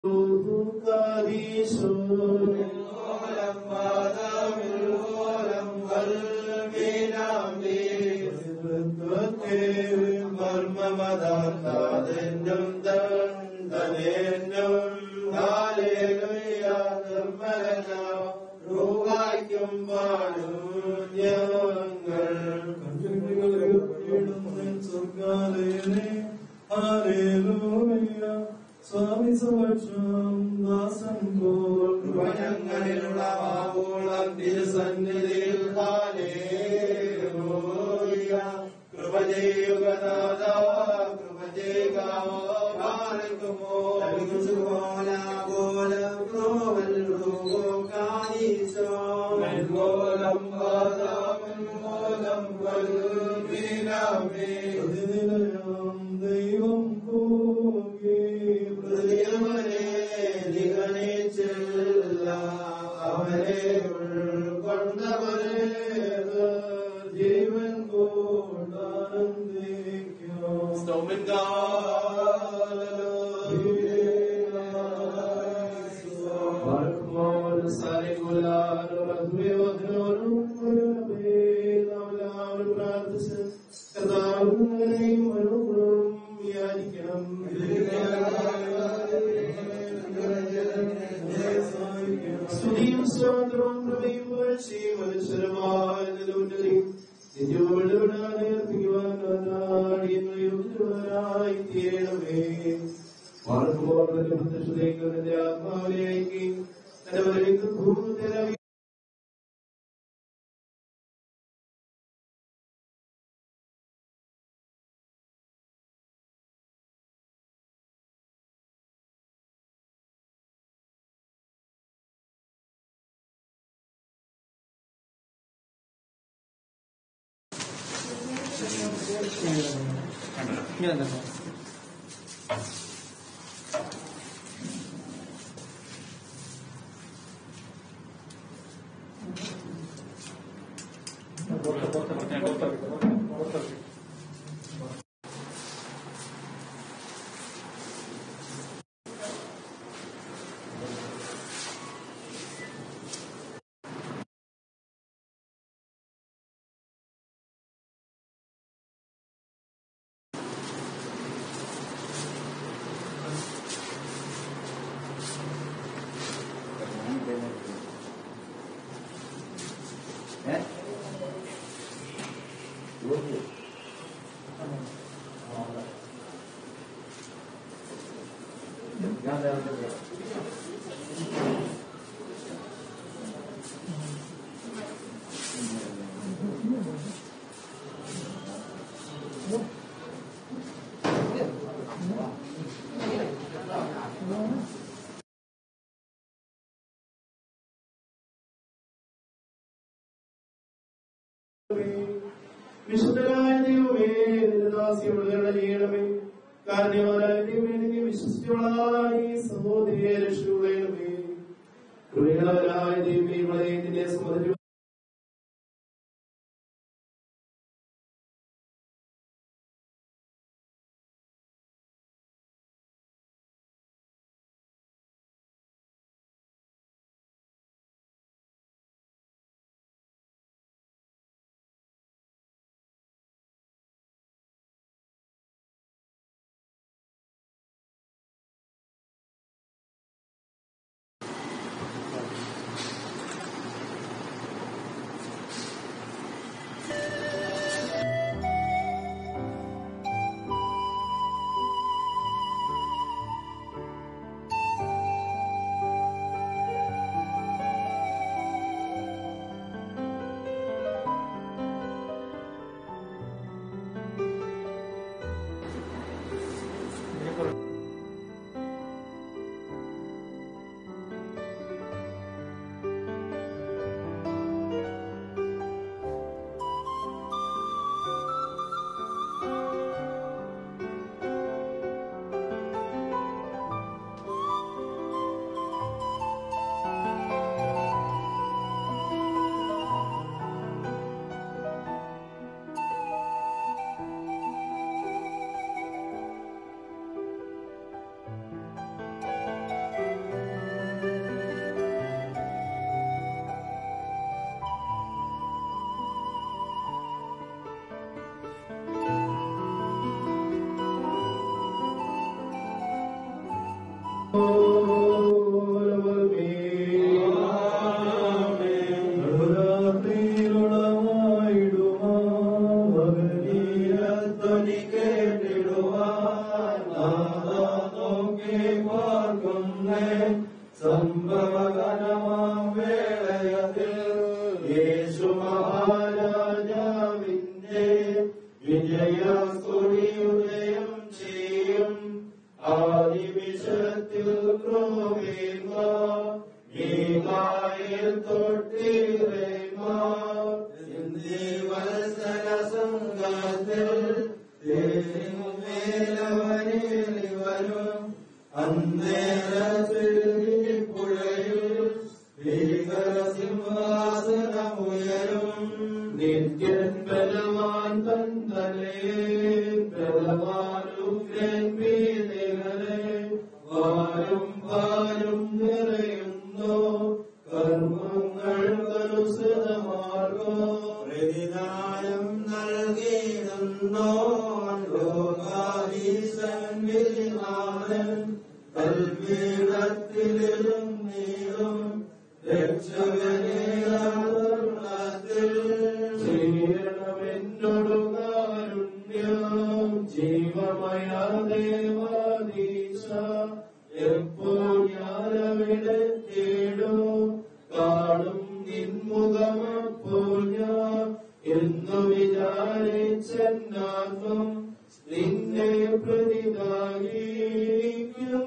സ്വാമി സമക്ഷം ദാസം ഞങ്ങളിലുള്ള ആവോളം തിരുസന്നിധിയിൽ ഹാലേലൂയ. കൃപ ചെയ്യുക നാഥാ, കൃപ ചെയ്യുക പാലിക്കുമോ മെൻമൂലം വാദാമെൻമൂലം വൽമീനാമേ. ദൈവം പോകേ ഹൃദയമനെ നിഗണിച്ചില്ല അവനെ ഉൾക്കൊണ്ടവനെ ജീവൻ കൊണ്ടാനന്ദിക്കോ സ്തുതിയും സ്വാതന്ത്ര്യവും കൃപയും പുകഴ്ചയും മനുഷ്യരമായ നിലവിലും നിജവിടാതെ അർപ്പിക്കുവാനാടിയെന്ന് യോഗ്യവരായി തീരണമേ മാർക്കുമ്പോൾ പ്രത്യക്ഷതയ്ക്ക് നിന്റെ ആത്മാവിനെ അയക്കി തന്റെ വരയ്ക്ക് ഭൂമിയിൽ വിശുദ്ധരായ ദൈവമേ നിന്റെ ദാസിയോട് കരുണ ചെയ്യണമേ കാരണവാനായ ദൈവമേ നിന്നെ വിശ്വസിച്ചുള്ളതായ ഈ സഹോദരിയെ രക്ഷിക്കണമേ കൃപകളായ ദൈവമേ ഇവളെ നിന്നെ സംബന്ധിച്ചു ധ്വനി കേട്ടിടുവാൻ നാദാ നോക്കി പാർക്കുന്നേ സംഭവകരമാം വേളയത്തിൽ യേശു മഹാരാജാവിന്റെ വിജയസ്തുതിയുദയം ചെയ്യും ആദിവിശത്തിൽ ക്രോമേന്മ മീകായിൽ തൊട്ടിറേമ എന്നീ വത്സര സംഘത്തിൽ മേലവനിവരും അന്നേരത്തിൽ പുഴയിൽ ഭീകരസിംഹാസനമുയരും നിത്യൻ ബലവാൻ തന്തലേ ബലവാൻ ഉഗ്രൻ പീതകളെ വാരും പാരും നിറയുന്നു കർമ്മങ്ങൾ കലുസൃതമാർഗോ പ്രതിദാനം നൽകിയിരുന്നോ ലോകാധീശൻ വിരിനാഥൻ കൽവീടത്തിലും നീളും രക്ഷകനേതാത്തിൽ ചെയ്യണമെന്നോടു കാരുണ്യം ജീവമയ ദേവാദീശ എപ്പോൾ ഞാനവിടെ തേടോ കാണും നിൻമുഖമപ്പോൾ ഞാൻ എന്നു വിചാരിച്ചെന്നാത്മം നിന്നെ പ്രതിദാഹിക്കും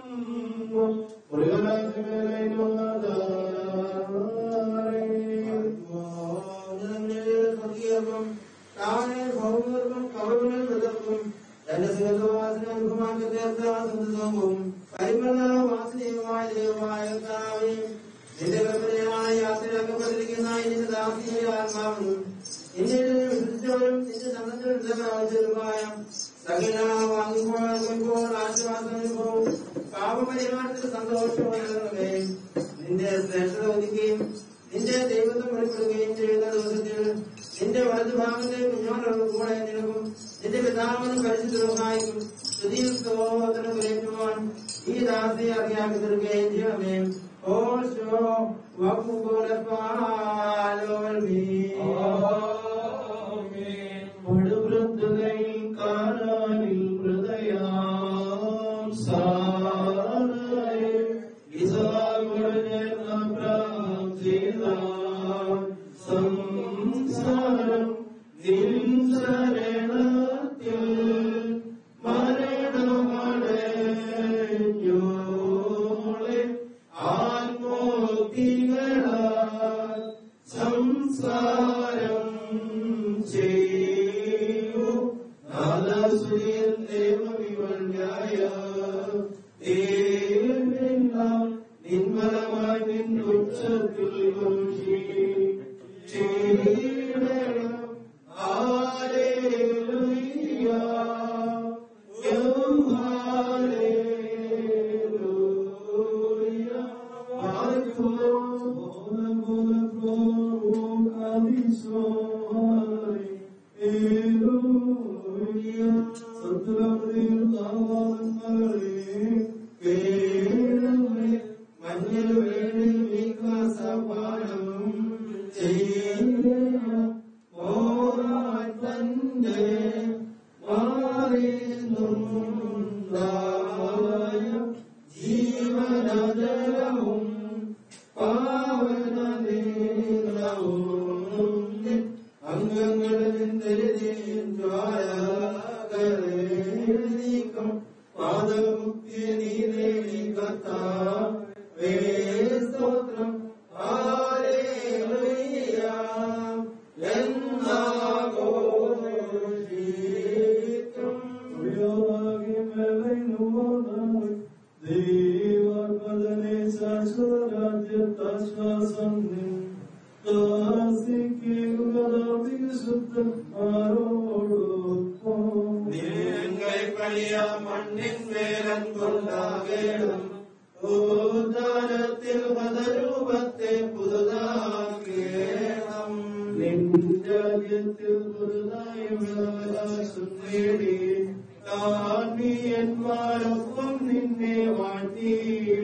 സത്യം താനെ ഭൗമർക്കും കവറുകൾ വിതർക്കും തന്റെ സുഖവാസനമാക്കി തീർത്ത സന്തോഷവും പരിമള വാസനീയമായ ദൈവമായ കർത്താവേ, നിന്റെ കൽപ്പനയായ യാത്രയാക്കപ്പെട്ടിരിക്കുന്ന നിന്റെ ദാസിയെ ആത്മാവും നിന്റെ വിശുദ്ധവും നിന്റെ സന്നദ്ധമായ സകല വാങ്ങിപ്പോൾ ആശ്വാസവും പാപപരിഹാരത്തിൽ സന്തോഷമാകണമേ നിന്റെ ശ്രേഷ്ഠത ഒതുക്കുകയും നിന്റെ ദൈവത്തെ വെളിപ്പെടുകയും ചെയ്യുന്ന ദിവസത്തിൽ നിന്റെ വലതുഭാഗത്തെ കുഞ്ഞോടുള്ള കൂടെ നിനക്കും നിന്റെ പിതാവിനും പരിശുദ്ധവുമായും സ്തുതിയും സ്തോത്രവും ഏറ്റുവാൻ ഈ ദാസിയെ അറിയാക്കി തീർക്കുകയും ചെയ്യണമേ ഓശോ വക്കുപോലെ പാലോൽമീ പടുവൃദ്ധതയിൽ കാണാനിൽ ഹൃദയാം സാരേ ഇസാകുടഞ്ഞ പ്രാർത്ഥിത സംസാരം നിൻസരണത്തിൽ മരണമടഞ്ഞോളെ ആത്മോക്തികളാൽ സംസാരം ചെയ്യൂ നാദസുരിയൻ ദേവവിവന്യായ ദേവെല്ലാം നിന്മലമായി നിൻ ഉച്ചത്തിൽ ഘോഷി ചെയ്യണം ആലേലുയ്യ ഹാലേലൂയ മഞ്ഞൾ വേണി വികാസപാനം ചെയ്യണം ഓരാൻ തന്റെ മാറിയുണ്ടായ ജീവനജലവും പാവന നീളവും അംഗങ്ങളിൽ നീക്കം പാദമുക്തി നീ നേടി കത്ത സ്തോത്രം ഹാലേലൂയ എന്നാഘോഷിക്കും ദൈവപദനെ ശാശ്വരാജ്യത്താശ്വാസം നിങ്ങൾ കളിയ മണ്ണിൻ മേലൻ കൊണ്ടാകേണം ഓദാനത്തിൽ മതരൂപത്തെ പുതുതാക്കേണം നിന്റാദ്യത്തിൽ പുതുതായി വിളവരാശം നേടി താനീയന്മാരൊപ്പം നിന്നെ വാഴ്ത്തിയിടും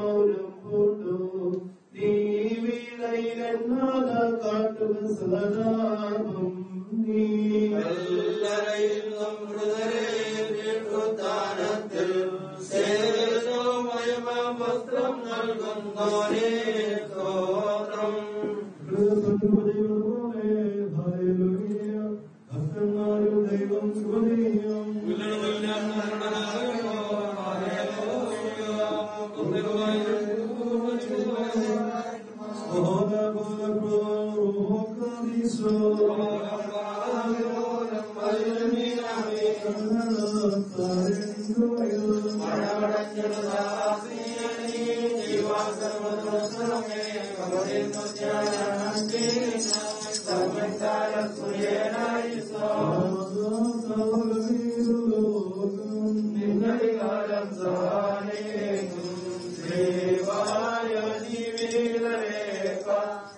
മൗനം പൂണ്ടു നീ വീണയിലെന്നാഥ കാട്ടുക സദാപം നീ കല്ലറയിൽ നമ്മുടെ വീട്ടുത്താനത്തിൽ സേതോമയമ വസ്ത്രം നൽകുന്നോരേ സ്തോത്രം ഭക്തന്മാരും ദൈവം സുഖനീയം നിന്നധികാരം സഹായിക്കും ദേവായ ജീവിതരേഖ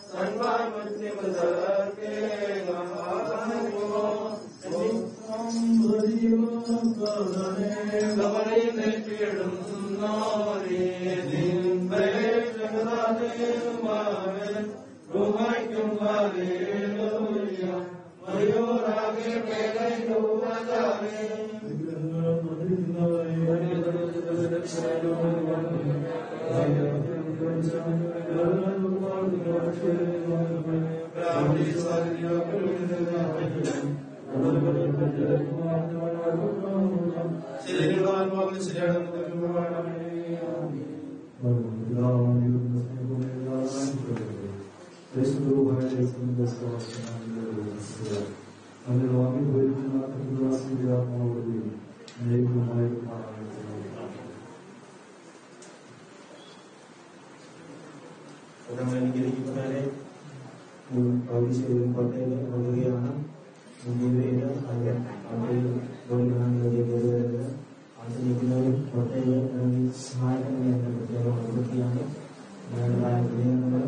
അനുഗ്രഹിക്കുന്നവരെ പൗരിശയും കോട്ടയിൽ കൊള്ളുകയാണ് മുന്നിൽ അവർ കോട്ടയിൽ ജോലികളാണ് ആശ്രയിക്കുന്നവരും കോട്ടയിൽ ഇറങ്ങി സഹായിക്കണമെന്ന് എന്ന പ്രത്യേകം ഓർമ്മിക്കുകയാണ് ഞങ്ങളുടെ ഹൃദയങ്ങൾ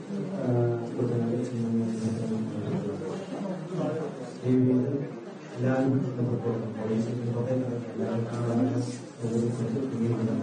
എല്ലാവരും ബന്ധപ്പെട്ടു പോലീസിന്റെ കോട്ടയിൽ ഇറങ്ങി എല്ലാവരും കാണാൻ ക്രമീകരിക്കണം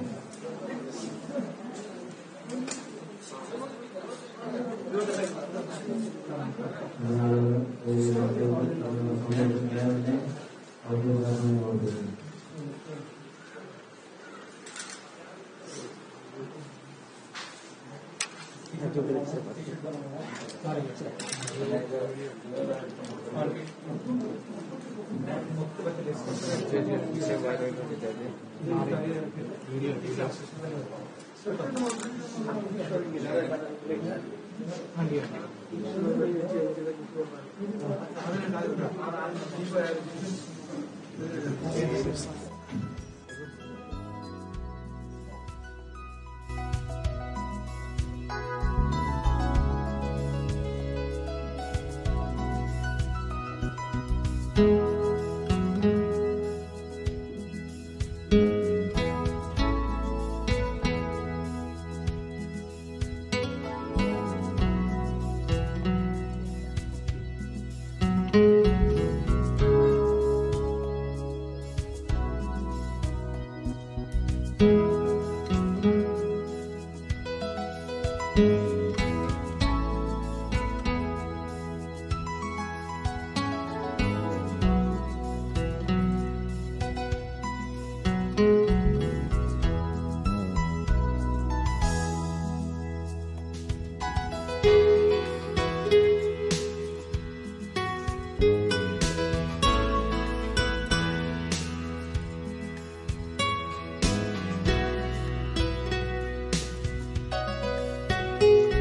Thank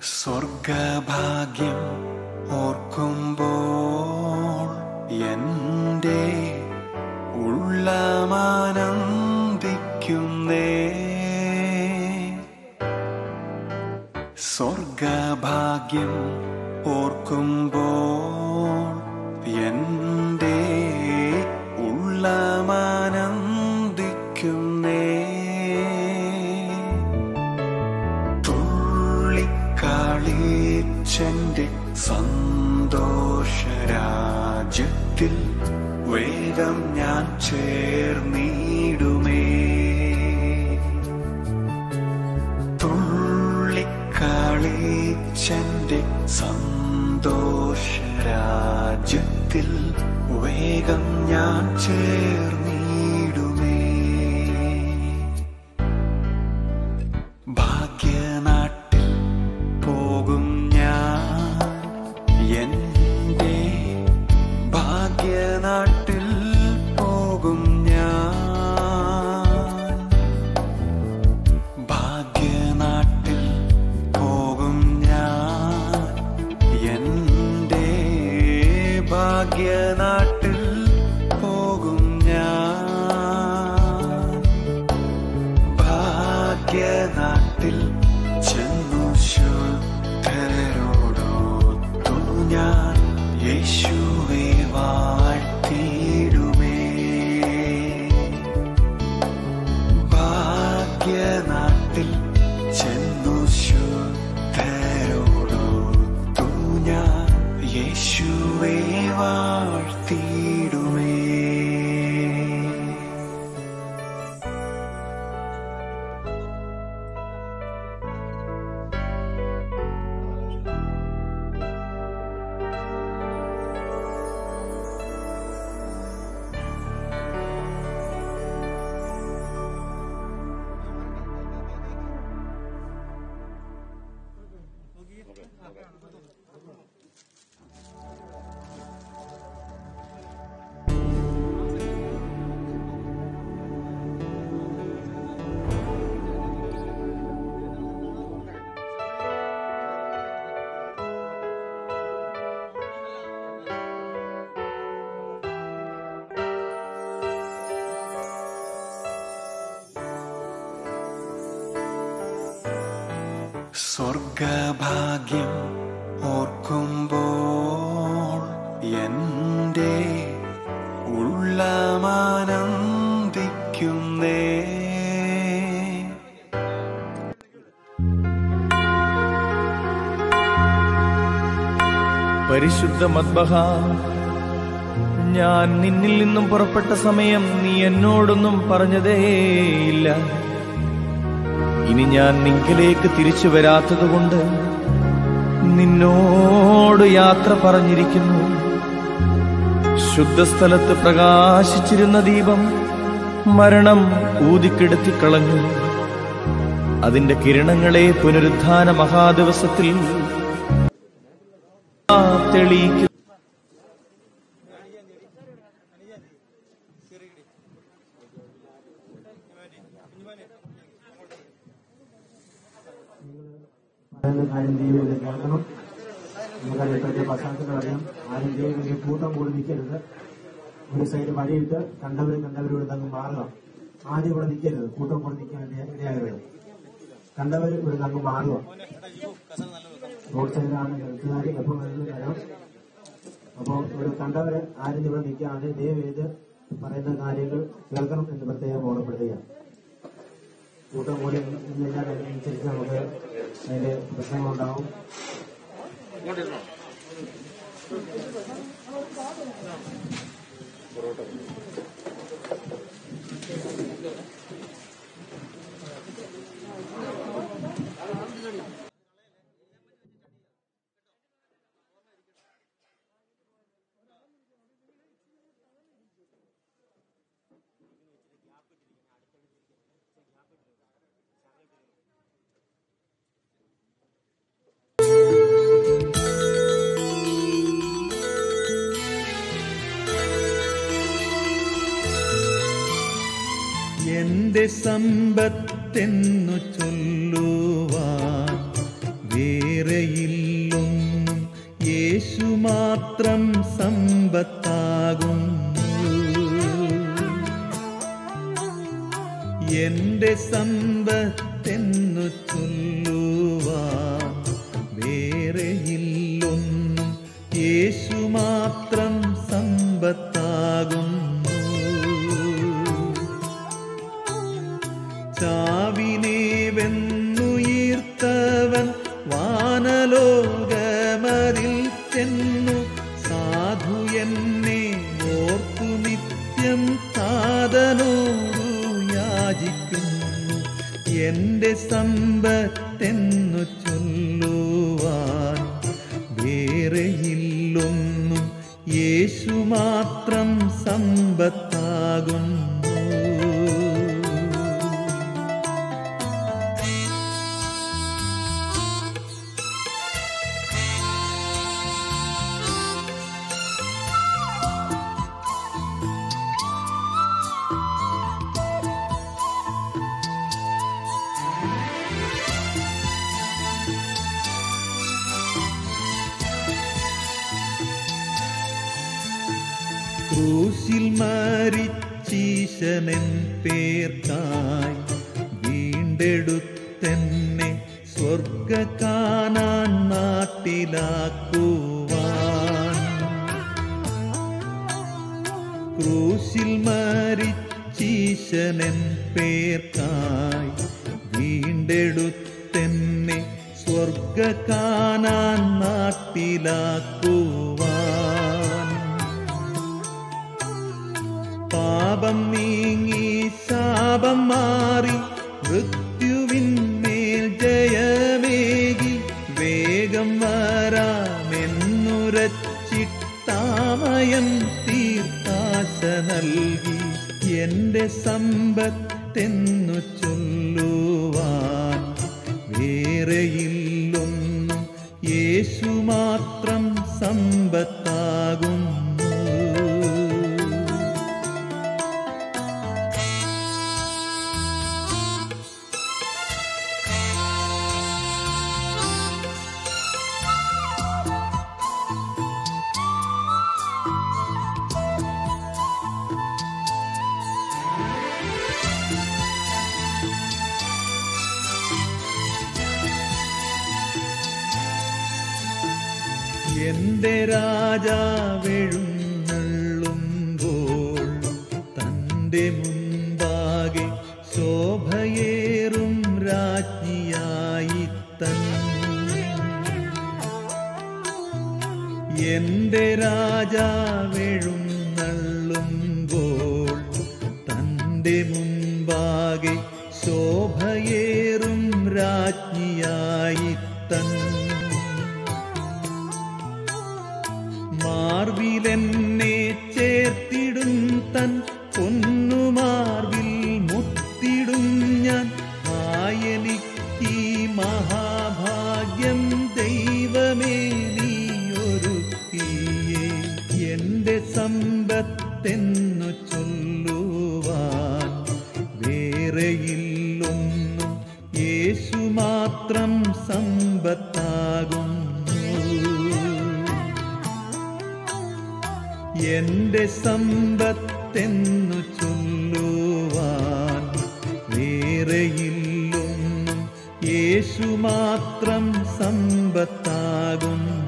സ്വർഗഭാഗ്യം ഓർക്കുമ്പോൾ എൻ്റെ ഉള്ളമാനന്ദിക്കുന്നേ സ്വർഗഭാഗ്യം ഓർക്കുമ്പോൾ എൻ്റെ ഉള്ളമാനന്ദിക്കുന്നേ തുള്ളിക്കളിച്ചെന്റെ സന്തോഷരാജ്യത്തിൽ വേഗം ഞാൻ ചേർന്നിടുമേ തുള്ളിക്കളിച്ചെന്റെ സന്തോഷരാജ്യത്തിൽ വേഗം ഞാൻ ചേർന്നിടുമേ ഭാഗ്യനാട്ടിൽ പോകും ഞാൻ എൻ്റെ ഭാഗ്യനാട്ടിൽ പോകും ഞാൻ ഭാഗ്യനാട്ടിൽ പോകും ഞാൻ എൻ്റെ ഭാഗ്യനാട്ടിൽ പോകും ഞാൻ ഭാഗ്യനാട്ടിൽ ചെന്നു ശുദ്ധരോടൊത്തു ഞാൻ യേശുവെ വാഴ്ത്തിയിടുമേ ഭാഗ്യനാട്ടിൽ ചെന്നു ശുദ്ധരോടൊത്തു ഞാൻ യേശുവെ വാഴ്ത്തിയിടുമേ സ്വർഗഭാഗ്യം ഓർക്കുമ്പോൾ എൻ്റെ ഉള്ളമാനന്ദിക്കുന്നേ പരിശുദ്ധ മദ്ബഹ ഞാൻ നിന്നിൽ നിന്നും പുറപ്പെട്ട സമയം നീ എന്നോടൊന്നും പറഞ്ഞതേയില്ല ഇനി ഞാൻ നിങ്കിലേക്ക് തിരിച്ചു വരാത്തതുകൊണ്ട് നിന്നോട് യാത്ര പറഞ്ഞിരിക്കുന്നു ശുദ്ധസ്ഥലത്ത് പ്രകാശിച്ചിരുന്ന ദീപം മരണം ഊതിക്കെടുത്തിക്കളഞ്ഞു അതിന്റെ കിരണങ്ങളെ പുനരുദ്ധാന മഹാദിവസത്തിൽ തെളിയിക്കും പറയുന്ന കാര്യം ദൈവം കേൾക്കണം നമുക്കറിയാം ഇപ്പോഴത്തെ പശ്ചാത്തലം അറിയാം ആരും ദൈവം കൂട്ടം കൂടി നിൽക്കരുത് ഒരു സൈഡ് വഴിയിട്ട് കണ്ടവർ കണ്ടവരോട് അങ്ങ് മാറുക ആദ്യം ഇവിടെ നിൽക്കരുത് കൂട്ടം കൂടി നിൽക്കാൻ ഇടയാകരുത് കണ്ടവർ ഇവിടെ അങ്ങ് മാറുക റോഡ് സൈഡിലാണ് ഗൾഫുകാർ എപ്പോൾ വരുന്നത് തരാം അപ്പോൾ ഇവിടെ കണ്ടവര് ആരും ഇവിടെ നിൽക്കാതെ ദൈവം ചെയ്ത് പറയുന്ന കാര്യങ്ങൾ കേൾക്കണം എന്ന് പ്രത്യേകം ഓർമ്മപ്പെടുത്തുകയാണ് കൂട്ടം കൂടി നിന്നില്ല അനുസരിച്ച് നമുക്ക് അതിന്റെ പ്രശ്നങ്ങളുണ്ടാവും എന്റെ സമ്പത്തെന്നു ചൊല്ലുവാൻ വേറെ എന്റെ സമ്പത്തെന്നു ചൊല്ലുവാൻ വേറെയില്ലൊന്നും യേശു മാത്രം സമ്പത്താകുന്നു ചാവിനെ വെന്നുയർത്തവൻ വാനലോകമതിൽ ചെന്നു സാധു എന്നെ ഓർത്തു നിത്യം താതനോടു യാചിക്കുന്നു എന്റെ സമ്പത്തെന്നു ചൊല്ലുവാൻ വേറെയില്ലൊന്നും യേശു മാത്രം സമ്പത്താകുന്നു ക്രൂശിൽ മരിച്ചീശനൻ പേർക്കായി വീണ്ടെടുത്തെന്നെ സ്വർഗ കാണാൻ നാട്ടിലാക്കുവാൻ ക്രൂശിൽ മരിച്ചീശനൻ പേർക്കായി വീണ്ടെടുത്തെന്നെ സ്വർഗ കാണാൻ നാട്ടിലാക്കുവാൻ പാപം നീങ്ങി ശാപം മാറി മൃത്യുവിന്മേൽ ജയമേകി വേഗം വരാമെന്നുരച്ചിട്ടാമയൻ തീർത്താശ നൽകി എന്റെ സമ്പത്തെന്നു ചൊല്ലുവാൻ വേറെയില്ലൊന്നും യേശു മാത്രം സമ്പത്താകുന്നു എന്റെ രാജാവെഴുന്നള്ളുമ്പോൾ തന്റെ മുൻപാകെ ശോഭയേറും രാജ്ഞിയായി തൻ എന്റെ രാജാവെഴുന്നള്ളുമ്പോൾ തന്റെ മുൻപാകെ ശോഭയേറും രാജ്ഞിയായി തൻ മാർവിലെന്നെ ചേർത്തിടും തൻ പൊന്നുമാർവിൽ മുത്തിടും ഞാൻ ആയനിക്ക് മഹാഭാഗ്യം ദൈവമേ നീ ഒരുക്കിയേ എന്റെ സമ്പത്തെന്നു ചൊല്ലുവാൻ വേറെയില്ലൊന്നും യേശു മാത്രം സമ്പത്താകുന്നു എന്റെ സമ്പത്തെന്നു ചൊല്ലുവാൻ വേറെയില്ലൊന്നും യേശു മാത്രം സമ്പത്താകുന്നു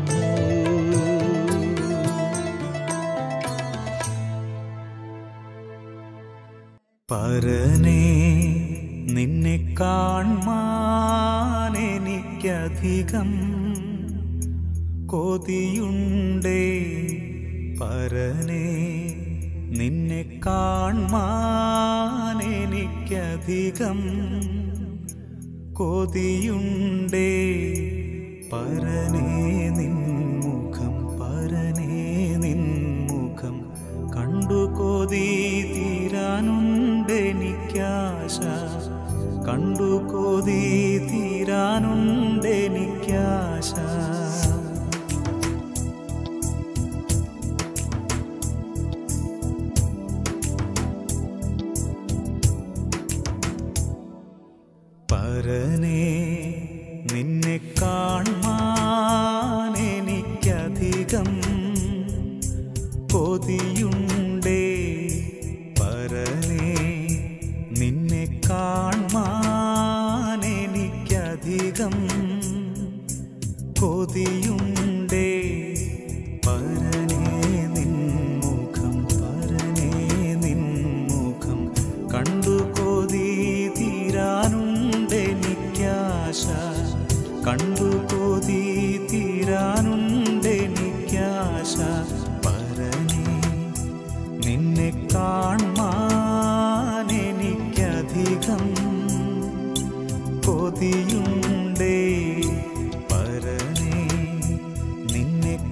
പരനേ നിന്നെ കാൺമാൻ എനിക്കധികം കൊതിയുണ്ടേ പരനേ നിന്നെ കാൺമാൻ എനിക്കധികം കൊതിയുണ്ടേ പരനേ നിൻമുഖം പരനേ നിൻമുഖം കണ്ടു കൊതി തീരാനുണ്ടെനിക്കാശ കണ്ടു കൊതി തീരാനുണ്ടെനിക്കാശ പരനേ നിന്നെ കാൺമാൻ എനിക്ക്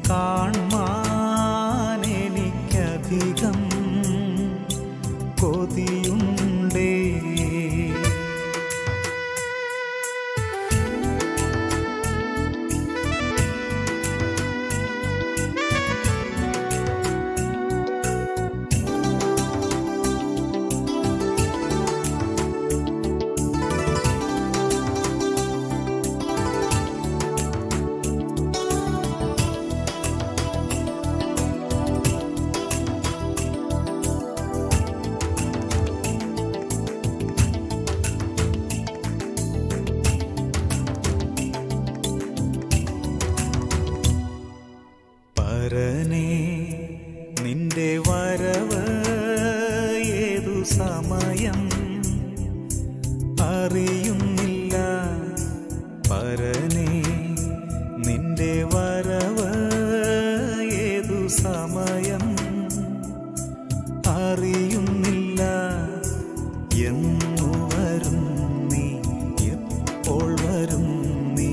കാൺമാൻ എനിക്കധികം കൊതിയുണ്ടേ പരനേ നിന്റെ വരവ് ഏതു സമയം അറിയുന്നില്ല പരനേ നിന്റെ വരവ് ഏതു സമയം അറിയുന്നില്ല എന്നു വരും നീ എപ്പോൾ വരും നീ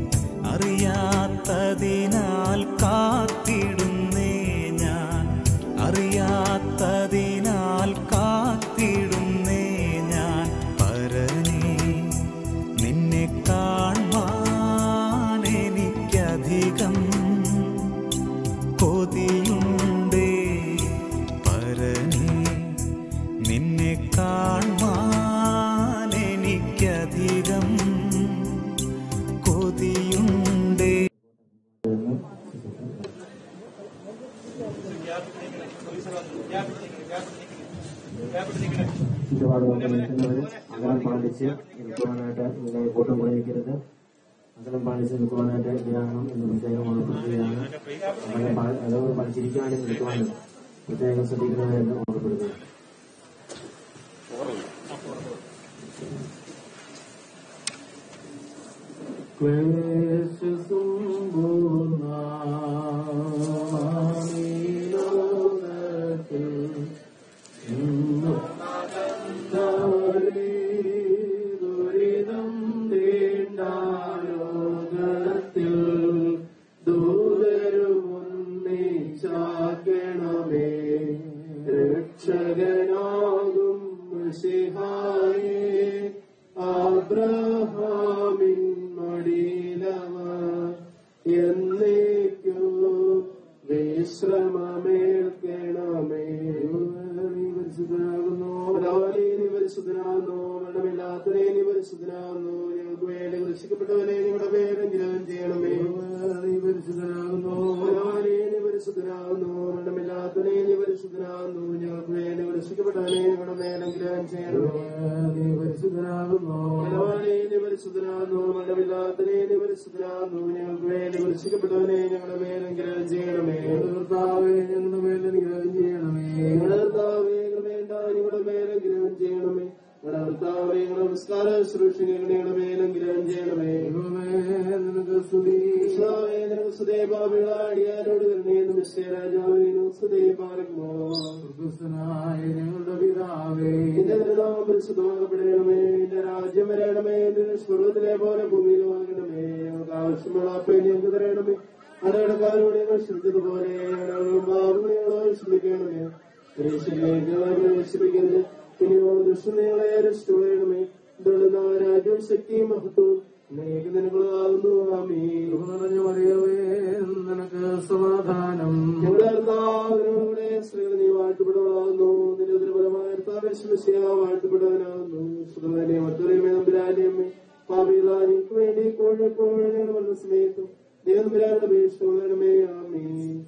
അറിയാത്തതിനാൽ കാത്തിടുന്നേ ഞാൻ അറിയാത്തതിനാൽ കാത്തിടുന്നേ ഞാൻ പരനേ നിന്നെ കാൺമാൻ എനിക്കധികം കൊതിയുണ്ടേ പരനേ നിന്നെ കാൺമാൻ എനിക്കധികം കൊതിയുണ്ടേ ചുറ്റുപാടുകൊണ്ട് നിൽക്കുന്നവർ അകലം പാലിച്ച് നിൽക്കുവാനായിട്ട് നിങ്ങളെ കൂട്ടം കൂടി നിൽക്കരുത് അകലം പാലിച്ച് നിൽക്കുവാനായിട്ട് ധ്യാനം എന്ന് പ്രത്യേകം ഓർമ്മപ്പെടുത്തുകയാണ് അകലം പാ- അകലം പാലിച്ചിരിക്കാനും നിൽക്കുവാനും പ്രത്യേകം ശ്രദ്ധിക്കുന്നവരെന്ന് ഓർമ്മപ്പെടുത്തുക ദുരിതം തീണ്ടാലോകത്തിൽ ദൂതരുമൊന്നിച്ചാക്കണമേ രക്ഷകനാകും സിഹായേ ആബ്രഹാമിൻ മടിയിലവ എന്നേക്കു വിശ്രമമേൽക്കണമേ പരിശുദ്ധനാകുന്നു നീ പരിശുദ്ധനാകുന്നു മരണമില്ലാത്തവനെ നീ പരിശുദ്ധനാകുന്നു ഞങ്ങൾക്ക് വേണ്ടി രക്ഷിക്കപ്പെട്ടവനെ നിങ്ങളുടെ പേരെങ്കിലും ചെയ്യണമേ നീ പരിശുദ്ധനാകുന്നു നീ പരിശുദ്ധനാകുന്നു മരണമില്ലാത്തവനെ നീ പരിശുദ്ധനാകുന്നു ഞങ്ങൾക്ക് വേണ്ടി രക്ഷിക്കപ്പെട്ടവനെ നിങ്ങളുടെ മേലെങ്കിലും ചെയ്യണമേ നീ പരിശുദ്ധനാകുന്നു നീ പരിശുദ്ധനാകുന്നു മരണമില്ലാത്തവനെ നീ പരിശുദ്ധനാകുന്നു ഞങ്ങൾക്ക് വേണ്ടി രക്ഷിക്കപ്പെട്ടവനെ ഞങ്ങളുടെ മേലെങ്കിലും ചെയ്യണമേ കർത്താവേ ഞങ്ങളുടെ മേലെങ്കിലും ചെയ്യണമേ കർത്താവേ വേണ്ട ഞങ്ങളുടെ മേലെങ്കിലും ചെയ്യണമേ ഞങ്ങളുടെ കർത്താവേ ഞങ്ങളുടെ നമസ്കാര ശുശ്രൂഷ ഞങ്ങളുടെ മേലെങ്കിലും ചെയ്യണമേ നിനക്ക് സ്തുതി കർത്താവേ, നിനക്ക് സ്തുതി പാപികളാടിയാരോട് കരുണയെന്ന് രാജാവിനും സ്തുതി പാർക്കുമോ ക്രിസ്തുനായ ഞങ്ങളുടെ പിതാവേ നിന്റെ നാമം പരിശുദ്ധമാകപ്പെടണമേ നിന്റെ രാജ്യം വരണമേ നിന്റെ സ്വർഗത്തിലെ പോലെ ഭൂമിയിൽ വാങ്ങണമേ ഞങ്ങൾക്ക് ആവശ്യമുള്ള അപ്പേ ഞങ്ങൾക്ക് തരണമേ അടകടക്കാരോട് ഞങ്ങൾ ശ്രദ്ധിച്ചതുപോലെ പാപങ്ങളോട് ശ്രമിക്കണമേ പ്രവേശിപ്പിക്കരുത് പിന്നെയോ ദുഷ്ടങ്ങളെ രക്ഷിക്കണമേ തുടർന്ന രാജ്യവും ശക്തിയും മഹത്വവും നിനകളാകുന്നു ആമീ നിറഞ്ഞ മറിയവേ നിനക്ക് സമാധാനം ഞങ്ങളുടെ കർത്താവിനോടെ സ്ത്രീകൾ നീ വാഴ്ത്തപ്പെടുവാകുന്നു നിന്റെ ദുർബലമായ കർത്താവിശ്വസിയ വാഴ്ത്തപ്പെടുവാനാകുന്നു സുഖമേ മറ്റൊരുമേ നമ്പുരാനിയമ്മേ പാപിതാ എനിക്ക് വേണ്ടി കോഴിപ്പോഴും ഞങ്ങൾ വന്ന സമയത്തും ദൈവം അപേക്ഷിക്കണമേ ആമീ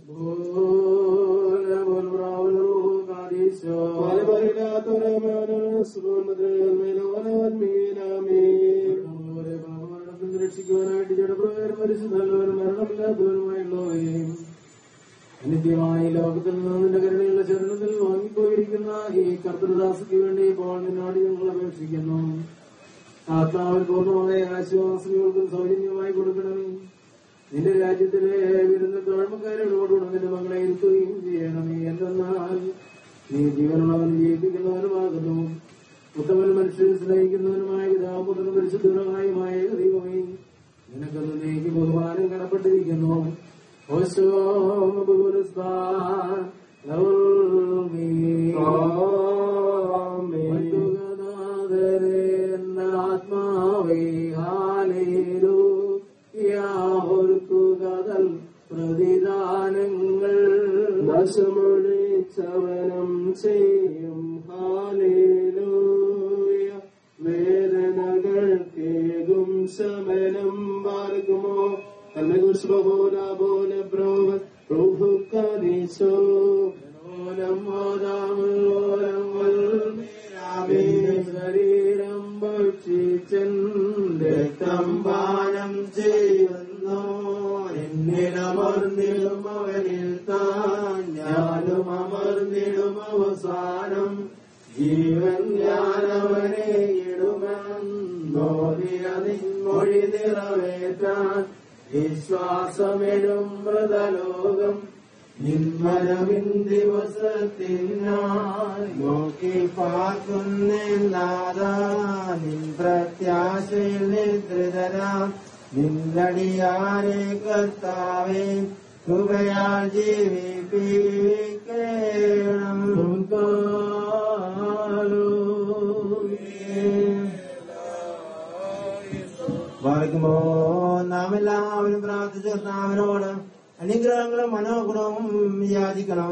രക്ഷിക്കുവാനായിട്ട് ജഡപ്രകാരം മരിച്ചു നല്ലവരും മരണമില്ലാത്തവരുമായുള്ളവരെയും നിത്യമായി ലോകത്തിൽ നിന്ന് നിന്റെ കരുണയുള്ള ചരണത്തിൽ വാങ്ങിപ്പോയിരിക്കുന്ന ഈ കർത്തൃദാസയ്ക്ക് വേണ്ടി ഇപ്പോൾ നിന്നോട് ഞങ്ങൾ അപേക്ഷിക്കുന്നു ആത്മാവിൽ പൂർണ്ണമായ ആശ്വാസങ്ങൾക്കും സൗജന്യമായി കൊടുക്കണമേ നിന്റെ രാജ്യത്തിലെ വിരുന്ന തോഴമക്കാരോടുകൂടെ നിന്റെ മകളെ ഇരുത്തുകയും ചെയ്യണമേ എന്തെന്നാൽ നീ ജീവനുള്ളവൻ ജീവിപ്പിക്കുന്നവനുമാകുന്നു ഉത്തമൻ മനുഷ്യരെ സ്നേഹിക്കുന്നവനുമായ പിതാപുത്രനും പരിശുദ്ധനുമായുമായ ദൈവമേ നിനക്കൊന്ന് നീക്ക് ബഹുമാനം കടപ്പെട്ടിരിക്കുന്നു ഓശോ ആത്മാവേ ഹാലേലു യാഹോർക്കുകതൽ പ്രതിദാനങ്ങൾ വശമൊഴിച്ചവനം ചെയ്യും ഹാലേലൂയ വേദനകൾ കേകും ശമനം പാർക്കുമോ തന്നെ കുറിച്ച് ബഹോല ബോല ബ്രോവ പ്രഭു കരീശോ ശരീരം ഭക്ഷിച്ചൻ രക്തം പാനം ചെയ്യുന്നു എന്നിലമർന്നിടും അവനിൽ താൻ ഞാനും അമർന്നിടും അവസാനം ജീവൻ ഞാനവനെ ഇടുമെന്നോതിയതിൻമൊഴി നിറവേറ്റാൻ വിശ്വാസമെഴും മൃതലോകം നിന്മരമിൻ ദിവസത്തിനായി നോക്കി പാർക്കുന്നാദാ നിൻ പ്രത്യാശയിൽ നിദ്രിതരാം നിന്നടിയാരെ കർത്താവേ കൃപയാൽ ജീവിപ്പിക്കണം വർഗമോ നാം എല്ലാവരും പ്രാർത്ഥിച്ചു കർത്താവിനോട് അനുഗ്രഹങ്ങളും മനോഗുണവും യാചിക്കണം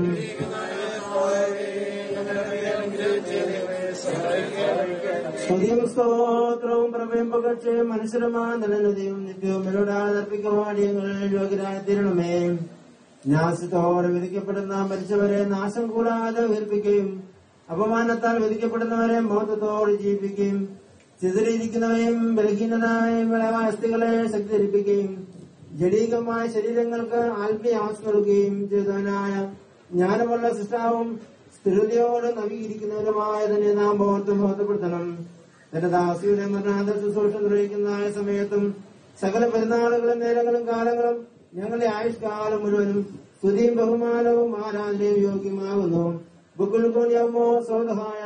സ്തുതിയും സ്തോത്രവും പ്രമേയം പകർച്ച് മനുഷ്യരുമായ നിലനിധിയും നിത്യവും നിലവിടാതർപ്പിക്കുവാടിയങ്ങൾ യോഗ്യരായി തീരണമേ നാശത്തോടെ വിധിക്കപ്പെടുന്ന മരിച്ചവരെ നാശം കൂടാതെ ഉയർപ്പിക്കുകയും അപമാനത്താൽ വിധിക്കപ്പെടുന്നവരെ മഹത്വത്തോടെ ജീവിപ്പിക്കുകയും ചിതറിയിരിക്കുന്നവയും ബലഹീനതായും അസ്ഥികളെ ശക്തിധരിപ്പിക്കുകയും ജഡീകമായ ശരീരങ്ങൾക്ക് ആത്മീയ ആവശ്യം നൽകുകയും ചെയ്തവനായ ജ്ഞാനമുള്ള സൃഷ്ടാവും സ്ഥിരതയോട് നവീകരിക്കുന്നവരുമായ തന്നെ നാം ബോധം ബോധപ്പെടുത്തണം തന്റെ ദാസിയുടെ മരണാന്തര ശുശ്രൂഷ നിർവഹിക്കുന്ന സമയത്തും സകല പെരുന്നാളുകളും നേരങ്ങളും കാലങ്ങളും ഞങ്ങളുടെ ആയുഷ്കാലം മുഴുവനും സ്തുതിയും ബഹുമാനവും ആരാധനയും യോഗ്യമാകുന്നു ബുക്കുൽ കൊണ്ടിയമ്മോ സൗദഹായ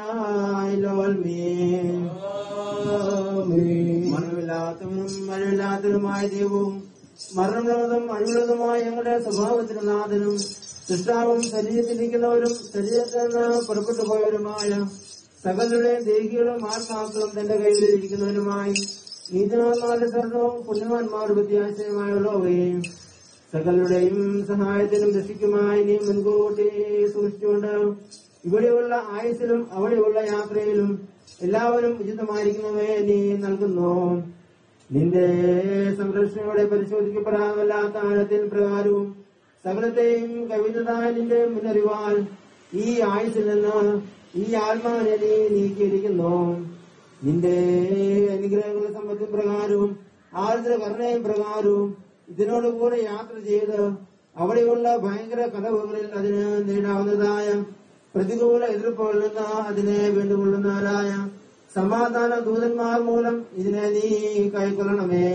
മരണമില്ലാത്തതും മഴയില്ലാത്തതുമായ ദൈവവും മരണമുള്ളതും അഴിവുള്ളതുമായ ഞങ്ങളുടെ സ്വഭാവത്തിന് നാഥനും സൃഷ്ടാവും ശരീരത്തിലിരിക്കുന്നവരും ശരീരത്തിൽ നിന്ന് പുറപ്പെട്ടു പോയവരുമായ സകലരുടെയും ദേഹികളും ആത്മാക്കളും തന്റെ കയ്യിലിരിക്കുന്നവരുമായി നീതിമാന്മാരുടെ സ്വർണവും പുണ്യവാന്മാരുടെ വ്യത്യാസമായുള്ളവയും സകലരുടെയും സഹായത്തിനും രക്ഷിക്കുമായി നീ മുൻകൂട്ടി സൂക്ഷിച്ചുകൊണ്ട് ഇവിടെയുള്ള ആയുസിലും അവിടെയുള്ള യാത്രയിലും എല്ലാവരും ഉചിതമായിരിക്കുന്നവയെ നീ നൽകുന്നു നിന്റെ സംരക്ഷണയോടെ പരിശോധിക്കപ്പെടാമല്ലാത്ത ആഴത്തിൽ പ്രകാരവും സകലത്തെയും കവിഞ്ഞതായ നിന്റെ മുന്നറിവാൽ ഈ ആയുസിൽ നിന്ന് ഈ ആത്മാവിനെ നീ നീക്കിയിരിക്കുന്നു നിന്റെ അനുഗ്രഹങ്ങളുടെ സമ്പത്തി പ്രകാരവും ആർദ്ര കരുണയും പ്രകാരവും ഇതിനോട് കൂടെ യാത്ര ചെയ്ത് അവിടെയുള്ള ഭയങ്കര കഥവുകളിൽ അതിന് നേടാവുന്നതായ പ്രതികൂല എതിർപ്പുകളിൽ നിന്ന് അതിനെ വേണ്ടുകൊള്ളുന്നവരായ സമാധാന ദൂതന്മാർ മൂലം ഇതിനെ നീ കൈക്കൊള്ളണമേ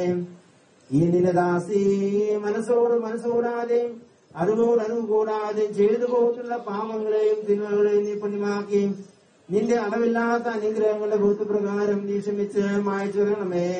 ഈ നിന്റെ ദാസി മനസ്സോട് മനസ്സോടാതെയും അറിവോട് അറിവ് കൂടാതെ ചെയ്തു പോയിട്ടുള്ള പാപങ്ങളെയും തിന്മകളെയും നീ പുണ്യമാക്കി നിന്റെ അളവില്ലാത്ത അനുഗ്രഹങ്ങളുടെ ഭൂതപ്രകാരം നീ ക്ഷമിച്ച് മായച്ചു തരണമേ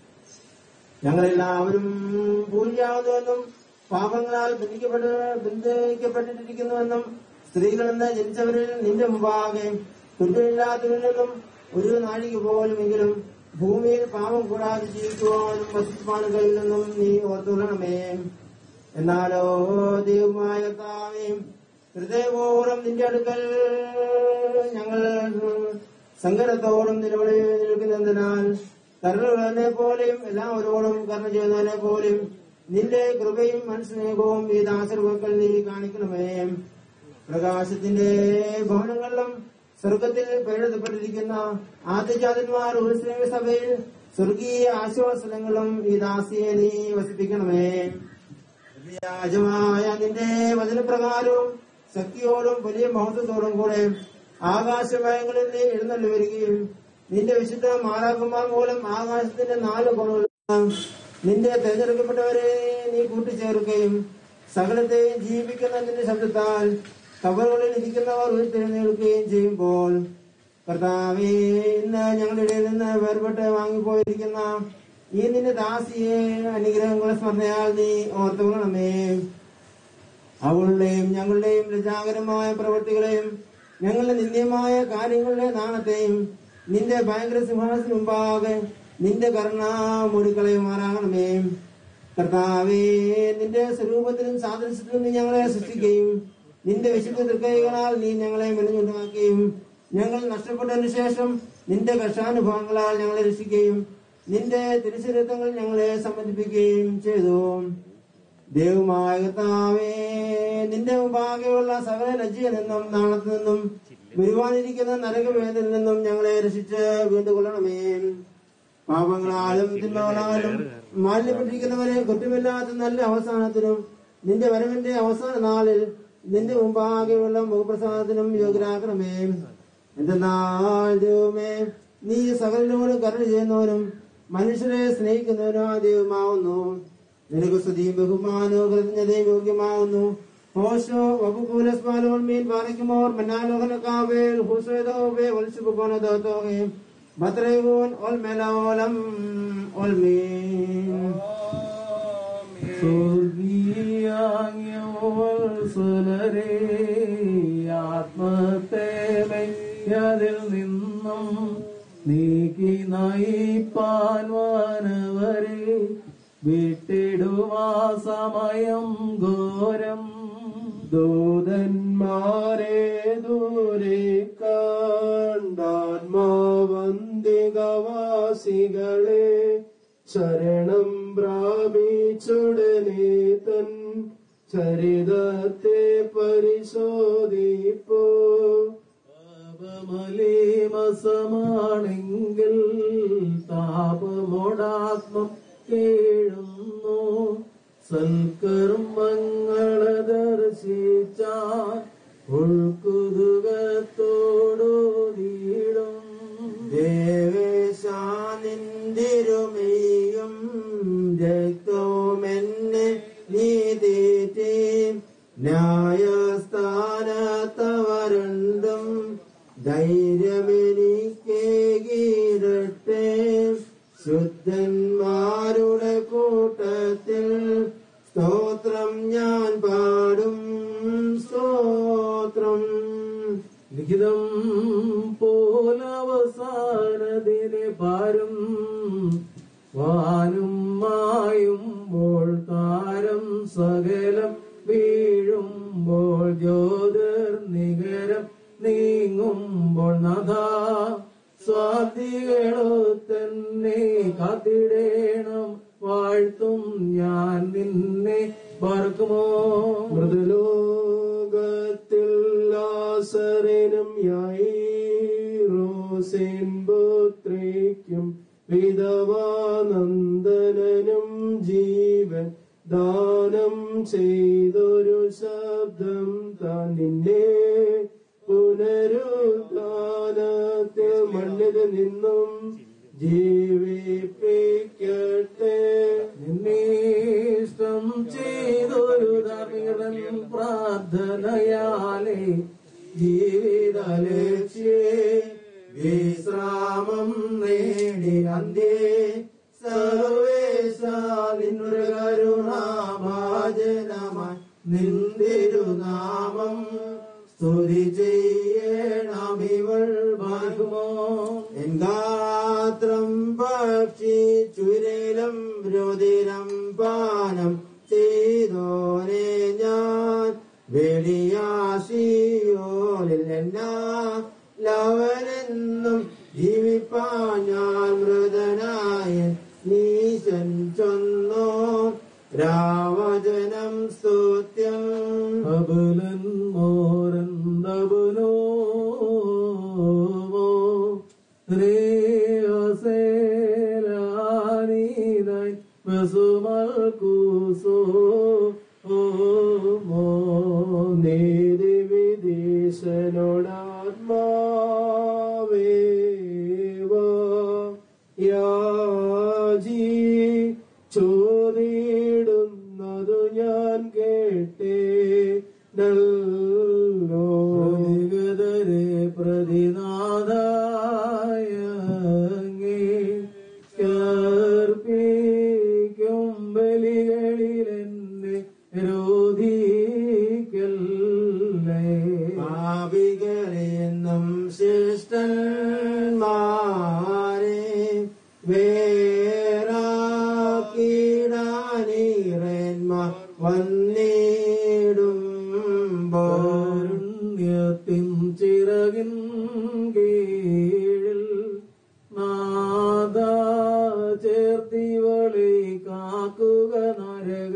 ഞങ്ങളെല്ലാവരും പൂരിയാകുന്നുവെന്നും പാപങ്ങളാൽ ബന്ധിക്കപ്പെട്ട് ബന്ധിക്കപ്പെട്ടിരിക്കുന്നുവെന്നും സ്ത്രീകളെന്ന് ജനിച്ചവരിൽ നിന്റെ മുമ്പാകെ കുറ്റമില്ലാത്തവരിൽ നിന്നും ഒരു നാഴിക പോലുമെങ്കിലും ഭൂമിയിൽ പാപം കൂടാതെ ജീവിക്കുവാനും വസിക്കുവാനും കയ്യിൽ നിന്നും നീ ഓർത്തുകൊള്ളണമേ എന്നാലോ ദൈവമായ താവേയും ഹൃദയപൂർവ്വം നിന്റെ അടുക്കൽ ഞങ്ങൾ സങ്കടത്തോടും നിലവിളി നിൽക്കുന്നതിനാൽ കരുണകളെ പോലെയും എല്ലാവരോടും കരുണ ചെയ്യുന്നതിനെ പോലെയും നിന്റെ കൃപയും മനസ്നേഹവും ഈ ദാസർവക്കൾ നീ കാണിക്കണമേ പ്രകാശത്തിന്റെ ഭവനങ്ങളിലും സ്വർഗത്തിൽ പേരെഴുതപ്പെട്ടിരിക്കുന്ന ആദ്യജാതന്മാർ ഉത്സവ സഭയിൽ സ്വർഗീയ ആശ്വാസനങ്ങളും ഈ ദാസിയെ നീ വസിപ്പിക്കണമേ വ്യാജമായ നിന്റെ വചനപ്രകാരവും ശക്തിയോടും വലിയ മഹത്വത്തോടും കൂടെ ആകാശമയങ്ങളിൽ നീ എഴുന്നള്ളി വരികയും നിന്റെ വിശുദ്ധ മാറാകുമാർ മൂലം ആകാശത്തിന്റെ നാല് കോണുകൾ നിന്റെ തെരഞ്ഞെടുക്കപ്പെട്ടവരെ നീ കൂട്ടിച്ചേർക്കുകയും സകലത്തെയും ജീവിക്കുന്ന നിന്റെ ശബ്ദത്താൽ കബറുകളിൽ ഇരിക്കുന്നവർ ഉയർത്തെഴുന്നേൽക്കുകയും ചെയ്യുമ്പോൾ കർത്താവേ ഇന്ന് ഞങ്ങളുടെ ഇടയിൽ നിന്ന് വേർപെട്ട് വാങ്ങിപ്പോയിരിക്കുന്ന ഈ നിന്റെ ദാസിയെ അനുഗ്രഹങ്ങളെ സ്മരണയാൽ നീ ഓർത്തുകൊള്ളണമേ അവളുടെയും ഞങ്ങളുടെയും ലജാകരമായ പ്രവൃത്തികളെയും ഞങ്ങളുടെ നിന്ദ്യമായ കാര്യങ്ങളുടെ നാണത്തെയും നിന്റെ ഭയങ്കര സിംഹാസന മുമ്പാകെ നിന്റെ കരുണ മൂടിക്കളയുമാറാകണമേ കർത്താവേ നിന്റെ സ്വരൂപത്തിലും സാദൃശ്യത്തിലും നീ ഞങ്ങളെ സൃഷ്ടിക്കുകയും നിന്റെ വിശുദ്ധ തൃക്കൈകളാൽ നീ ഞങ്ങളെ മെനഞ്ഞുണ്ടാക്കുകയും ഞങ്ങൾ നഷ്ടപ്പെട്ടതിനു ശേഷം നിന്റെ കർഷാനുഭവങ്ങളാൽ ഞങ്ങളെ രക്ഷിക്കുകയും നിന്റെ തിരുശരീരങ്ങൾ ഞങ്ങളെ സംബന്ധിപ്പിക്കുകയും ചെയ്തു ദൈവമായ കർത്താവേ നിന്റെ മുമ്പാകെയുള്ള സകല ലജ്ജയിൽ നിന്നും നാളത്തു നിന്നും വരുവാനിരിക്കുന്ന നരകവേദനയിൽ നിന്നും ഞങ്ങളെ രക്ഷിച്ച് വീണ്ടുകൊള്ളണമേ പാപങ്ങളാലും തിന്മകളാലും മാലിന്യപ്പെട്ടിരിക്കുന്നവരെ കുറ്റമില്ലാത്ത നല്ല അവസാനത്തിനും നിന്റെ വരവിന്റെ അവസാന നാളിൽ നിന്റെ മുമ്പാകെയുള്ള മുഖപ്രസാദത്തിനും യോഗ്യരാക്കണമേ എന്തെന്നാൽ ദൈവമേ നീ സകലിനോട് കരുണ ചെയ്യുന്നവനും മനുഷ്യരെ സ്നേഹിക്കുന്നവനും ആ ദൈവമാവുന്നു നിനക്ക് സ്തുതിയും ബഹുമാനവും കൃതജ്ഞതയും യോഗ്യമാവുന്നു ഹോശോ വകുപൂലസ്മാലോൺ മീൻ പാലിക്കുമോർ മന്നാലോകനക്കാവേൽ ഹുസൈദോവേ ഒൽസുബോനദോത്തോകെ ബത്രയൂൻ ഒൽ മെലോലം ഒൽ മീൻ സ്വർഗീയാംഗോത്സലരേ ആത്മത്തേമയ്യതിൽ നിന്നും നീക്കി നയിപ്പാൻ വാനവരെ വിട്ടിടുവാ സമയം ഘോരം ദൂതന്മാരെ ദൂരെ കണ്ടാത്മാവന്തികവാസികളെ ശരണം പ്രാപിച്ചുടനെ തൻ ചരിതത്തെ പരിശോധിപ്പോ പാപമലീമസമാണെങ്കിൽ താപമോടാത്മം കേഴുന്നു സൽക്കർമ്മങ്ങളെ ദർശിച്ച ഉൾക്കുതുകത്തോടു നീടും ദേവേശാനിന്തിരുമേയും രക്തവുമെന്നെ നീതീറ്റി ന്യായസ്ഥാനത്തവരണ്ടും ധൈര്യമെനിക്കേകിരട്ടെ ശുദ്ധന്മാരുടെ കൂട്ടത്തിൽ സ്തോത്രം ഞാൻ പാടും സ്തോത്രം ലിഖിതം പോലവസാനതിനെ പാരും വാനും മായുമ്പോൾ താരം സകലം വീഴുമ്പോൾ ജ്യോതിർ നികരം നീങ്ങുമ്പോൾ നഥ സ്വാതികളോ തന്നെ കാത്തിടേണം വാഴ്ത്തും ഞാൻ നിന്നെ പറക്കുമോ മൃദുലോകത്തിൽ ലാസറിനും യായിറോസേൻ പുത്രിക്കും വിധവാനന്ദനും ജീവൻ ദാനം ചെയ്തൊരു ശബ്ദം താൻ നിന്നെ പുനരുദ്ധാനത്തിൽ മണ്ണിൽ നിന്നും ജീവിപ്പിക്കട്ടെ നിന്നീഷ്ടം ചെയ്തൊരു ധീരൻ പ്രാർത്ഥനയാലെ ജീവിത ലക്ഷ്യേ വിശ്രാമം നേടി അന്ത്യേ സർവേശാലിന്റെ കരുണാഭാജനമായി നിന്തിരുനാമം സ്തുതി ചെയ്യണമിവൾ ഭാഗമോ എങ്കാത്രം പക്ഷി ചുരലം രുതിരം പാനം ചെയ്തോനെ ഞാൻ വെളിയാശിയോലിൽ എന്നാ ലവനെന്നും ജീവിപ്പാൻ ഞാൻ മൃതനായ നീശൻ ചൊന്നോ രാവചനം സ്തുത്യം അബുലൻ മോരന്തബുലോ േലാനീതായി ബസുമൽ കൂസോ ഓ നീതി വിദേശനോടാത്മാവേവ യാജി ചോദിടുന്നതു ഞാൻ കേട്ടേ നല്ലോ പ്രതിഗതരെ പ്രതിനാഥായ കർപ്പിക്കും ബലികളിൽ എന്നെ രോധീ കാരുണ്യത്തിൻ ചിറകിൻ കീഴിൽ നാദ ചേർത്തിവളെ കാക്കുക നരക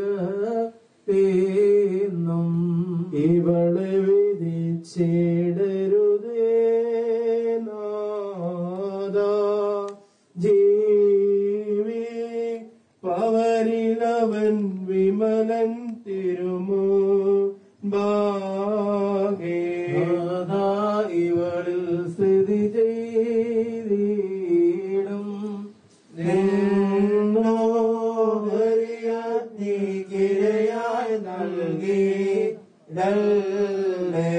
തേന്നും ഇവളെ വിധിച്ചിടരുതേ നാദ ജീവി പവരിലവൻ വിമലൻ തിരുമു ബാഹേ നാഥാ ഇവളിൽ സ്ഥിതി ചെയ്തിടും നിന്നോഹരിയായി നൽകി ഡല്ലേ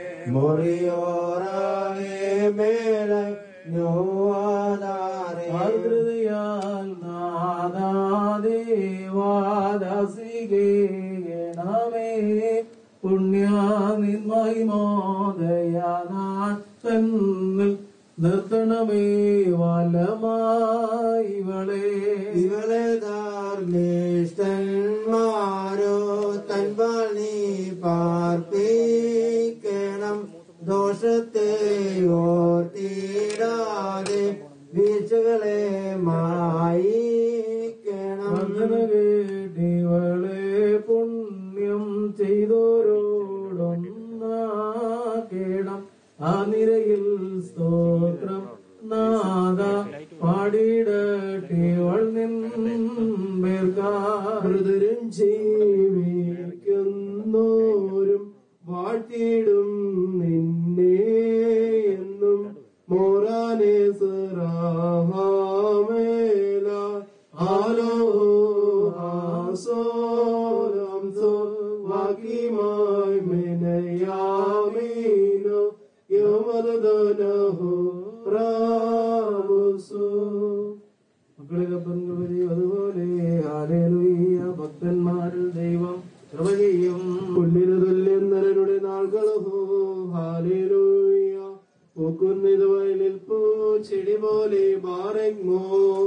മുറിയോറാകെ മേല നോവാനാരേ ആകൃതിയാൽ നാദാദേവാദസികേണമേ പുണ്യാനിന്മഹിമോദയാനാൻ തന്നിൽ നിർത്തണമേ വലമായി ഇവളെ ഇവളെ ധാർമ്മിഷ്ടന്മാരോ തൻപാൽ നീ പാർപ്പിക്കണം ദോഷത്തെ ഓർത്തിടാതെ വീഴ്ചകളെ മായിക്കണം വന്ദന കേട്ടിവളെ പുണ്യം ചെയ്തോരോടൊന്നാക്കേണം ആ നിരയിൽ സ്തോത്രം നാദ പാടിയിടട്ടിവൾ നിൻപേർക്കാർ മൃദുരം ജീവിക്കുന്നോരും വാഴ്ത്തിയിടും നിന്നെ എന്നും മോറാനെ സറാഹാമേല ആലോ ആസോരം സോ വാക്കിമായി മെനയാമീനോ യോമദനഹോ പ്രാമുസോ മക്കളിലെ പെൺകുളി അതുപോലെ ഹാലേലുയ്യ ഭക്തന്മാരിൽ ദൈവം കൃപ ചെയ്യും പുല്ലിനു തുല്യം നരനുടെ നാൾകളോ ഹാലേലൂയ പൂക്കുന്നിത് വയലിൽ പൂ ചെടി പോലെ ബാരഗ്മോ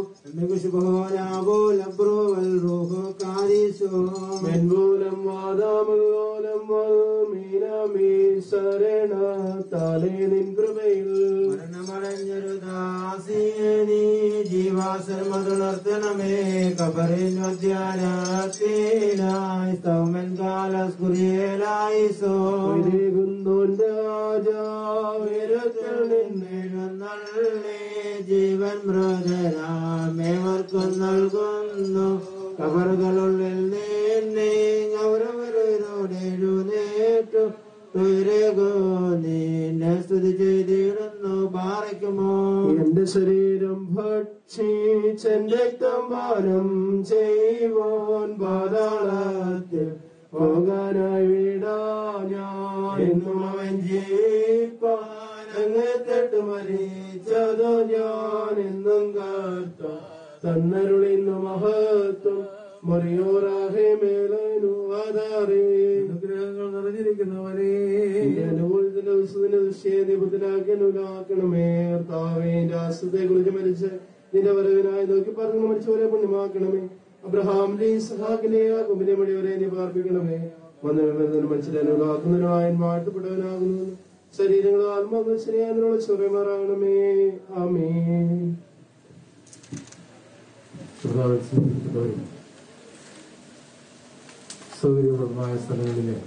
മെൻമൂലം വാദാമൂലം മീനമീ ശരണ താലേ നിൻ കൃപയിൽ മരണമടഞ്ഞൊരു ദാസിയനി ജീവാസർമതുണർത്തണമേ കബറിൽ ധ്യാനത്തിനായി സ്തൗമൻ കാലസ്കുരിയലായി സോ കുന്തോൻ രാജാവിരത്തിൽ നിന്നെ നല്ലേ ജീവൻ മൃതരാമേവർക്കും നൽകുന്നു കബറുകളുള്ളിൽ നിന്നെ ഗൗരവരോടെ എഴുന്നേറ്റു തുയരകോ നിന്നെ സ്തുതി ചെയ്തിടുന്നു പാറയ്ക്കുമോ എന്റെ ശരീരം ഭക്ഷിച്ചെന്റെ രക്തം പാനം ചെയ്യുവാൻ പാതാളത്തിൽ പോകാനായി വിടാ ഞാൻ എന്നും അവൻ ജീവിപ്പാൻ അങ്ങെത്തെട്ട് മരിച്ചതോ ഞാൻ എന്നും കാത്ത തന്നരുളിന്നു മഹത്വം മറിയോറാഹെ മേലനു ആധാരേ അനുഗ്രഹങ്ങൾ നിറഞ്ഞിരിക്കുന്നവരെ അനുകൂലത്തിന്റെ വിശുദ്ധന്റെ ദൃശ്യെ നിബുദ്ധനാക്കണമേ കർത്താവിന്റെ ആശ്രത്തെ കുറിച്ച് മരിച്ച് നിന്റെ വരവിനായി നോക്കി പറഞ്ഞു മരിച്ചവരെ പുണ്യമാക്കണമേ അബ്രഹാമിന്റെ സഹാക്കിനെ കുമ്പിനെ മടിവരെ നീ പാർപ്പിക്കണമേ വന്നതിനും മനുഷ്യരെ അനുകാക്കുന്നതിനുമായി വാഴ്ത്തപ്പെട്ടവനാകുന്നു ശരീരങ്ങളും ആത്മാക്കളും ശരിയാതിനുള്ള ചൊറമാറാകണമേ ആമേ സൗകര്യപ്രദമായ സ്ഥലങ്ങളിലെ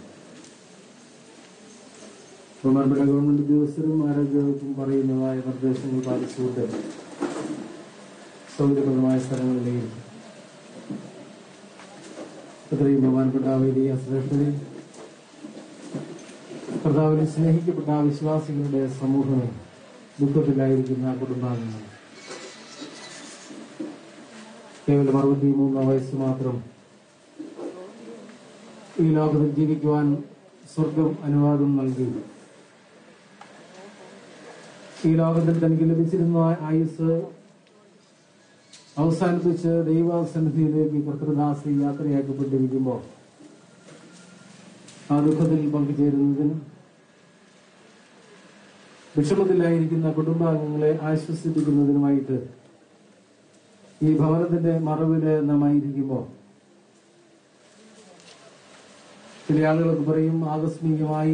ബഹുമാനപ്പെട്ട ഗവൺമെന്റ് ഉദ്യോഗസ്ഥരും ആരോഗ്യവകുപ്പും പറയുന്നതായ നിർദ്ദേശങ്ങൾ പാലിച്ചുകൊണ്ട് സൗകര്യപ്രദമായ സ്ഥലങ്ങളിലേക്ക് ഇത്രയും ബഹുമാനപ്പെട്ട വലിയ ശ്രേഷ്ഠനെ കർത്താവിനെ സ്നേഹിക്കപ്പെട്ട ആ വിശ്വാസികളുടെ സമൂഹമേ ദുഃഖത്തിലായിരിക്കുന്ന ആ കുടുംബാംഗങ്ങൾ കേവലം അറുപത്തിമൂന്ന് വയസ്സ് മാത്രം ഈ ലോകത്തിൽ ജീവിക്കുവാൻ സ്വർഗം അനുവാദം നൽകി ഈ ലോകത്തിൽ തനിക്ക് ലഭിച്ചിരുന്ന ആയുസ് അവസാനിപ്പിച്ച് ദൈവസന്നിധിയിലേക്ക് കർത്തൃദാസി യാത്രയാക്കപ്പെട്ടിരിക്കുമ്പോൾ ആ ദുഃഖത്തിൽ പങ്കുചേരുന്നതിനും വിഷമത്തിലായിരിക്കുന്ന കുടുംബാംഗങ്ങളെ ആശ്വസിപ്പിക്കുന്നതിനുമായിട്ട് ഈ ഭവനത്തിന്റെ മറവില് നാം ആയിരിക്കുമ്പോൾ ചില ആളുകളൊക്കെ പറയും ആകസ്മികമായി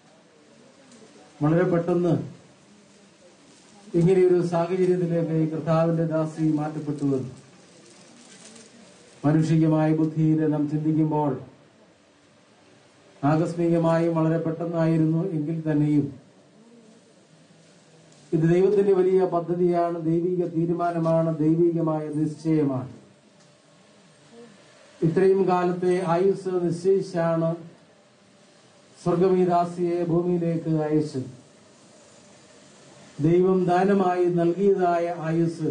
വളരെ പെട്ടെന്ന് ഇങ്ങനെയൊരു സാഹചര്യത്തിലേക്ക് ഈ കർത്താവിന്റെ ദാസി മാറ്റപ്പെട്ടു എന്ന് മാനുഷികമായ ബുദ്ധിയിൽ നാം ചിന്തിക്കുമ്പോൾ ആകസ്മികമായും വളരെ പെട്ടെന്നായിരുന്നു എങ്കിൽ തന്നെയും ഇത് ദൈവത്തിന്റെ വലിയ പദ്ധതിയാണ് ദൈവിക തീരുമാനമാണ് ദൈവികമായ നിശ്ചയമാണ് ഇത്രയും കാലത്തെ ആയുസ് നിശ്ചയിച്ചാണ് സ്വർഗമീദാസിയെ ഭൂമിയിലേക്ക് അയച്ചത് ദൈവം ദാനമായി നൽകിയതായ ആയുസ്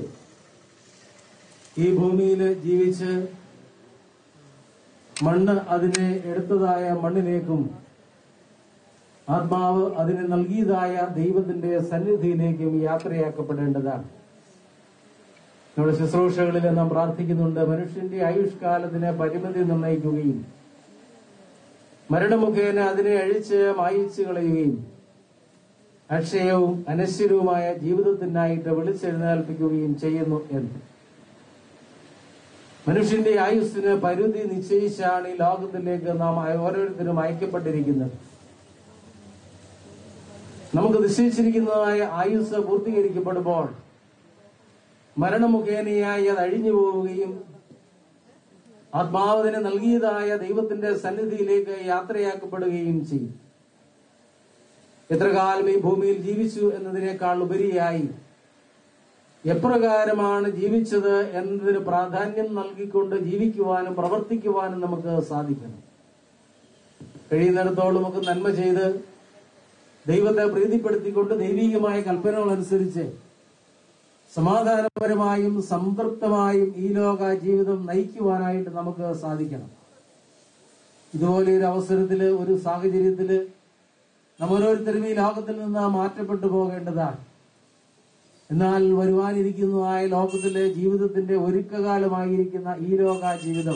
ഈ ഭൂമിയിൽ ജീവിച്ച് മണ്ണ് അതിനെ എടുത്തതായ മണ്ണിലേക്കും ആത്മാവ് അതിന് നൽകിയതായ ദൈവത്തിന്റെ സന്നിധിയിലേക്കും യാത്രയാക്കപ്പെടേണ്ടതാണ് നമ്മുടെ ശുശ്രൂഷകളിൽ നാം പ്രാർത്ഥിക്കുന്നുണ്ട് മനുഷ്യന്റെ ആയുഷ്കാലത്തിന് പരിമിതി നിർണയിക്കുകയും മരണമുഖേന അതിനെ അഴിച്ച് മായിച്ചു കളയുകയും അക്ഷയവും അനശ്വരവുമായ ജീവിതത്തിനായിട്ട് വിളിച്ചെഴുന്നേൽപ്പിക്കുകയും ചെയ്യുന്നു എന്ന് മനുഷ്യന്റെ ആയുസ്സിന് പരിധി നിശ്ചയിച്ചാണ് ഈ ലോകത്തിലേക്ക് നാം ഓരോരുത്തരും അയക്കപ്പെട്ടിരിക്കുന്നത് നമുക്ക് നിശ്ചയിച്ചിരിക്കുന്നതായ ആയുസ് പൂർത്തീകരിക്കപ്പെടുമ്പോൾ മരണമുഖേനയായി അത് അഴിഞ്ഞു പോവുകയും ആത്മാവതിന് നൽകിയതായ ദൈവത്തിന്റെ സന്നിധിയിലേക്ക് യാത്രയാക്കപ്പെടുകയും ചെയ്യും എത്ര കാലം ഈ ഭൂമിയിൽ ജീവിച്ചു എന്നതിനേക്കാൾ ഉപരിയായി എപ്രകാരമാണ് ജീവിച്ചത് എന്നതിന് പ്രാധാന്യം നൽകിക്കൊണ്ട് ജീവിക്കുവാനും പ്രവർത്തിക്കുവാനും നമുക്ക് സാധിക്കണം കഴിയുന്നിടത്തോളം നമുക്ക് നന്മ ചെയ്ത് ദൈവത്തെ പ്രീതിപ്പെടുത്തിക്കൊണ്ട് ദൈവികമായ കൽപ്പനകൾ അനുസരിച്ച് സമാധാനപരമായും സംതൃപ്തമായും ഈ ലോക ജീവിതം നയിക്കുവാനായിട്ട് നമുക്ക് സാധിക്കണം ഇതുപോലെ ഒരു അവസരത്തില് ഒരു സാഹചര്യത്തില് നാം ഓരോരുത്തരും ഈ ലോകത്തിൽ നിന്ന് മാറ്റപ്പെട്ടു പോകേണ്ടതാണ് എന്നാൽ വരുവാനിരിക്കുന്നതായ ലോകത്തിലെ ജീവിതത്തിന്റെ ഒരുക്കകാലമായിരിക്കുന്ന ഈ ലോക ജീവിതം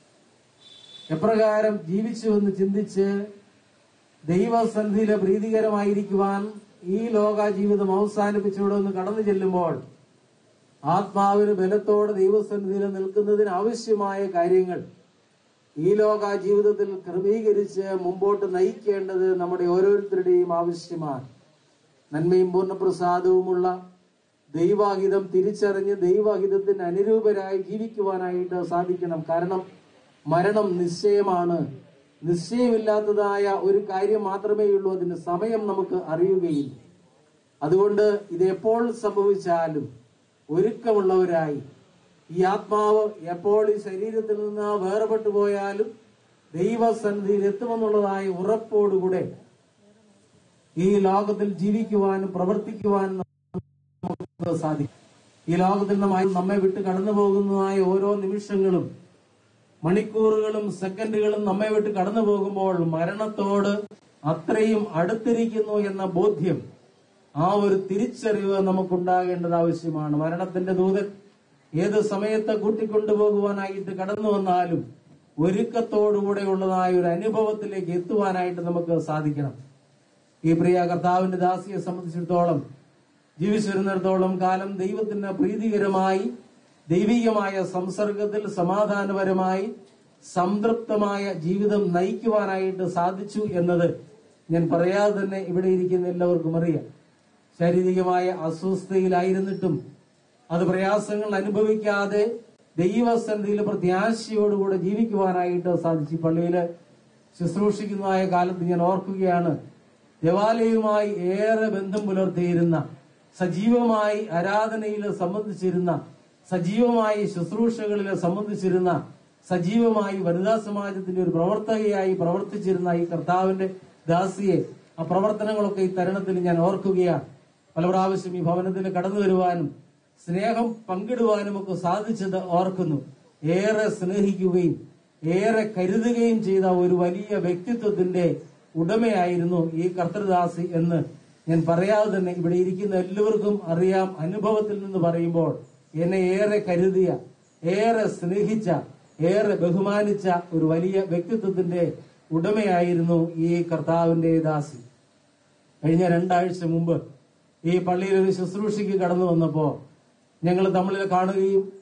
എപ്രകാരം ജീവിച്ചു എന്ന് ചിന്തിച്ച് ദൈവസന്ധിയിലെ പ്രീതികരമായിരിക്കുവാൻ ഈ ലോക ജീവിതം അവസാനിപ്പിച്ചുവിടെ ഒന്ന് കടന്നു ചെല്ലുമ്പോൾ ആത്മാവിന് ബലത്തോടെ ദൈവസന്നിധിയിൽ നിൽക്കുന്നതിന് ആവശ്യമായ കാര്യങ്ങൾ ഈ ലോക ജീവിതത്തിൽ ക്രമീകരിച്ച് മുമ്പോട്ട് നയിക്കേണ്ടത് നമ്മുടെ ഓരോരുത്തരുടെയും ആവശ്യമാണ് നന്മയും പൂർണ്ണപ്രസാദവുമുള്ള ദൈവഹിതം തിരിച്ചറിഞ്ഞ് ദൈവഹിതത്തിന് അനുരൂപരായി ജീവിക്കുവാനായിട്ട് സാധിക്കണം കാരണം മരണം നിശ്ചയമാണ് നിശ്ചയമില്ലാത്തതായ ഒരു കാര്യം മാത്രമേ ഉള്ളൂ അതിന് സമയം നമുക്ക് അറിയുകയില്ല അതുകൊണ്ട് ഇത് എപ്പോൾ സംഭവിച്ചാലും ഒരുക്കമുള്ളവരായി ഈ ആത്മാവ് എപ്പോൾ ഈ ശരീരത്തിൽ നിന്ന് വേർപെട്ടു പോയാലും ദൈവസന്നിധിയിൽ എത്തുമെന്നുള്ളതായ ഉറപ്പോടുകൂടെ ഈ ലോകത്തിൽ ജീവിക്കുവാനും പ്രവർത്തിക്കുവാനും നമുക്ക് സാധിക്കും ഈ ലോകത്തിൽ നമ്മ നമ്മെ വിട്ട് കടന്നു പോകുന്നതായ ഓരോ നിമിഷങ്ങളും മണിക്കൂറുകളും സെക്കൻഡുകളും നമ്മെ വിട്ട് കടന്നു പോകുമ്പോൾ മരണത്തോട് അത്രയും അടുത്തിരിക്കുന്നു എന്ന ബോധ്യം ആ ഒരു തിരിച്ചറിവ് നമുക്കുണ്ടാകേണ്ടത് ആവശ്യമാണ് മരണത്തിന്റെ ദൂതൻ ഏത് സമയത്ത് കൂട്ടിക്കൊണ്ടുപോകുവാനായിട്ട് കടന്നു വന്നാലും ഒരുക്കത്തോടുകൂടെ ഉള്ളതായ ഒരു അനുഭവത്തിലേക്ക് എത്തുവാനായിട്ട് നമുക്ക് സാധിക്കണം ഈ പ്രിയ കർത്താവിന്റെ ദാസിയെ സംബന്ധിച്ചിടത്തോളം ജീവിച്ചിരുന്നിടത്തോളം കാലം ദൈവത്തിന് പ്രീതികരമായി ദൈവികമായ സംസർഗത്തിൽ സമാധാനപരമായി സംതൃപ്തമായ ജീവിതം നയിക്കുവാനായിട്ട് സാധിച്ചു എന്നത് ഞാൻ പറയാതെ തന്നെ ഇവിടെ ഇരിക്കുന്ന എല്ലാവർക്കും അറിയാം ശാരീരികമായ അസ്വസ്ഥതയിലായിരുന്നിട്ടും അത് പ്രയാസങ്ങൾ അനുഭവിക്കാതെ ദൈവസന്നിധിയിൽ പ്രത്യാശയോടുകൂടെ ജീവിക്കുവാനായിട്ട് സാധിച്ചു ഈ പള്ളിയില് ശുശ്രൂഷിക്കുന്നതായ കാലത്ത് ഞാൻ ഓർക്കുകയാണ് ദേവാലയവുമായി ഏറെ ബന്ധം പുലർത്തിയിരുന്ന സജീവമായി ആരാധനയിൽ സംബന്ധിച്ചിരുന്ന സജീവമായി ശുശ്രൂഷകളിൽ സംബന്ധിച്ചിരുന്ന സജീവമായി വനിതാ സമാജത്തിന്റെ ഒരു പ്രവർത്തകയായി പ്രവർത്തിച്ചിരുന്ന ഈ കർത്താവിന്റെ ദാസിയെ ആ പ്രവർത്തനങ്ങളൊക്കെ ഈ തരുണത്തിൽ ഞാൻ ഓർക്കുകയാണ് പല പ്രാവശ്യം ഈ ഭവനത്തിൽ കടന്നു വരുവാനും സ്നേഹം പങ്കിടുവാനും ഒക്കെ സാധിച്ചത് ഓർക്കുന്നു ഏറെ സ്നേഹിക്കുകയും ഏറെ കരുതുകയും ചെയ്ത ഒരു വലിയ വ്യക്തിത്വത്തിന്റെ ഉടമയായിരുന്നു ഈ കർത്തൃദാസി എന്ന് ഞാൻ പറയാതെ തന്നെ ഇവിടെ ഇരിക്കുന്ന എല്ലാവർക്കും അറിയാം അനുഭവത്തിൽ നിന്ന് പറയുമ്പോൾ എന്നെ ഏറെ കരുതിയ ഏറെ സ്നേഹിച്ച ഏറെ ബഹുമാനിച്ച ഒരു വലിയ വ്യക്തിത്വത്തിന്റെ ഉടമയായിരുന്നു ഈ കർത്താവിന്റെ ദാസി കഴിഞ്ഞ രണ്ടാഴ്ച മുമ്പ് ഈ പള്ളിയിൽ ഒരു ശുശ്രൂഷയ്ക്ക് കടന്നു വന്നപ്പോ ഞങ്ങൾ തമ്മിൽ കാണുകയും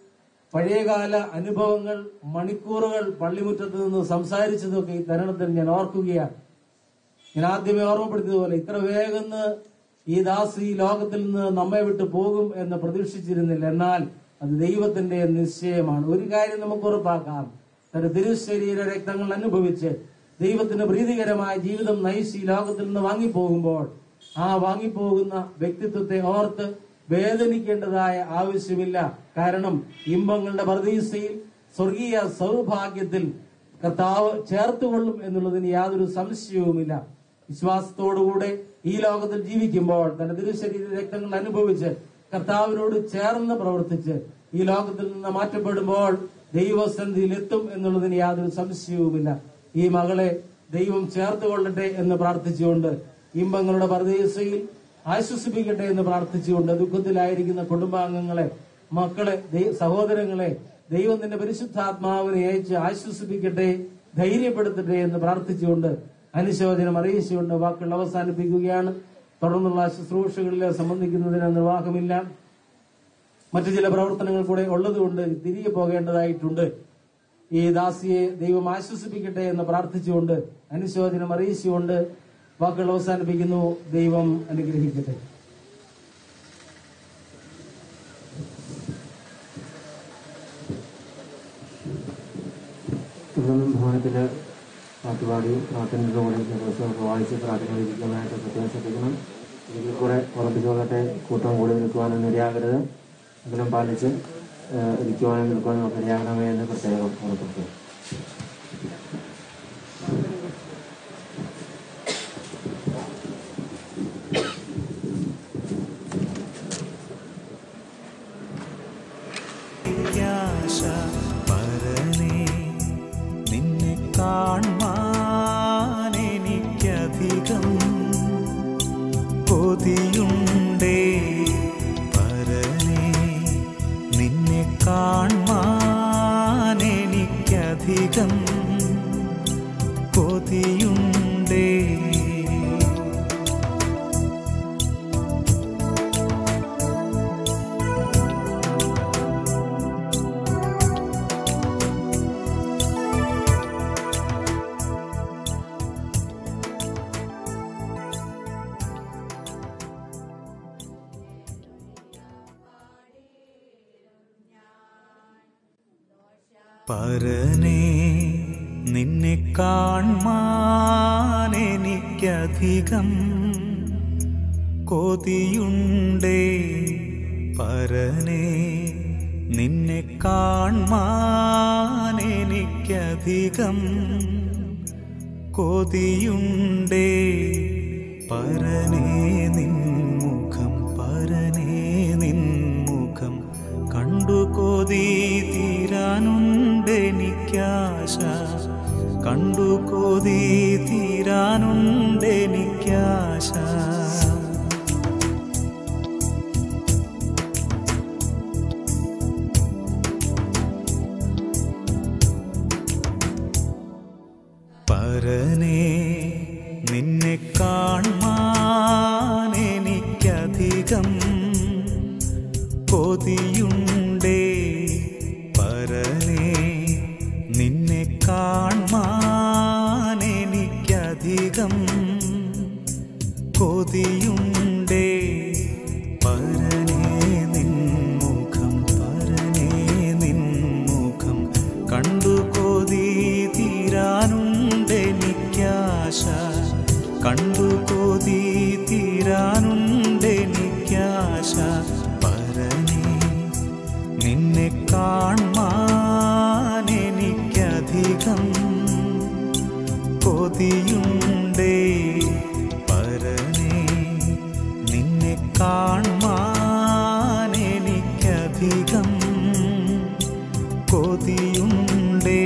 പഴയകാല അനുഭവങ്ങൾ മണിക്കൂറുകൾ പള്ളിമുറ്റത്ത് നിന്ന് സംസാരിച്ചതൊക്കെ ഈ തരുണത്തിൽ ഞാൻ ഓർക്കുകയാണ് ഞാൻ ആദ്യമേ ഓർമ്മപ്പെടുത്തിയതുപോലെ ഇത്ര വേഗം ഈ ദാസ് ഈ ലോകത്തിൽ നിന്ന് നമ്മെ വിട്ടു പോകും എന്ന് പ്രതീക്ഷിച്ചിരുന്നില്ല എന്നാൽ അത് ദൈവത്തിന്റെ നിശ്ചയമാണ് ഒരു കാര്യം നമുക്ക് ഉറപ്പാക്കാം തന്റെ തിരുശരീര രക്തങ്ങൾ അനുഭവിച്ച് ദൈവത്തിന് പ്രീതികരമായ ജീവിതം നയിച്ച് ഈ ലോകത്തിൽ നിന്ന് വാങ്ങിപ്പോകുമ്പോൾ ആ വാങ്ങിപ്പോകുന്ന വ്യക്തിത്വത്തെ ഓർത്ത് വേദനിക്കേണ്ടതായ ആവശ്യമില്ല കാരണം ഇമ്പങ്ങളുടെ പ്രതീക്ഷയിൽ സ്വർഗീയ സൗഭാഗ്യത്തിൽ കർത്താവ് ചേർത്തുകൊള്ളും എന്നുള്ളതിന് യാതൊരു സംശയവുമില്ല വിശ്വാസത്തോടുകൂടെ ഈ ലോകത്തിൽ ജീവിക്കുമ്പോൾ തന്റെ തിരുശരീര രക്തങ്ങൾ അനുഭവിച്ച് കർത്താവിനോട് ചേർന്ന് പ്രവർത്തിച്ച് ഈ ലോകത്തിൽ നിന്ന് മാറ്റപ്പെടുമ്പോൾ ദൈവസന്ധിയിൽ എത്തും എന്നുള്ളതിന് യാതൊരു സംശയവുമില്ല ഈ മകളെ ദൈവം ചേർത്തുകൊള്ളട്ടെ എന്ന് പ്രാർത്ഥിച്ചുകൊണ്ട് ഇമ്പങ്ങളുടെ പരദേശയിൽ ആശ്വസിപ്പിക്കട്ടെ എന്ന് പ്രാർത്ഥിച്ചുകൊണ്ട് ദുഃഖത്തിലായിരിക്കുന്ന കുടുംബാംഗങ്ങളെ മക്കളെ ദൈ- സഹോദരങ്ങളെ ദൈവം തന്റെ പരിശുദ്ധാത്മാവിനെ അയച്ച് ആശ്വസിപ്പിക്കട്ടെ ധൈര്യപ്പെടുത്തട്ടെ എന്ന് പ്രാർത്ഥിച്ചുകൊണ്ട് അനുശോചനം അറിയിച്ചുകൊണ്ട് വാക്കുകൾ അവസാനിപ്പിക്കുകയാണ് തുടർന്നുള്ള ശുശ്രൂഷകളിൽ സംബന്ധിക്കുന്നതിന് നിർവാഹമില്ല മറ്റു ചില പ്രവർത്തനങ്ങൾ കൂടെ ഉള്ളതുകൊണ്ട് തിരികെ പോകേണ്ടതായിട്ടുണ്ട് ഈ ദാസിയെ ദൈവം ആശ്വസിപ്പിക്കട്ടെ എന്ന് പ്രാർത്ഥിച്ചുകൊണ്ട് അനുശോചനം അറിയിച്ചുകൊണ്ട് വാക്കുകൾ അവസാനിപ്പിക്കുന്നു ദൈവം അനുഗ്രഹിക്കട്ടെ തുടർന്നും ഭവനത്തില് പാട്ടുപാടി പ്രാർത്ഥനയിലൂടെ ദിവസമൊക്കെ വായിച്ച് പ്രാർത്ഥന ഇരിക്കാനായിട്ട് പ്രത്യേകം ശ്രദ്ധിക്കണം ഇതിൽ കൂടെ ഉറപ്പിച്ചോളട്ടെ കൂട്ടം കൂടി നിൽക്കുവാനും ഇടയാകരുത് അകലം പാലിച്ച് ഏഹ്, ഇരിക്കുവാനും നിൽക്കുവാനും ഒക്കെ ഇടയാകണമേ എന്ന് പ്രത്യേകം ഓർപ്പിക്കുക പ്രത്യാശ പരനേ നിന്നെ കാണാൻ എനിക്കധികം കൊതിയുണ്ടേ പരനേ നിന്നെ കാണാൻ എനിക്കധികം കൊതിയുണ്ടേ പരനേ നിന്നെ കാണാൻ എനിക്കധികം കൊതിയുണ്ടേ പരനേ നിന്നെ കാണാൻ എനിക്കധികം കൊതിയുണ്ടേ പരനേ നിൻമുഖം പരനേ നിൻമുഖം കണ്ടു കൊതി തീരാനുണ്ടെനിക്കാശ കണ്ടു കൊതി തീരാനുണ്ടെനിക്കാശ പരനേ നിന്നെ കാണാൻ എനിക്കധികം കൊതിയുണ്ടേ പരനേ നിന്നെ കാണാൻ എനിക്കധികം കൊതിയുണ്ടേ പരനേ നിൻമുഖം പരനേ നിൻമുഖം കണ്ടു കൊതി തീരാനുണ്ടെനിക്കാശ കണ്ടു കൊതി തീരാനുണ്ടെനിക്കാശ പരനേ നിന്നെ കാണാൻ എനിക്കധികം കൊതിയുണ്ടേ പരനേ നിന്നെ കാണാൻ എനിക്കധികം കൊതിയുണ്ടേ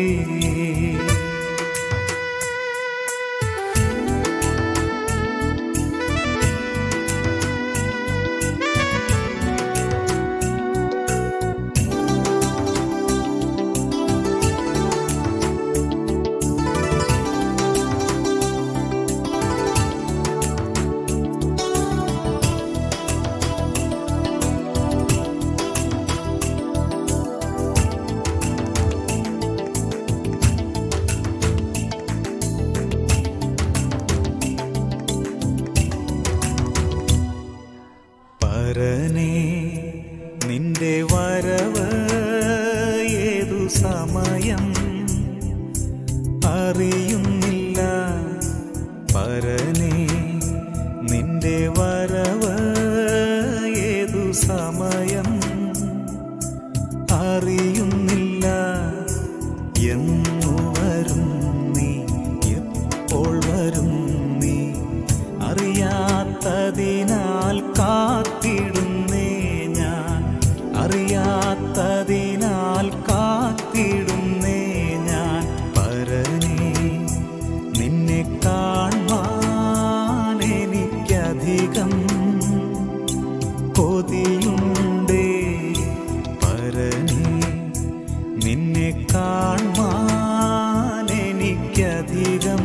പരനേ നിന്റെ വരവ് ഏതു സമയം അറിയുന്നില്ല എന്നു വരും നീ എപ്പോൾ വരും നീ അറിയാത്തതിനാൽ കാത്തിടുന്നേ ഞാൻ അറിയാത്തതിനാൽ കാത്തിടുന്നേ ഞാൻ പരനേ നിന്നെ കാണാൻ എനിക്കധികം കൊതിയുണ്ടേ പരനേ നിന്നെ കാണാൻ എനിക്കധികം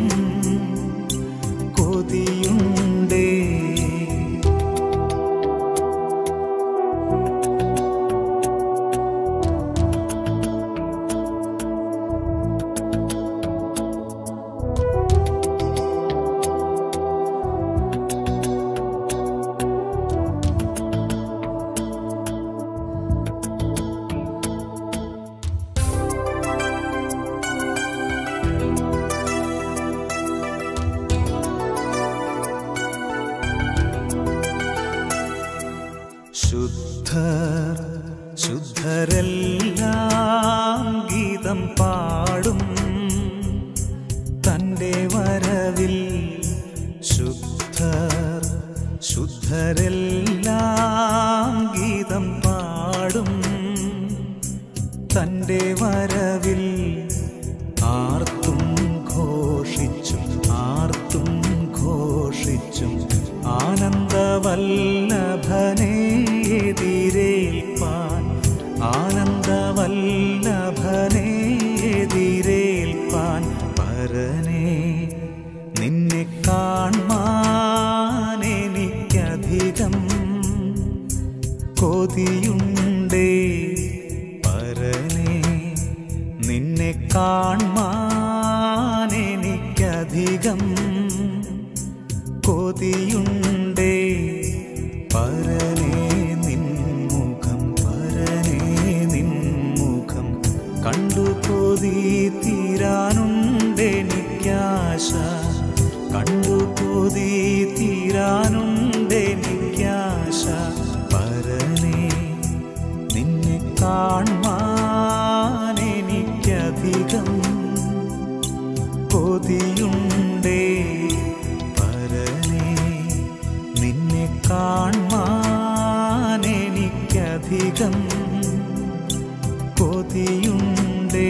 കൊതിയുണ്ടേ ശുദ്ധർ ശുദ്ധരെല്ലാം ഗീതം പാടും തൻ്റെ വരവിൽ ശുദ്ധർ ശുദ്ധരെല്ലാം ഗീതം പാടും തൻ്റെ വരവിൽ ആർത്തും ഘോഷിച്ചും ആർത്തും ഘോഷിച്ചും ആനന്ദവല്ലഭനെ എതിരേൽപ്പാൻ ആനന്ദവല്ലഭനെ എതിരേൽപ്പാൻ പരനെ നിന്നെ കാണാൻ എനിക്കധികം കൊതിയുണ്ടേ പരനെ നിന്നെ കാണാൻ എനിക്കധികം കൊതിയുണ്ടേ പരനെ നിൻമുഖം പരനെ നിൻമുഖം കണ്ടു കൊതി തീരാനുണ്ടെനിക്കാശ കണ്ടു കൊതി തീരാനുണ്ടെനിക്കാശ പരനെ നിന്നെ കാണാൻ എനിക്കധികം കൊതിയുണ്ടേ പരനെ നിന്നെ കാണാൻ എനിക്കധികം കൊതിയുണ്ടേ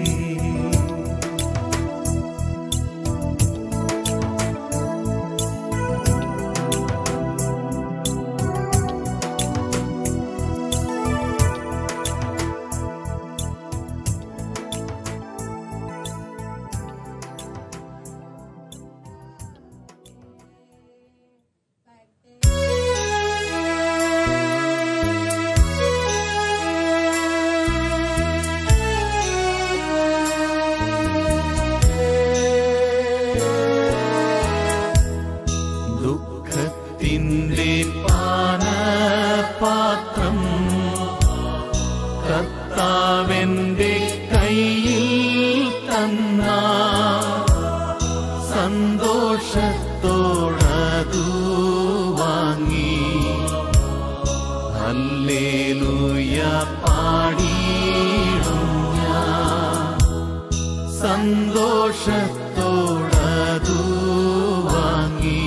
ദുഃഖത്തിൻ്റെ പാനപാത്രം കർത്താവെന്റെ കയ്യിൽ തന്ന സന്തോഷത്തോടതു വാങ്ങി ഹല്ലേലൂയ പാടിയിടും ഞാൻ സന്തോഷത്തോടതു വാങ്ങി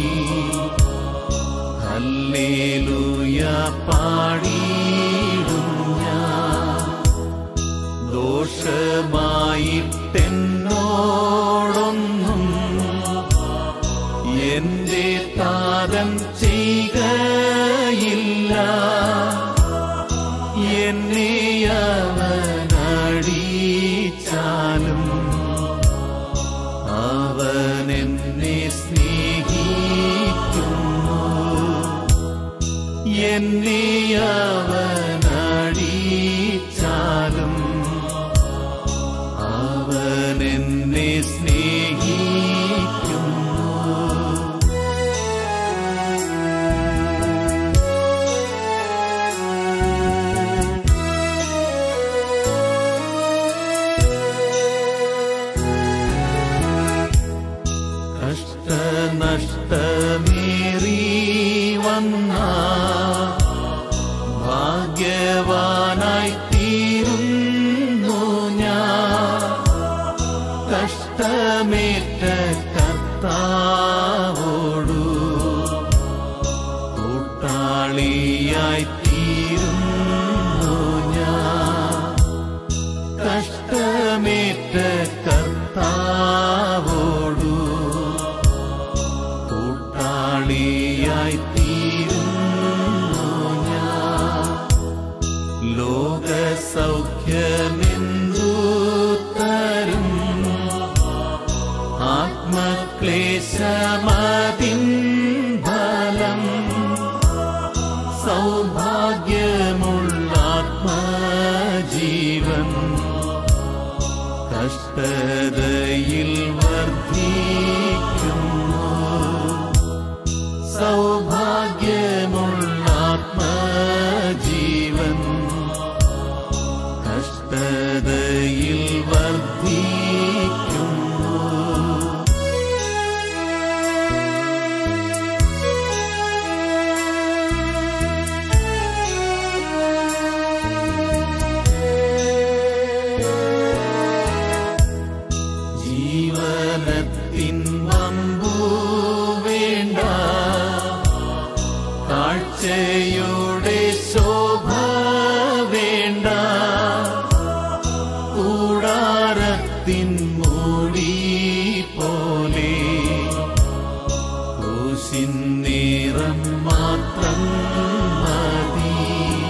ഹല്ലേലൂയ പാടിയിടും ഞാൻ ദോഷമായിട്ടെന്നോടൊന്നും എന്റെ താതൻ ചെയ്യുകയില്ല എന്നെ അവനടിച്ചാലും അവൻ എന്നെ സ്നേഹിക്കുന്നു എന്നെ അവനടിച്ചാലും അവൻ എന്നെ സ്നേഹിക്കുന്നു കഷ്ട നഷ്ടമേറി വന്ന ഭാഗ്യവാനായി തീരുന്നു ഞാൻ കഷ്ടമേറ്റ കർത്താവോടു കൂട്ടാളിയായി തീരുന്നു ഞാൻ കഷ്ടമേറ്റ കർത്താവോടു കൂട്ടാളിയായി തീരുന്നു ഞാൻ ലോക സൗഖ്യമെന്തു തരും ആത്മക്ലേശമതിൻ ഫലം സൗഭാഗ്യമുള്ള ആത്മജീവൻ കഷ്ടതയിൽ വർദ്ധിക്കുന്നു സൗഭാഗ്യമുള്ള ആത്മജീവൻ കഷ്ടതയിൽ വർദ്ധിക്കുന്നു ജീവനത്തിൻ വമ്പു വേണ്ട കാഴ്ചയുടെ ശോഭ വേണ്ട കൂടാരത്തിൻ മൂടി പോലെ ക്രൂശിൻ നിറം മാത്രം മതി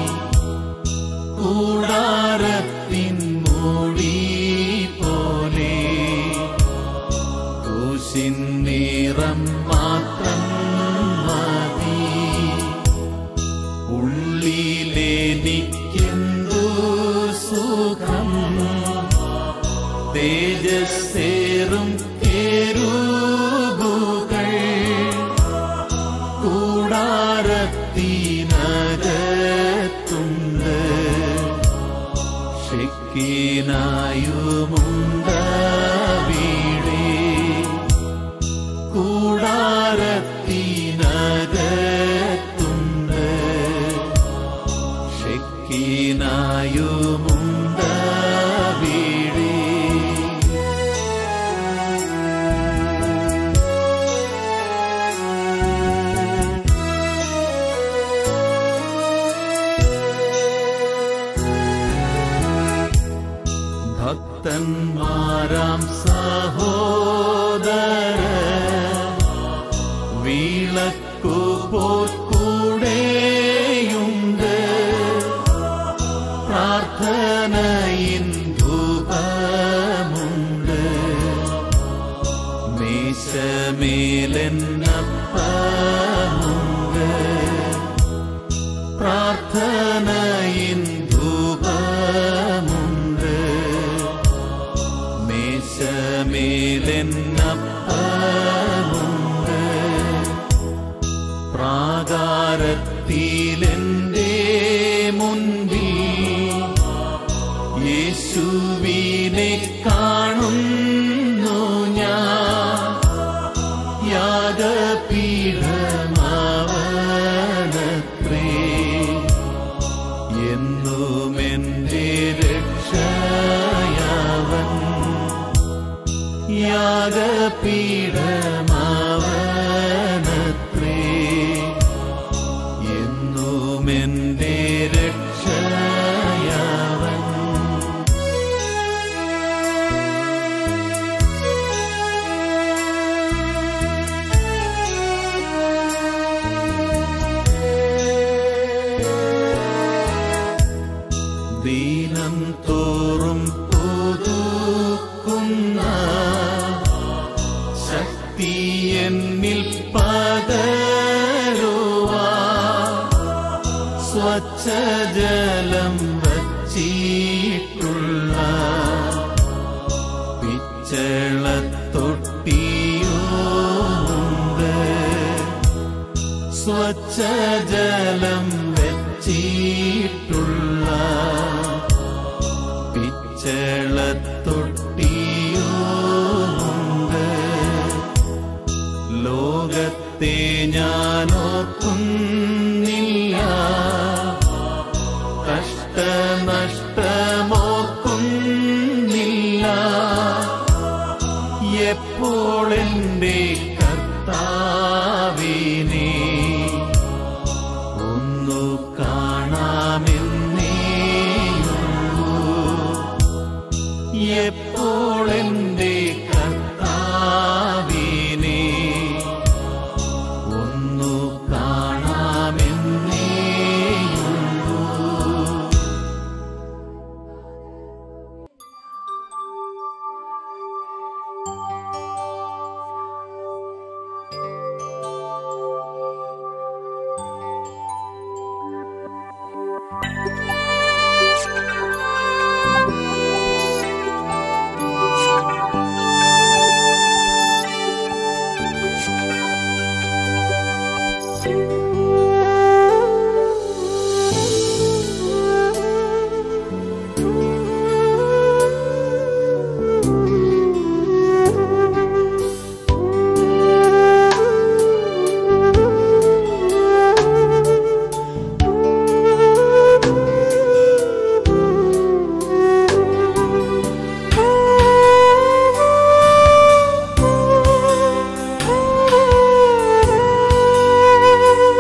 കൂടാരത്തിൻ മൂടി പോലെ ക്രൂശിൻ നിറം മാത്രം മതി ഉള്ളിലെനിക്കെന്തു സുഖം തേജസ്സേറും കേരുകുകൾ കൂടാരത്തിനകത്തുണ്ട് ഷിക്കിനായുമുണ്ട് വീടേ കൂടാരത്തിനകത്തുണ്ട് ഷിക്കിനായുമുണ്ട് വീടേ ഭക്തന്മാരാം സഹോദര വീളക്കു പോർക്കൂടെയുണ്ട് പ്രാർത്ഥനയിൻ ധൂപമുണ്ട് മേശമേലെന്നപ്പമുണ്ട് പ്രാർത്ഥനയിൻ ധൂപമുണ്ട് മേശമേലെന്നപ്പമുണ്ട് പ്രാകാരത്തിലെന്റെ മുൻപിൽ യേശുവിനെ കാണുന്നു ഞാൻ യാഗപീഠമാവനത്രേ എന്നും എന്റെ രക്ഷയാവൻ യാഗപീഠമാവനത്രേ എന്നും എന്റെ രക്ഷയാവൻ ദീനം തോറും പുതുക്കുന്ന ശക്തി എന്നിൽ പകരുവാ സ്വച്ഛജലം വച്ചിട്ടുള്ള പിച്ചളത്തൊട്ടിയുമുണ്ട് സ്വച്ഛജലം വെച്ചിട്ടുള്ള പിച്ചളത്തൊട്ടിയുമുണ്ട് ലോകത്തെ ഞാൻ ഓർക്കുന്നില്ല കഷ്ടനഷ്ടമോർക്കുന്നില്ല എപ്പോൾ എൻ്റെ കർത്താവിനെ ഒന്നു കാണാമെന്നേയുള്ളൂ എപ്പോൾ എൻ്റെ കർത്താവിനെ ഒന്നു കാണാമെന്നേയുള്ളൂ Thank you.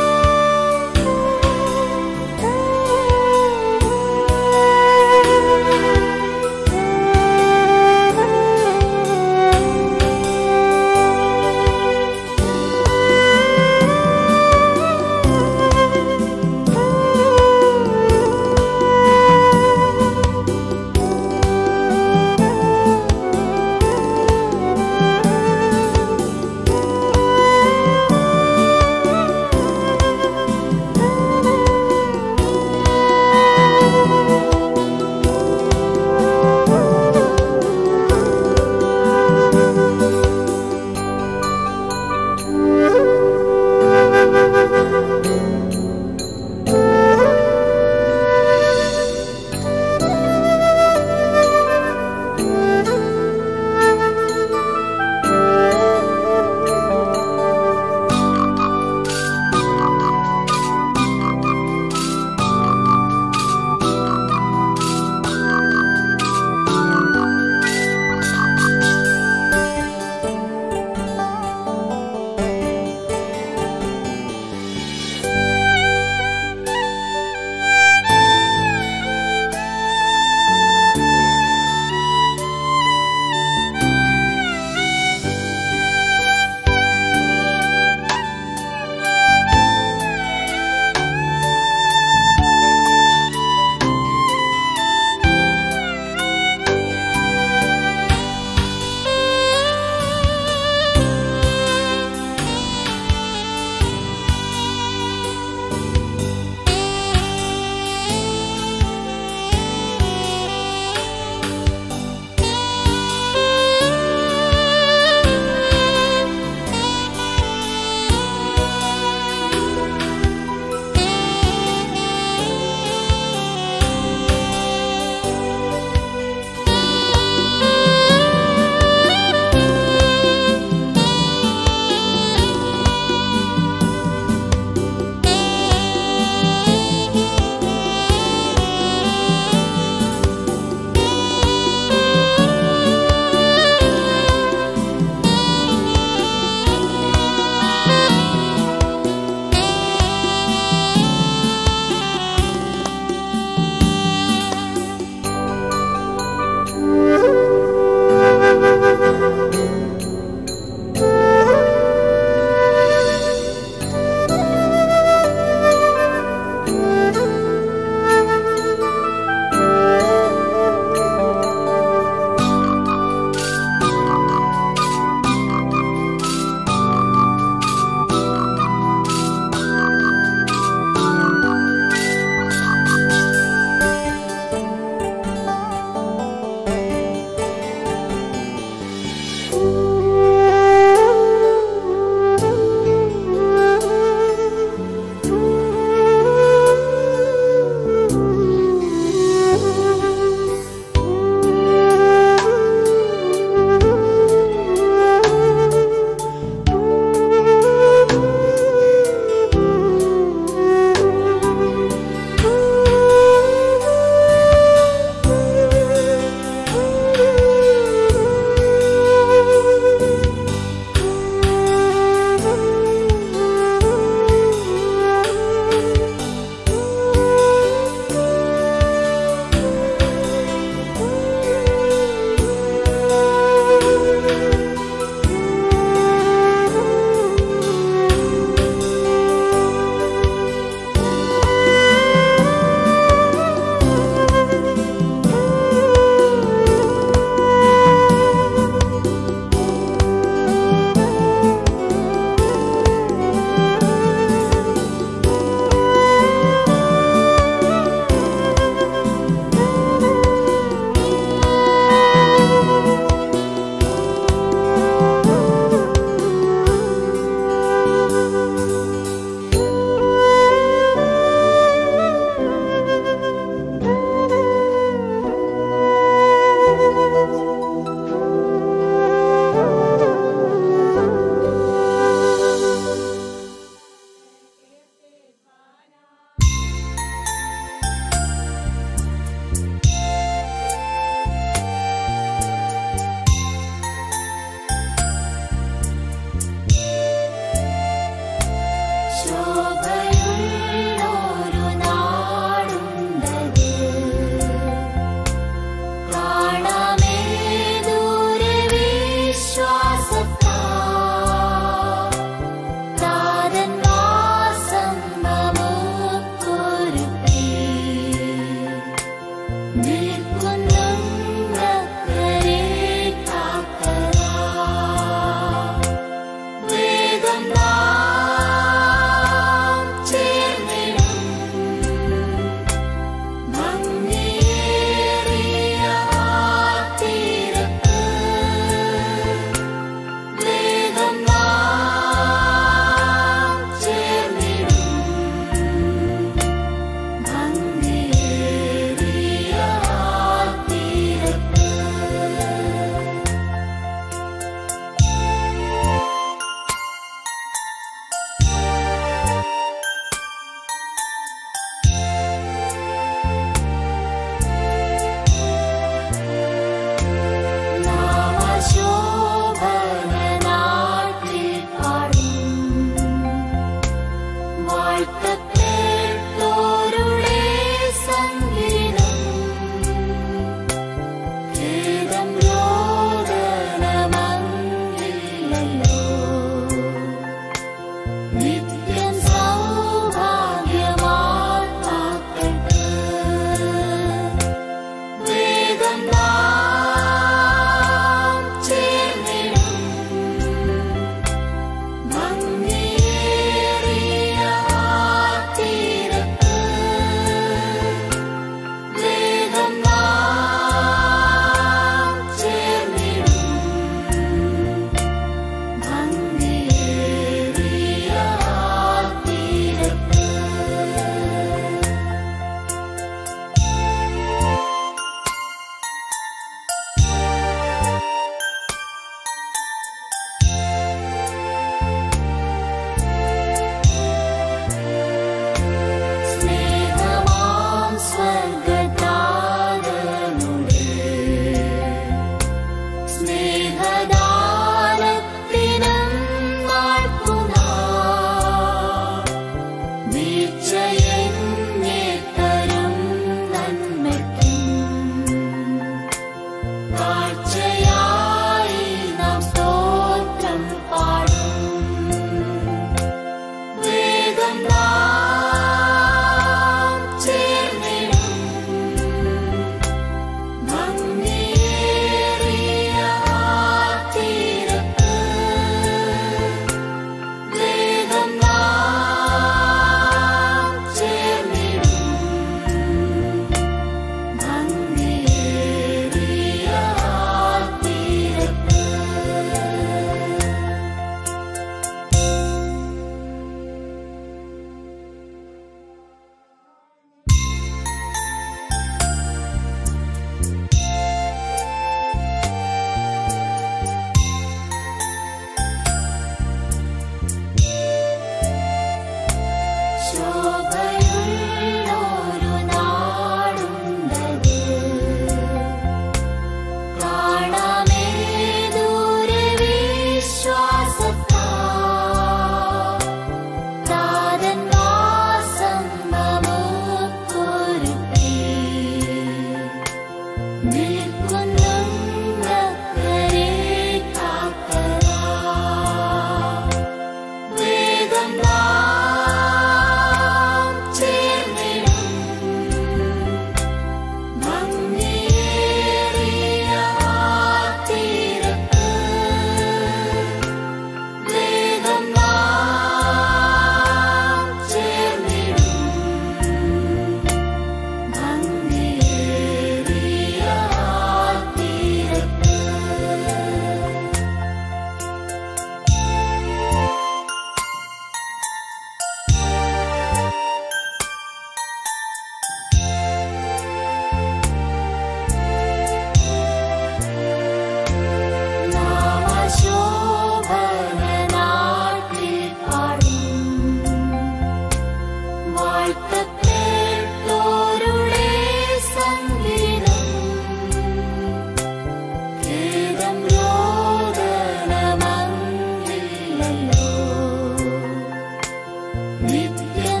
നിത്യം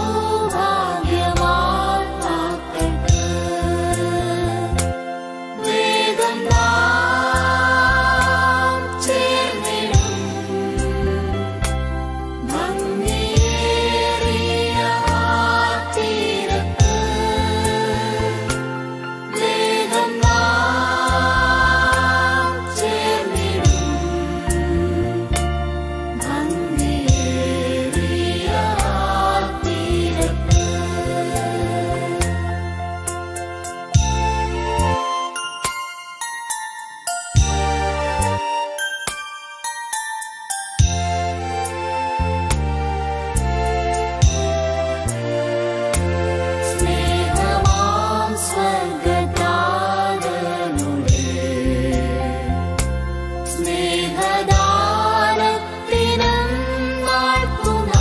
സൗഭാഗ്യവാന്മാക്കൾക്ക് വേഗം നാം ചേർന്നിടും ഭംഗിയേറിയ ആ തീരത്ത് വേഗം നാം ചേർന്നിടും ഭംഗിയേറിയ ആ തീരത്ത് സ്നേഹമാം സ്വർഗദാതനുടെ സ്നേഹദാനത്തിനം വാഴ്ത്തുനാ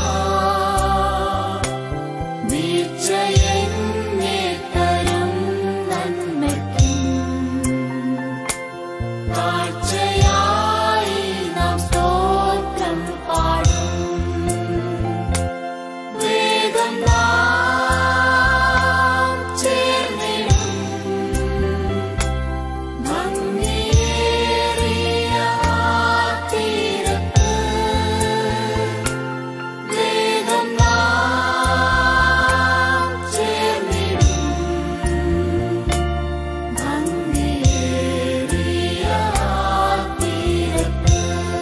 വീഴ്ചയെന്നെ തരും നന്മയ്ക്കും കാഴ്ചയായി നാം സ്തോത്രം പാടും വേഗം നാം ചേർന്നിടും ഭംഗിയേറിയ ആ തീരത്ത് വേഗം നാം ചേർന്നിടും ഭംഗിയേറിയ ആ തീരത്ത്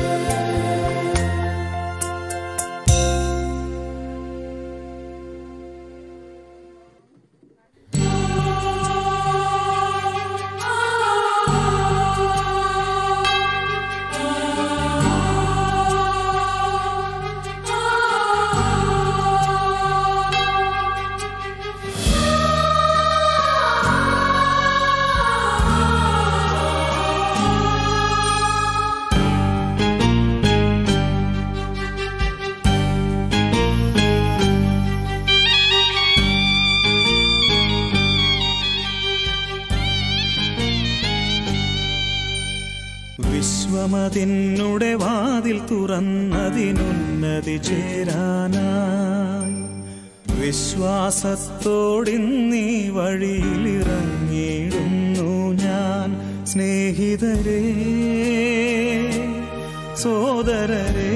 വിശ്വമതിനുടെ വാതിൽ തുറന്നതിനുന്നതി ചേരാനായി വിശ്വാസത്തോടിന്നീ വഴിയിലിറങ്ങിയിടുന്നു ഞാൻ സ്നേഹിതരേ സോദരരേ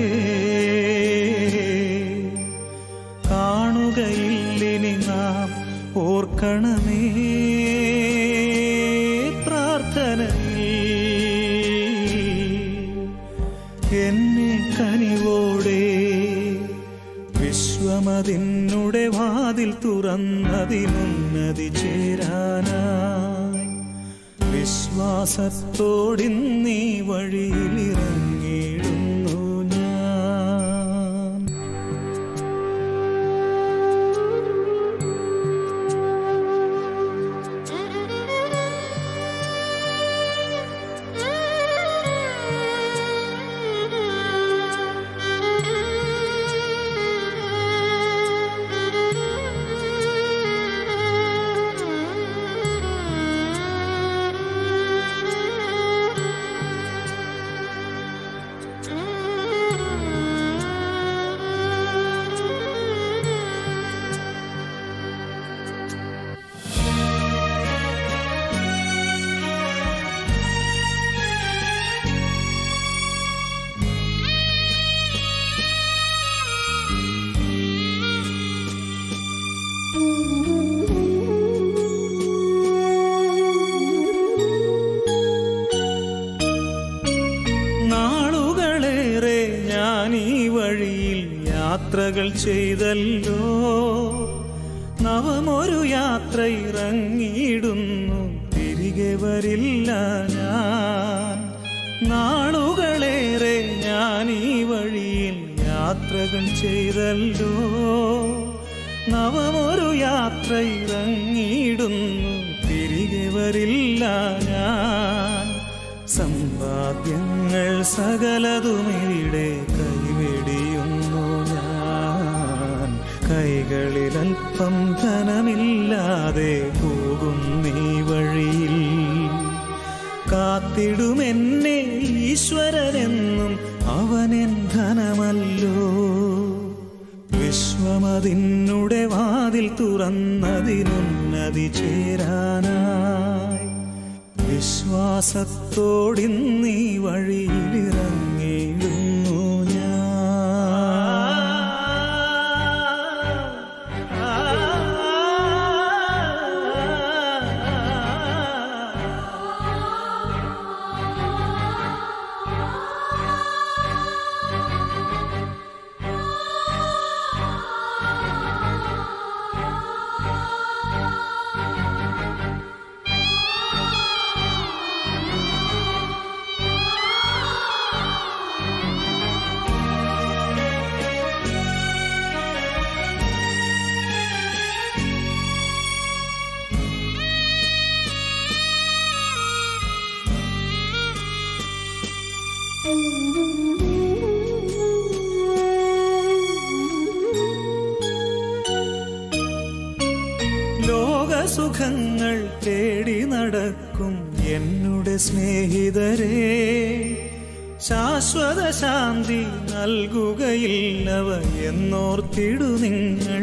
കാണുകയില്ലിനി നാം ഓർക്കണമേ പ്രാർത്ഥനയിൽ എന്നെ കനിവോടെ വിശ്വമതിനുടെ വാതിൽ തുറന്നതിനുന്നതി ചേരാനായി വിശ്വാസത്തോടിന്നീ വഴിയിലിറങ്ങിയിടുന്നു ഞാൻ നാളുകളേറെ ഞാൻ ഈ വഴിയിൽ യാത്രകൾ ചെയ്തല്ലോ നവമൊരു യാത്ര ഇറങ്ങിയിടുന്നു തിരികെ വരില്ല ഞാൻ നാളുകളേറെ ഞാൻ ഈ വഴിയിൽ യാത്രകൾ ചെയ്തല്ലോ നവമൊരു യാത്ര ഇറങ്ങിയിടുന്നു തിരികെ വരില്ല ഞാൻ സമ്പാദ്യങ്ങൾ സകലതുമിവിടെ കൈവെടിയുന്നു ഞാൻ കൈകളിലൽപ്പം ധനമില്ലാതെ പോകും നീ വഴിയിൽ കാത്തിടുമെന്നെ ഈശ്വരനെന്നും അവനെൻ ധനമല്ലോ വിശ്വമതിന്നുടെ വാതിൽ തുറന്നതിനുന്നതി ചേരാനായി വിശ്വാസത്തോടിന്നീ വഴിയിലിറങ്ങിയിടുന്നു ഞാൻ ലോകസുഖങ്ങൾ തേടി നടക്കും എന്നുടെ സ്നേഹിതരെ ശാശ്വത ശാന്തി നൽകുകയില്ലവ എന്നോർത്തിടു നിങ്ങൾ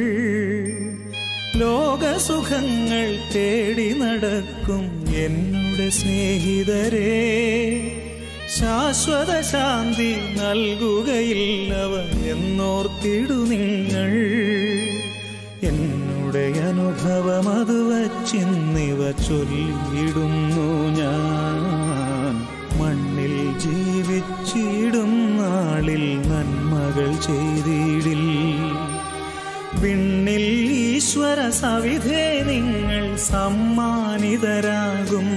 ലോകസുഖങ്ങൾ തേടി നടക്കും എന്നുടെ സ്നേഹിതരെ ശാശ്വത ശാന്തി നൽകുകയില്ലവ എന്നോർത്തിടു നിങ്ങൾ എന്നുടെ അനുഭവം അത് വച്ചിന്നിവ ചൊല്ലിയിടുന്നു ഞാൻ മണ്ണിൽ ജീവിച്ചിടും നാളിൽ നന്മകൾ ചെയ്തിടിൽ വിണ്ണിൽ ഈശ്വര സവിധേ നിങ്ങൾ സമ്മാനിതരാകും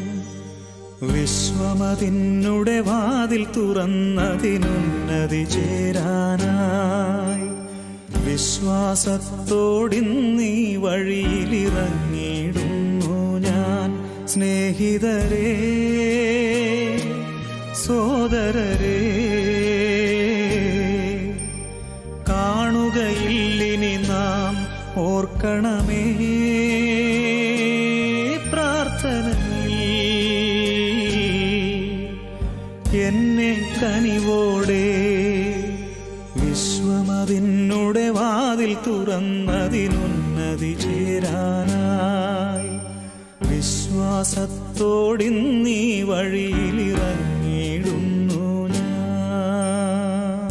വിശ്വമതിന്നുടെ വാതിൽ തുറന്നതിനുന്നതി ചേരാനായി വിശ്വാസത്തോടിന്നീ വഴിയിലിറങ്ങിയിടുന്നു ഞാൻ സ്നേഹിതരേ സോദരരേ കാണുകയില്ലിനി നാം ഓർക്കണമേ പ്രാർത്ഥനയിൽ എന്നെ കനിവോടെ വിശ്വമതിന്നുടെ വാതിൽ തുറന്നതിനുന്നതി ചേരാനായി വിശ്വാസത്തോടിന്നീ വഴിയിലിറങ്ങിയിടുന്നു ഞാൻ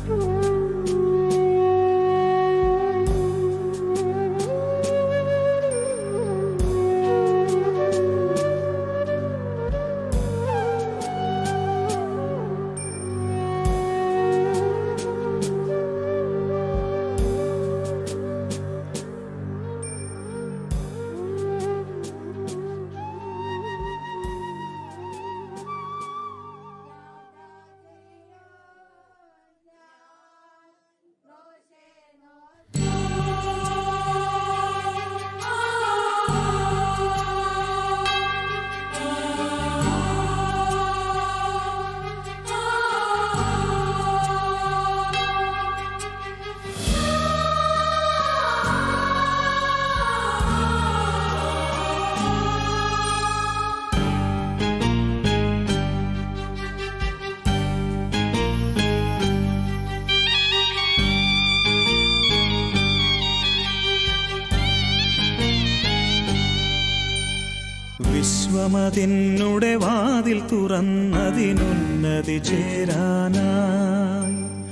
വിശ്വമതിന്നുടെ വാതിൽ തുറന്നതിനുന്നതി ചേരാനായി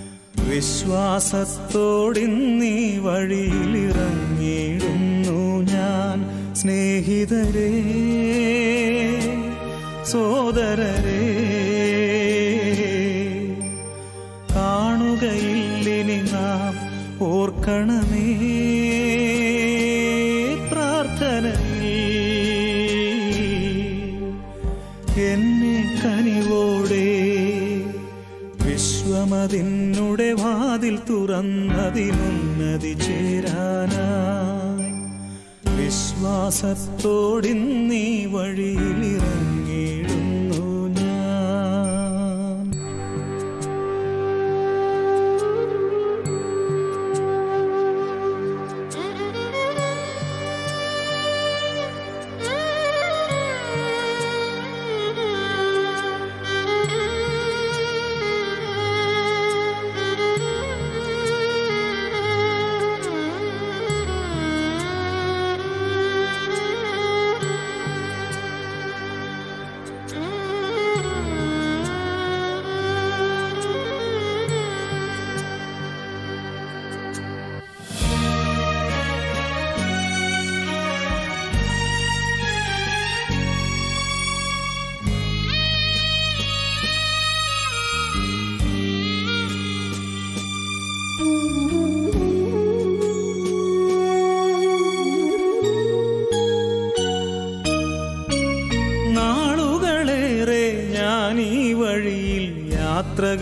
വിശ്വാസത്തോടിന്നീ വഴിയിലിറങ്ങിയിടുന്നു ഞാൻ സ്നേഹിതരേ സോദരരേ കാണുകയില്ലിനി നാം ഓർക്കണമേ പ്രാർത്ഥനയിൽ എന്നെ കനിവോടെ വിശ്വമതിന്നുടെ വാതിൽ തുറന്നതിനുന്നതി ചേരാനായി വിശ്വാസത്തോടിന്നീ വഴിയിലിറങ്ങിയിടുന്നു ഞാൻ Thank you.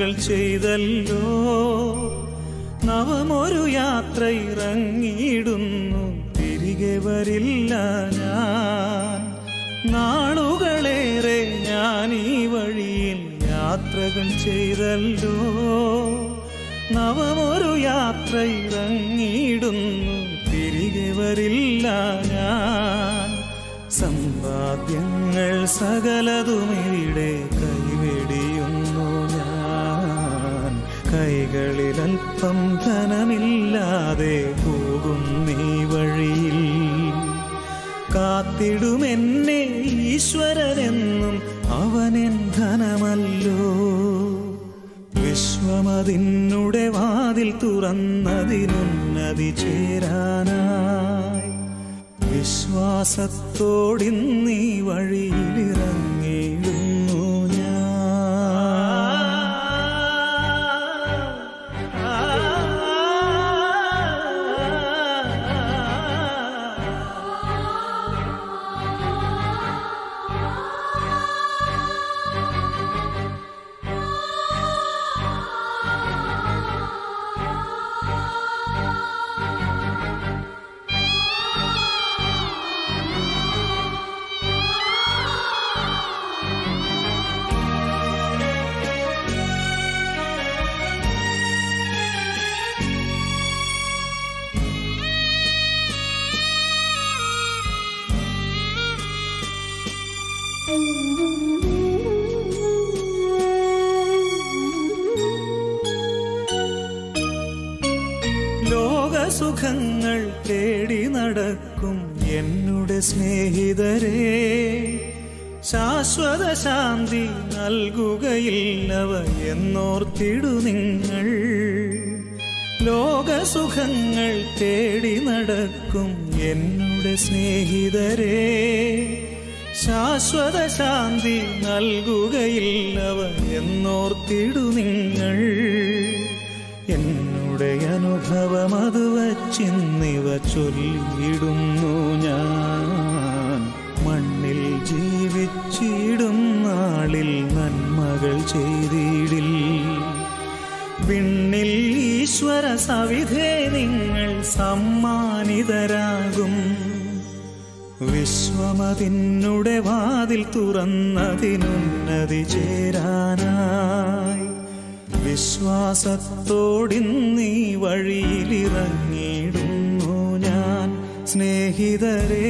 യാത്രകൾ ചെയ്തല്ലോ നവമൊരു യാത്ര ഇറങ്ങിയിടുന്നു തിരികെ വരില്ല ഞാൻ നാളുകളേറെ ഞാൻ ഈ വഴിയിൽ യാത്രകൾ ചെയ്തല്ലോ നവമൊരു യാത്ര ഇറങ്ങിയിടുന്നു തിരികെ വരില്ല ഞാൻ സമ്പാദ്യങ്ങൾ സകലതുമിവിടെ കൈവെടിയുന്നു ഞാൻ കൈകളിലൽപ്പം ധനമില്ലാതെ പോകും നീ വഴിയിൽ കാത്തിടുമെന്നെ ഈശ്വരനെന്നും അവനെൻ ധനമല്ലോ വിശ്വമതിന്നുടെ വാതിൽ തുറന്നതിനുന്നതി ചേരാനായി വിശ്വാസത്തോടിന്നീ വഴിയിലിറങ്ങിയിടുന്നു ഞാൻ ലോകസുഖങ്ങൾ തേടി നടക്കും എന്നുടെ സ്നേഹിതരെ ശാശ്വത ശാന്തി നൽകുകയില്ലവ എന്നോർത്തിടു നിങ്ങൾ ലോകസുഖങ്ങൾ തേടി നടക്കും എന്നുടെ സ്നേഹിതരെ ശാശ്വത ശാന്തി നൽകുകയില്ലവ എന്നോർത്തിടു നിങ്ങൾ എന്നുടെ അനുഭവം അത് വച്ചിന്നിവ ചൊല്ലിയിടുന്നു ഞാൻ മണ്ണിൽ ജീവിച്ചിടും നാളിൽ നന്മകൾ ചെയ്തിടിൽ വിണ്ണിൽ ഈശ്വര സവിധേ നിങ്ങൾ സമ്മാനിതരാകും വിശ്വമതിന്നുടെ വാതിൽ തുറന്നതിനുന്നതി ചേരാനായി വിശ്വാസത്തോടിന്നീ വഴിയിലിറങ്ങിയിടുന്നു ഞാൻ സ്നേഹിതരേ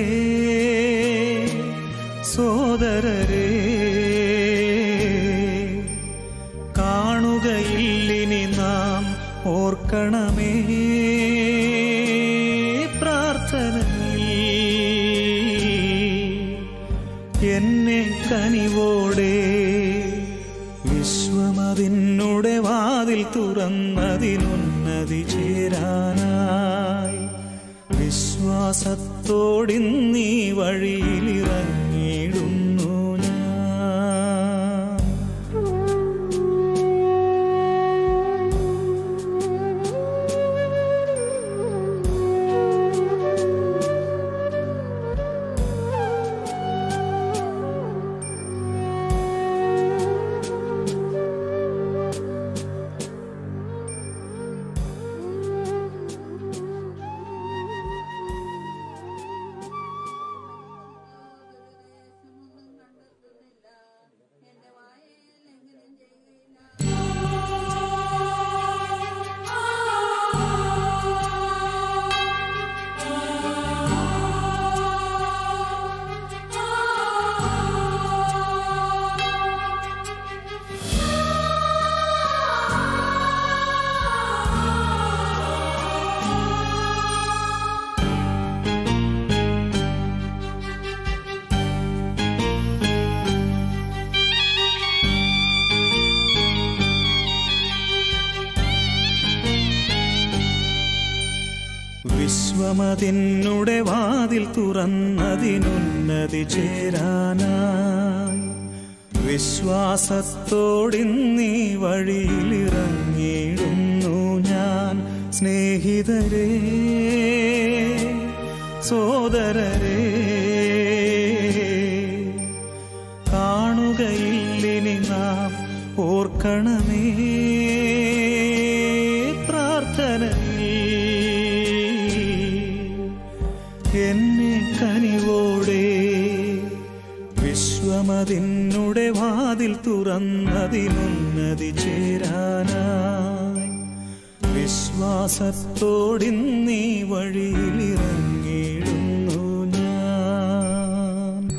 സോദരരേ കാണുകയില്ലിനി നാം ഓർക്കണമേ പ്രാർത്ഥനയിൽ എന്നെ കനിവോടെ വിശ്വമതിന്നുടെ വാതിൽ തുറന്നതിനുന്നതി ചേരാനായി വിശ്വാസത്തോടിന്നീ വഴിയിലിറങ്ങിയിടുന്നു ഞാൻ വിശ്വമതിന്നുടെ വാതിൽ തുറന്നതിനുന്നതി ചേരാനായി വിശ്വാസത്തോടിന്നീ വഴിയിലിറങ്ങിയിടുന്നു ഞാൻ സ്നേഹിതരേ സോദരരേ കാണുകയില്ലിനി നാം ഓർക്കണമേ വിശ്വമതിന്നുടെ വാതിൽ തുറന്നതിനുന്നതി ചേരാനായി വിശ്വാസത്തോടിന്നീ വഴിയിലിറങ്ങിയിടുന്നു ഞാൻ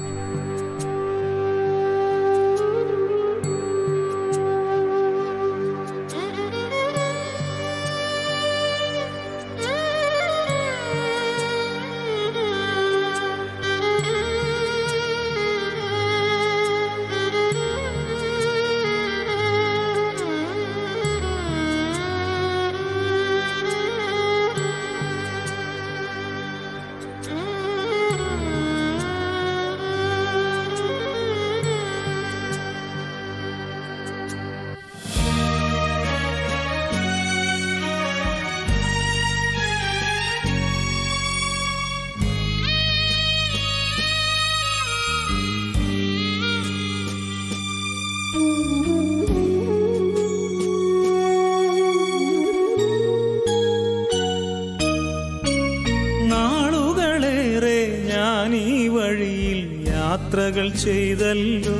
നാളുകളേറെ ഞാൻ ഈ വഴിയിൽ യാത്രകൾ ചെയ്തല്ലോ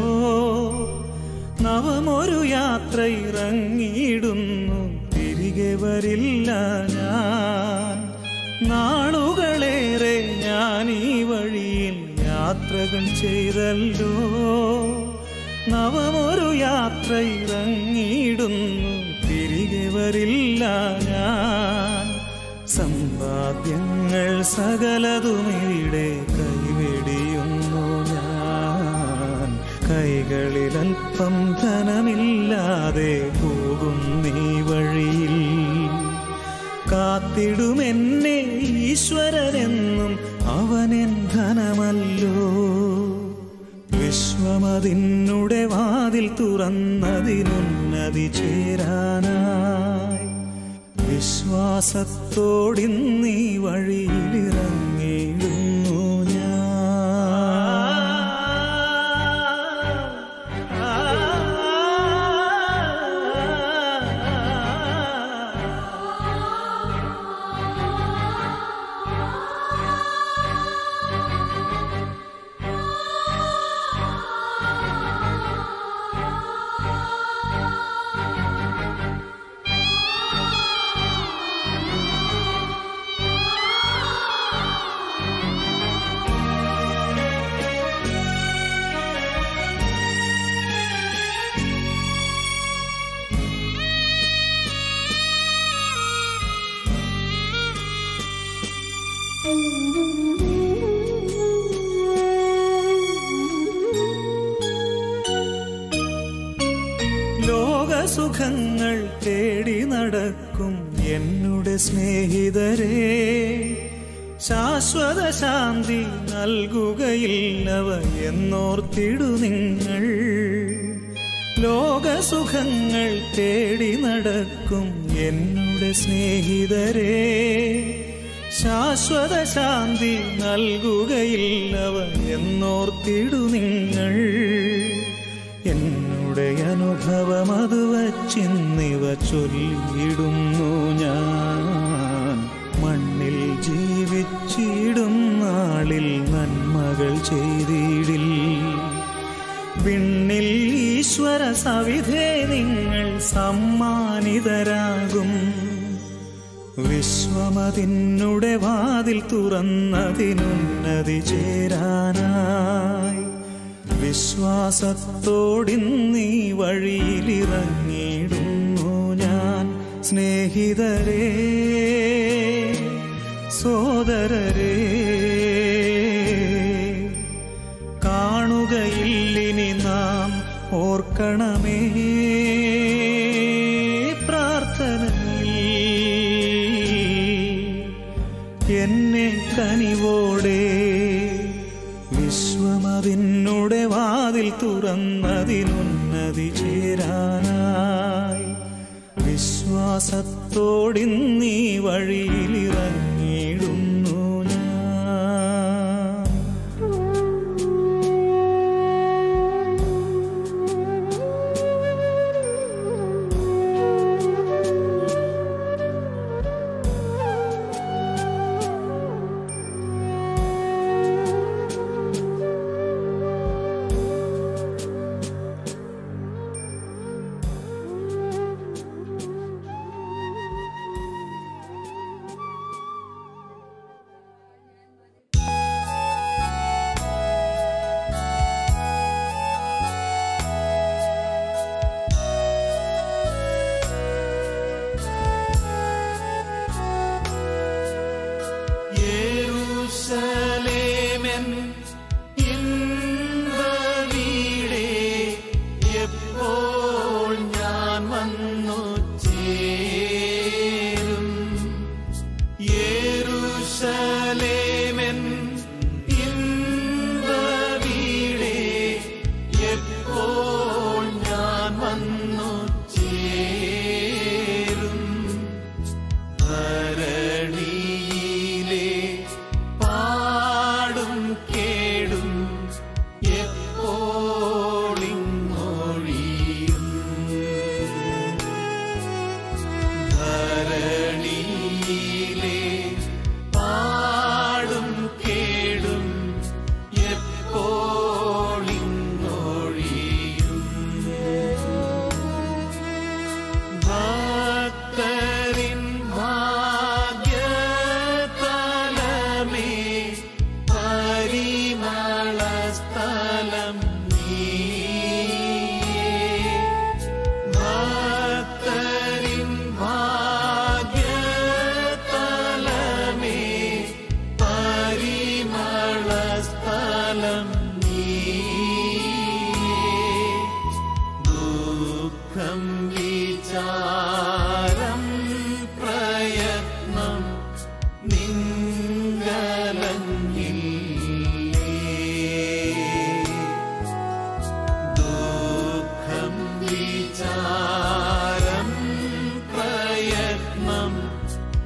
നവമൊരു യാത്ര ഇറങ്ങിയിടുന്നു തിരികെ വരില്ല ഞാൻ നാളുകളേറെ ഞാൻ ഈ വഴിയിൽ യാത്രകൾ ചെയ്തല്ലോ നവമൊരു യാത്ര ഇറങ്ങിയിടുന്നു തിരികെ വരില്ല ഞാൻ സമ്പാദ്യങ്ങൾ സകലതുമിവിടെ കൈവെടിയുന്നു ഞാൻ കൈകളിലൽപ്പം ധനമില്ലാതെ പോകും നീ വഴിയിൽ കാത്തിടുമെന്നെ ഈശ്വരനെന്നും അവനെൻ ധനമല്ലോ വിശ്വമതിന്നുടെ വാതിൽ തുറന്നതിനുന്നതി ചേരാനായി വിശ്വാസത്തോടിന്നീ വഴിയിലിറങ്ങിയിടുന്നു ഞാൻ ലോകസുഖങ്ങൾ തേടി നടക്കും എന്നുടെ സ്നേഹിതരെ ശാശ്വത ശാന്തി നൽകുകയില്ലവ എന്നോർത്തിടു നിങ്ങൾ ലോകസുഖങ്ങൾ തേടി നടക്കും എന്നുടെ സ്നേഹിതരെ ശാശ്വത ശാന്തി നൽകുകയില്ലവ എന്നോർത്തിടു നിങ്ങൾ എന്നുടെ അനുഭവം അത് വച്ചിന്നിവ ചൊല്ലിയിടുന്നു ഞാൻ മണ്ണിൽ ജീവിച്ചിടും നാളിൽ നന്മകൾ ചെയ്തിടിൽ വിണ്ണിൽ ഈശ്വര സവിധേ നിങ്ങൾ സമ്മാനിതരാകും വിശ്വമതിന്നുടെ വാതിൽ തുറന്നതിനുന്നതി ചേരാനായി വിശ്വാസത്തോടിന്നീ വഴിയിലിറങ്ങിയിടുന്നു ഞാൻ സ്നേഹിതരേ സോദരരേ കാണുകയില്ലിനി നാം ഓർക്കണമേ പ്രാർത്ഥനയിൽ എന്നെ കനിവോടെ വിശ്വമതിന്നുടെ വാതിൽ തുറന്നതിനുന്നതി ചേരാനായി വിശ്വാസത്തോടിന്നീ വഴിയിലിറങ്ങിയിടുന്നു ഞാൻ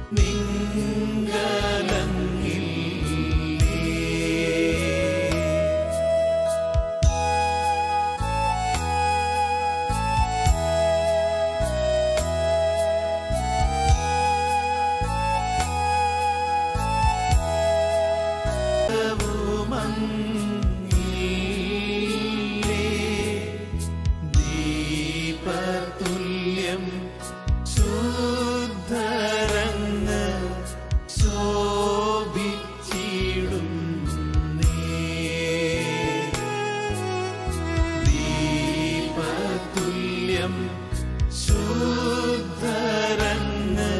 ദീപതുല്യം ശുദ്ധരങ്ങ് ശോഭിച്ചിടും ദീപതുല്യം ശുദ്ധരങ്ങ്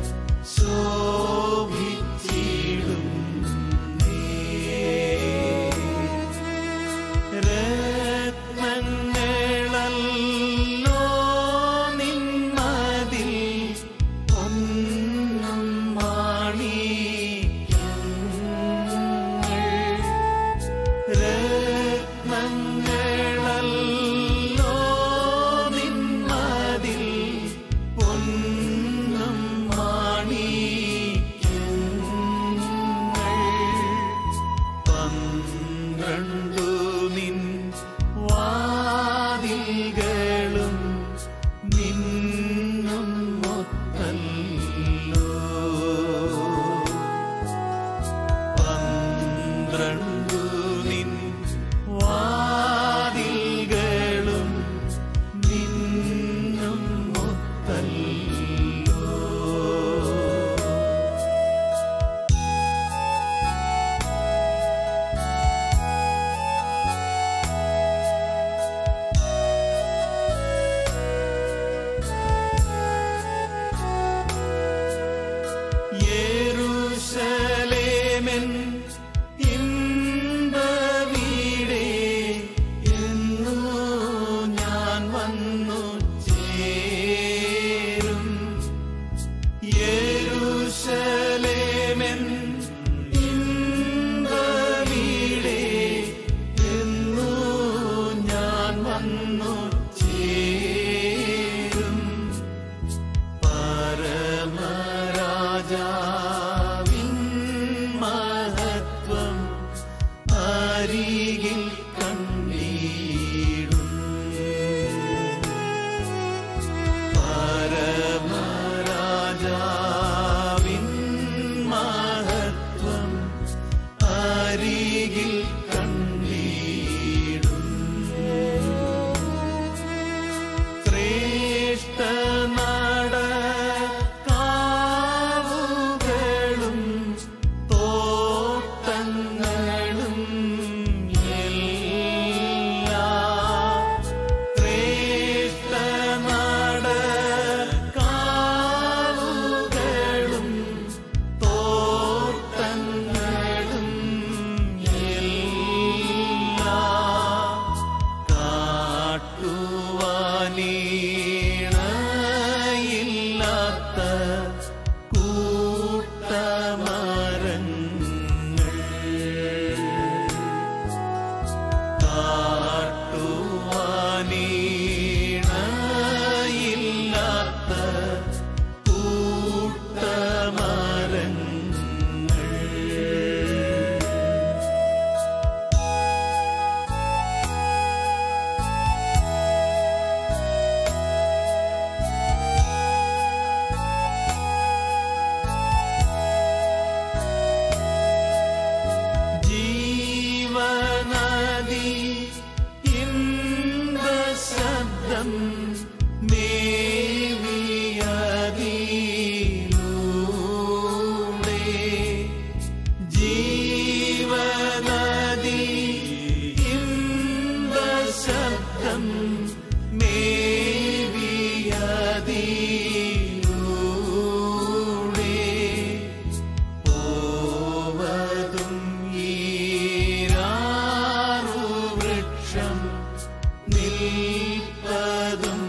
ശോഭിച്ചിടും രത്നങ്ങളല്ലോ നിന്മതിൽ ഒന്നും മാണിക്യങ്ങൾ രത്നങ്ങളല്ലോ നിന്മതിൽ ഒന്നും മാണിക്യങ്ങൾ പന്ത്രണ്ടു നിൻ വാതിൽകളും നിന്നും മൊത്തല്ലോ പന്ത്രണ്ടു നിൻ വാതിൽകളും നിന്നും മൊത്തല്ലോ യെരൂശലേമെൻ ഇമ്പവീടേ എന്നു ഞാൻ വന്നു ചേരും യെരൂശലേമെൻ ഇമ്പവീടേ എന്നു ഞാൻ വന്നു ചേരും പരമരാജാവിൻ മഹത്വം അരികിൽ കണ്ടീടും പരമരാജാവിൻ മഹത്വം അരികിൽ കണ്ടീടും ശ്രേഷ്ഠ നട കാവുകളും തോട്ടങ്ങളും എല്ലാം ശ്രേഷ്ഠ നട കാവുകളും തോട്ടങ്ങളും എല്ലാം കാട്ടുവാനീണയില്ലാത്ത കൂട്ടമരങ്ങൾ കാട്ടുവാനീണയില്ലാത്ത കൂട്ടമരങ്ങൾ ജീവനദി ഇന്ദ്രശബ്ദം മേവിയതിലൂടെ ജീവനദി ഇന്ദ്രശബ്ദം മേവിയതിലൂടെ പോവതും ഈരാറു വൃക്ഷം നിൽപ്പതും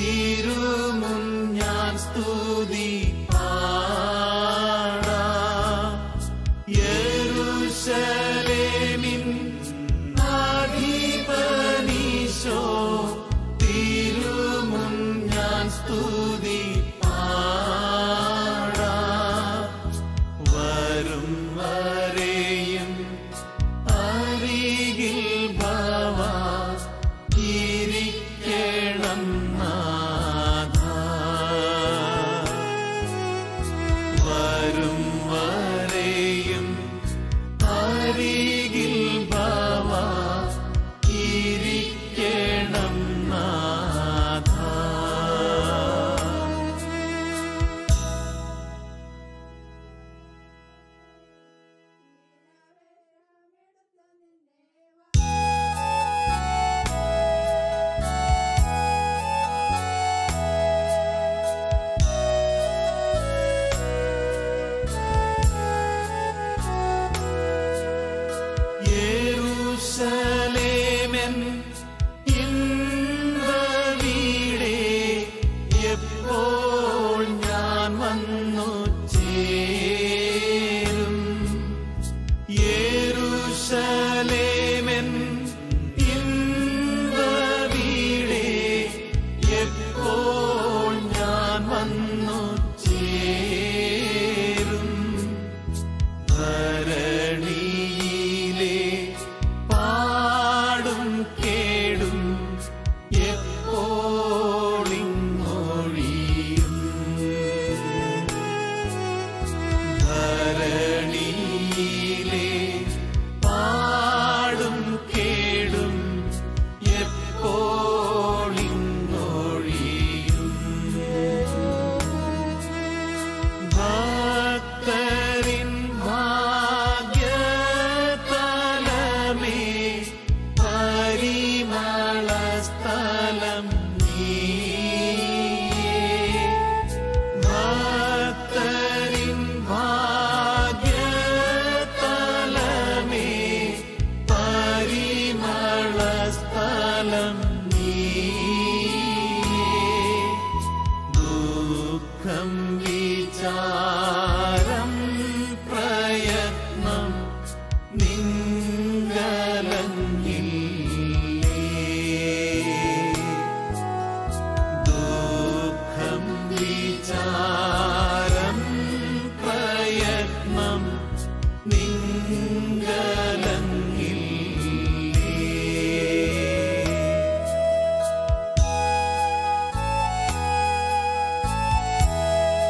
തിരുമുൻ ഞാൻ സ്തുതി പാടാം യെരൂശലേമിൻ അധിപനീശോ തിരുമുൻ ഞാൻ സ്തുതി പാടാം വരും വരെയും അരികിൽ ഭവ ഇരിക്കണം നാഥ വരും വരെയും അരികിൽ ഭവ ഇരിക്കണം നാഥ യെരൂശലേമെൻ ഇമ്പ വീടേ എപ്പോൾ ഞാൻ വന്നു ചേരും യെരൂശലേമെൻ ഇമ്പ വീടേ എപ്പോൾ ഞാൻ വന്നു ചേരും ധരണിയിലെ പാടും കേടും എപ്പോളിങ്ങൊഴിയും ധരണിയിലെ പാടും കേടും എപ്പോളിങ്ങൊഴിയും ഭക്തരിൻ ഭാഗ്യതലമേ പരിമളസ്ഥലം നീയേ ഭക്തരിൻ ഭാഗ്യതലമേ പരിമളസ്ഥലം നീയേ ദുഃഖം വിചാരം പ്രയത്നം നിങ്കലങ്ങില്ലേ ദുഃഖം വിചാരം പ്രയത്നം നിങ്കലങ്ങില്ലേ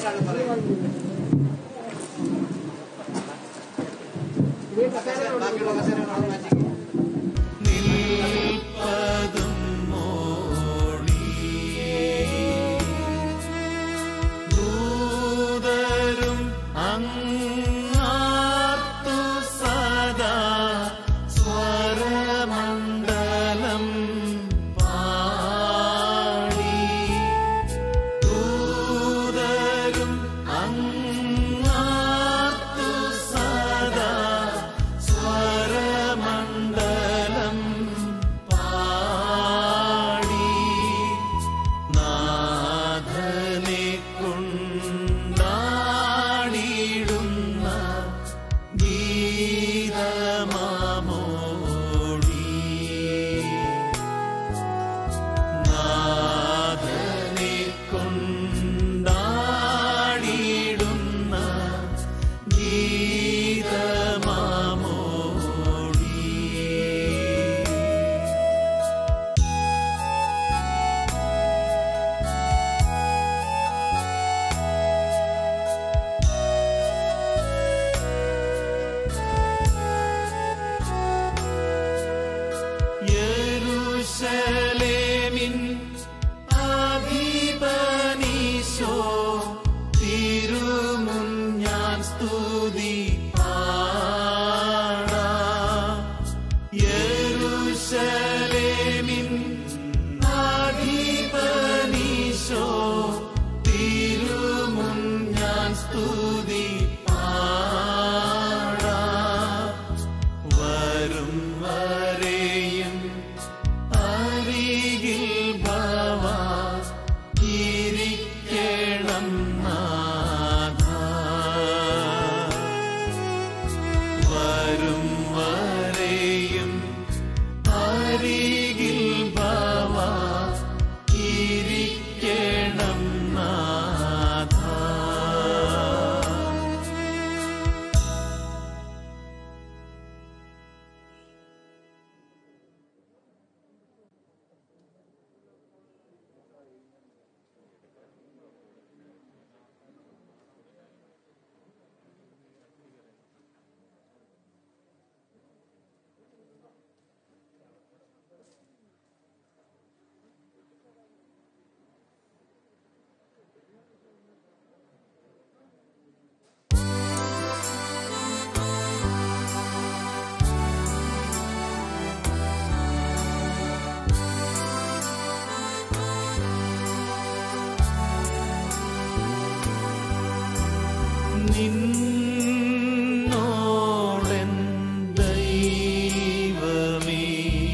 നിൽപ്പതും മോടി ദൂതരും അങ്ങാർത്തു സദാ സ്വരമണ്ഡലം പാടി ദൂതരും അങ്ങാർത്തു സദാ സ്വരമണ്ഡലം പാടി നാഥനെ കൊണ്ടാടിടുന്ന ഗീതമാമോടി നാഥനെ കൊണ്ടാടിടുന്ന ഗീതമാമോടി യെരൂശലേമിൻ അധിപനീശോ തിരുമുൻ ഞാൻ സ്തുതി പാടാം. യെരൂശലേമിൻ അധിപനീശോ തിരുമുൻ ഞാൻ സ്തുതി പാടാം. വരും വരെയും അരികിൽ ഭവ ഇരിക്കണം നാഥ വരും വരെയും അരികിൽ ഭവ ഇരിക്കണം നാഥ നിന്നോടെൻ ദൈവമേ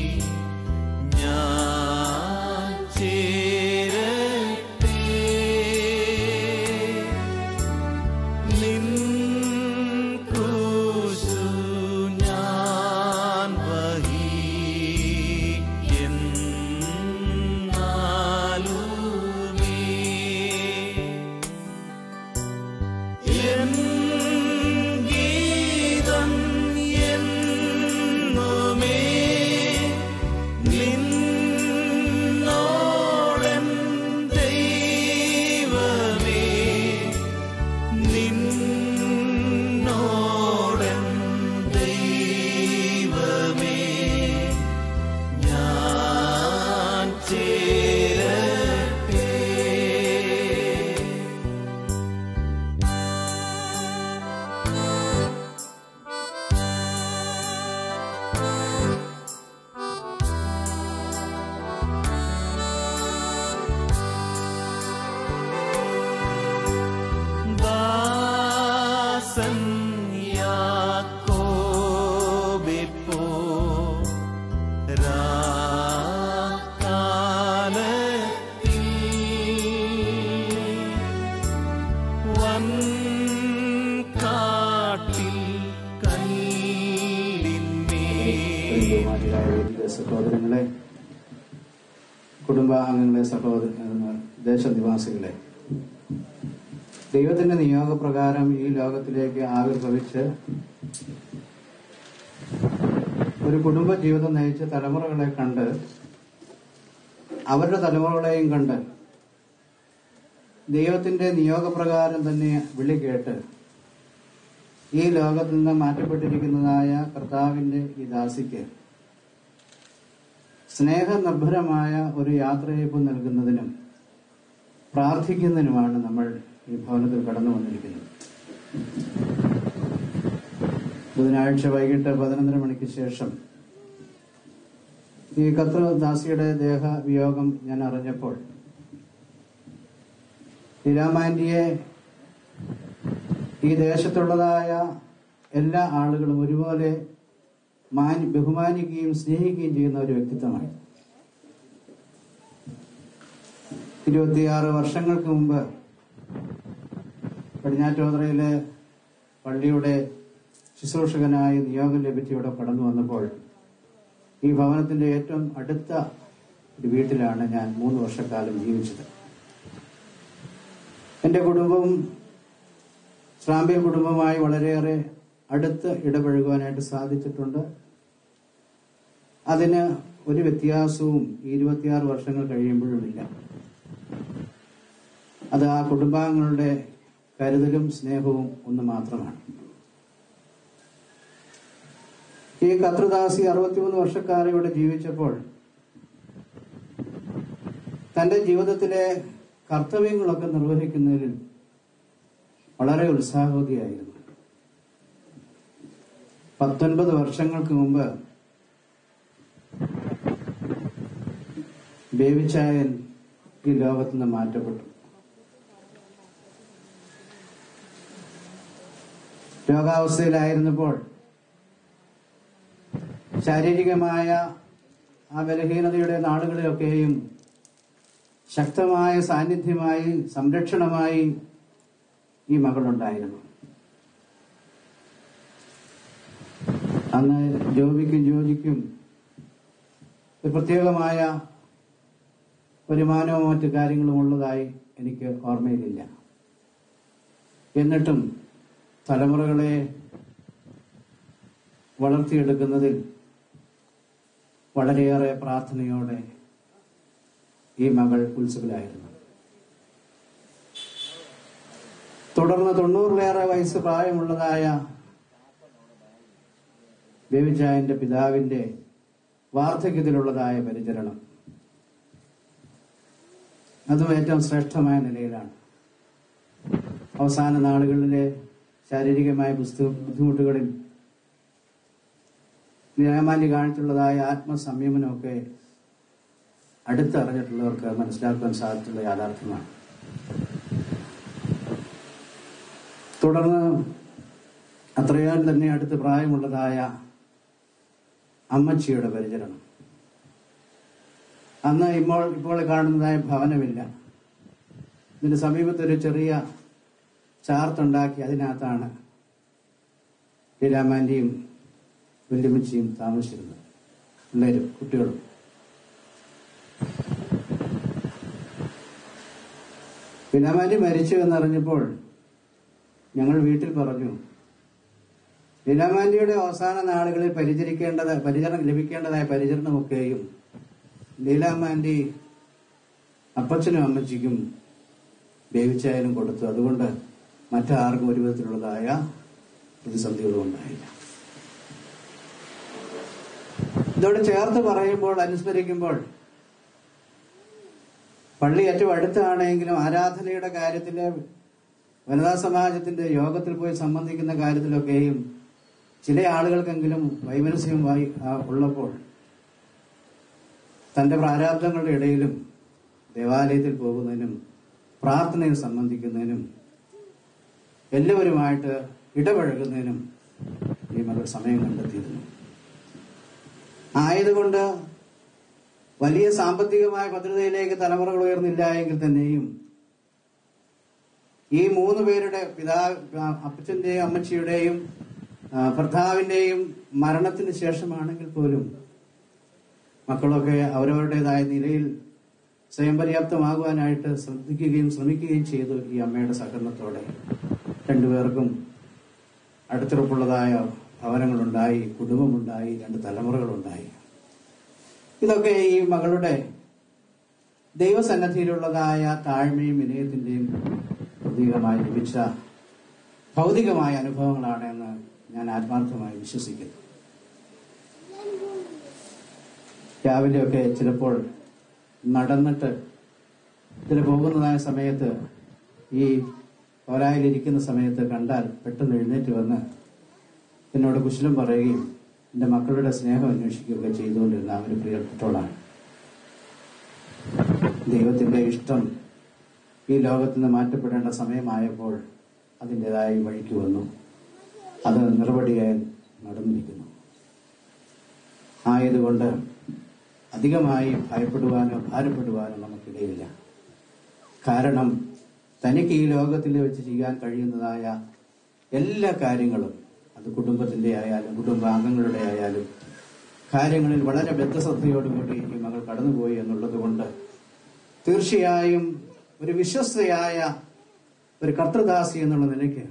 ഞാൻ ചേരട്ടെ നിൻ ക്രൂശു ഞാൻ വഹിക്കുന്നാലുമേ എൻ ഗീതം എന്നുമേ നിന്നോടെൻ ദൈവമേ നിന്നോടെൻ ദൈവമേ ഞാൻ ചേരട്ടെ ദാസൻ യാക്കോബിപ്പോ രാക്കാലത്തിൽ വൻ കാട്ടിൽ കല്ലിന്മേൽ ബഹുമാനിയായ സഹോദരങ്ങളെ കുടുംബാംഗങ്ങളെ സഹോദര ദേശനിവാസികളെ ദൈവത്തിന്റെ നിയോഗപ്രകാരം ഈ ലോകത്തിലേക്ക് ആവിർഭവിച്ച് ഒരു കുടുംബ ജീവിതം നയിച്ച തലമുറകളെ കണ്ട് അവരുടെ തലമുറകളെയും കണ്ട് ദൈവത്തിന്റെ നിയോഗപ്രകാരം തന്നെ വിളി കേട്ട് ഈ ലോകത്തിൽ നിന്ന് മാറ്റപ്പെട്ടിരിക്കുന്നതായ കർത്താവിന്റെ ഈ ദാസിക്ക് സ്നേഹനിർഭരമായ ഒരു യാത്രയയപ്പ് നൽകുന്നതിനും പ്രാർത്ഥിക്കുന്നതിനുമാണ് നമ്മൾ ഈ ഭവനത്തിൽ കടന്നു വന്നിരിക്കുന്നത് ബുധനാഴ്ച വൈകിട്ട് പതിനൊന്നര മണിക്ക് ശേഷം ഈ കത്ര ദാസിയുടെ ദേഹ വിയോഗം ഞാൻ അറിഞ്ഞപ്പോൾ ഇരാമാൻഡിയെ ഈ ദേശത്തുള്ളതായ എല്ലാ ആളുകളും ഒരുപോലെ മാനി ബഹുമാനിക്കുകയും സ്നേഹിക്കുകയും ചെയ്യുന്ന ഒരു വ്യക്തിത്വമാണ് ഇരുപത്തിയാറ് വർഷങ്ങൾക്ക് മുമ്പ് പടിഞ്ഞാറ്റോതറയിലെ പള്ളിയുടെ ശുശ്രൂഷകനായി നിയോഗം ലഭിച്ച് ഇവിടെ കടന്നു വന്നപ്പോൾ ഈ ഭവനത്തിന്റെ ഏറ്റവും അടുത്ത ഒരു വീട്ടിലാണ് ഞാൻ മൂന്ന് വർഷക്കാലം ജീവിച്ചത് എന്റെ കുടുംബവും ശ്രാമ്പ്യ കുടുംബമായി വളരെയേറെ അടുത്ത് ഇടപഴകുവാനായിട്ട് സാധിച്ചിട്ടുണ്ട് അതിന് ഒരു വ്യത്യാസവും ഈ ഇരുപത്തിയാറ് വർഷങ്ങൾ കഴിയുമ്പോഴുമില്ല അത് ആ കുടുംബാംഗങ്ങളുടെ കരുതലും സ്നേഹവും ഒന്ന് മാത്രമാണ് ഈ കത്രദാസി അറുപത്തിമൂന്ന് വർഷക്കാലം ഇവിടെ ജീവിച്ചപ്പോൾ തന്റെ ജീവിതത്തിലെ കർത്തവ്യങ്ങളൊക്കെ നിർവഹിക്കുന്നതിൽ വളരെ ഉത്സാഹവതിയായിരുന്നു പത്തൊൻപത് വർഷങ്ങൾക്ക് മുമ്പ് ബേബിച്ചായൻ ഈ ലോകത്ത് നിന്ന് മാറ്റപ്പെട്ടു രോഗാവസ്ഥയിലായിരുന്നപ്പോൾ ശാരീരികമായ ആ ബലഹീനതയുടെ നാടുകളിലൊക്കെയും ശക്തമായ സാന്നിധ്യമായി സംരക്ഷണമായി ഈ മകളുണ്ടായിരുന്നു അന്ന് ജോബിക്കും ജോജിക്കും ഒരു പ്രത്യേകമായ വരുമാനവും മറ്റു കാര്യങ്ങളും ഉള്ളതായി എനിക്ക് ഓർമ്മയിലില്ല എന്നിട്ടും തലമുറകളെ വളർത്തിയെടുക്കുന്നതിൽ വളരെയേറെ പ്രാർത്ഥനയോടെ ഈ മകൾ ഉത്സുകലായിരുന്നു തുടർന്ന് തൊണ്ണൂറിലേറെ വയസ്സ് പ്രായമുള്ളതായ ബേബിച്ചായന്റെ പിതാവിന്റെ വാർദ്ധക്യത്തിലുള്ളതായ പരിചരണം അതും ഏറ്റവും ശ്രേഷ്ഠമായ നിലയിലാണ് അവസാന നാളുകളിലെ ശാരീരികമായ പുസ്തക ബുദ്ധിമുട്ടുകളിൽ നിരാമാലി കാണിച്ചുള്ളതായ ആത്മസംയമനമൊക്കെ അടുത്തറിഞ്ഞിട്ടുള്ളവർക്ക് മനസ്സിലാക്കാൻ സാധിച്ചുള്ള യാഥാർത്ഥ്യമാണ് തുടർന്ന് അത്രയും തന്നെ അടുത്ത് പ്രായമുള്ളതായ അമ്മച്ചിയുടെ പരിചരണം അന്ന് ഇപ്പോൾ ഇപ്പോൾ കാണുന്നതായ ഭവനമില്ല ഇതിന്റെ സമീപത്ത് ഒരു ചെറിയ ചാർത്തുണ്ടാക്കി അതിനകത്താണ് ലീലാമാന്റിയും വല്യമ്മച്ചിയും താമസിച്ചിരുന്നത് പിള്ളേരും കുട്ടികളും ലീലാമാന്റി മരിച്ചു എന്നറിഞ്ഞപ്പോൾ ഞങ്ങൾ വീട്ടിൽ പറഞ്ഞു ലീലാമാന്റിയുടെ അവസാന നാളുകളിൽ പരിചരിക്കേണ്ടത് പരിചരണം ലഭിക്കേണ്ടതായ പരിചരണമൊക്കെയും ലീലാമാന്റി അപ്പച്ചനും അമ്മച്ചിക്കും വേവിച്ചായാലും കൊടുത്തു അതുകൊണ്ട് മറ്റാർക്കും ഒരു വിധത്തിലുള്ളതായ പ്രതിസന്ധികളും ഉണ്ടായില്ല ഇതോട് ചേർത്ത് പറയുമ്പോൾ അനുസ്മരിക്കുമ്പോൾ പള്ളി ഏറ്റവും അടുത്താണെങ്കിലും ആരാധനയുടെ കാര്യത്തില് വനിതാ സമാജത്തിന്റെ യോഗത്തിൽ പോയി സംബന്ധിക്കുന്ന കാര്യത്തിലൊക്കെയും ചില ആളുകൾക്കെങ്കിലും വൈമനസ്യമായി ആ, ഉള്ളപ്പോൾ തന്റെ പ്രാരാബ്ദങ്ങളുടെ ഇടയിലും ദേവാലയത്തിൽ പോകുന്നതിനും പ്രാർത്ഥനയിൽ സംബന്ധിക്കുന്നതിനും എല്ലാവരുമായിട്ട് ഇടപഴകുന്നതിനും ഈ മകൾ സമയം കണ്ടെത്തിയിരുന്നു ആയതുകൊണ്ട് വലിയ സാമ്പത്തികമായ ഭദ്രതയിലേക്ക് തലമുറകൾ ഉയർന്നില്ല എങ്കിൽ തന്നെയും ഈ മൂന്ന് പേരുടെ പിതാ അപ്പച്ചന്റെയും അമ്മച്ചിയുടെയും ആ, ഭർത്താവിന്റെയും മരണത്തിന് ശേഷമാണെങ്കിൽ പോലും മക്കളൊക്കെ അവരവരുടേതായ നിലയിൽ സ്വയം പര്യാപ്തമാകുവാനായിട്ട് ശ്രദ്ധിക്കുകയും ശ്രമിക്കുകയും ചെയ്തു ഈ അമ്മയുടെ സഹകരണത്തോടെ രണ്ടുപേർക്കും അടുത്തുറപ്പുള്ളതായ ഭവനങ്ങളുണ്ടായി കുടുംബമുണ്ടായി രണ്ട് തലമുറകളുണ്ടായി ഇതൊക്കെ ഈ മകളുടെ ദൈവസന്നദ്ധിയിലുള്ളതായ താഴ്മയും വിനയത്തിന്റെയും പ്രതീകമായി ലഭിച്ച ഭൗതികമായ അനുഭവങ്ങളാണ് എന്ന് ഞാൻ ആത്മാർത്ഥമായി വിശ്വസിക്കുന്നു രാവിലെയൊക്കെ ചിലപ്പോൾ നടന്നിട്ട് ഇതിൽ പോകുന്നതായ സമയത്ത് ഈ ഓരായിലിരിക്കുന്ന സമയത്ത് കണ്ടാൽ പെട്ടെന്ന് എഴുന്നേറ്റ് വന്ന് എന്നോട് കുശലം പറയുകയും എൻ്റെ മക്കളുടെ സ്നേഹം അന്വേഷിക്കുകയൊക്കെ ചെയ്തുകൊണ്ടിരുന്ന ആ ഒരു പ്രിയപ്പെട്ടവളാണ് ദൈവത്തിന്റെ ഇഷ്ടം ഈ ലോകത്ത് നിന്ന് മാറ്റപ്പെടേണ്ട സമയമായപ്പോൾ അതിൻ്റെതായ വഴിക്ക് വന്നു അത് നിർവടിയായി നടന്നിരിക്കുന്നു ആയതുകൊണ്ട് അധികമായി ഭയപ്പെടുവാനോ ഭാരപ്പെടുവാനോ നമുക്കിടയില്ല കാരണം തനിക്ക് ഈ ലോകത്തിൽ വെച്ച് ചെയ്യാൻ കഴിയുന്നതായ എല്ലാ കാര്യങ്ങളും അത് കുടുംബത്തിന്റെ ആയാലും കുടുംബാംഗങ്ങളുടെ ആയാലും കാര്യങ്ങളിൽ വളരെ ബദ്ധശ്രദ്ധയോടുകൂടി ഈ മകൾ കടന്നുപോയി എന്നുള്ളത് കൊണ്ട് തീർച്ചയായും ഒരു വിശ്വസ്തയായ ഒരു കർത്തദാസി എന്നുള്ള നിലയ്ക്ക്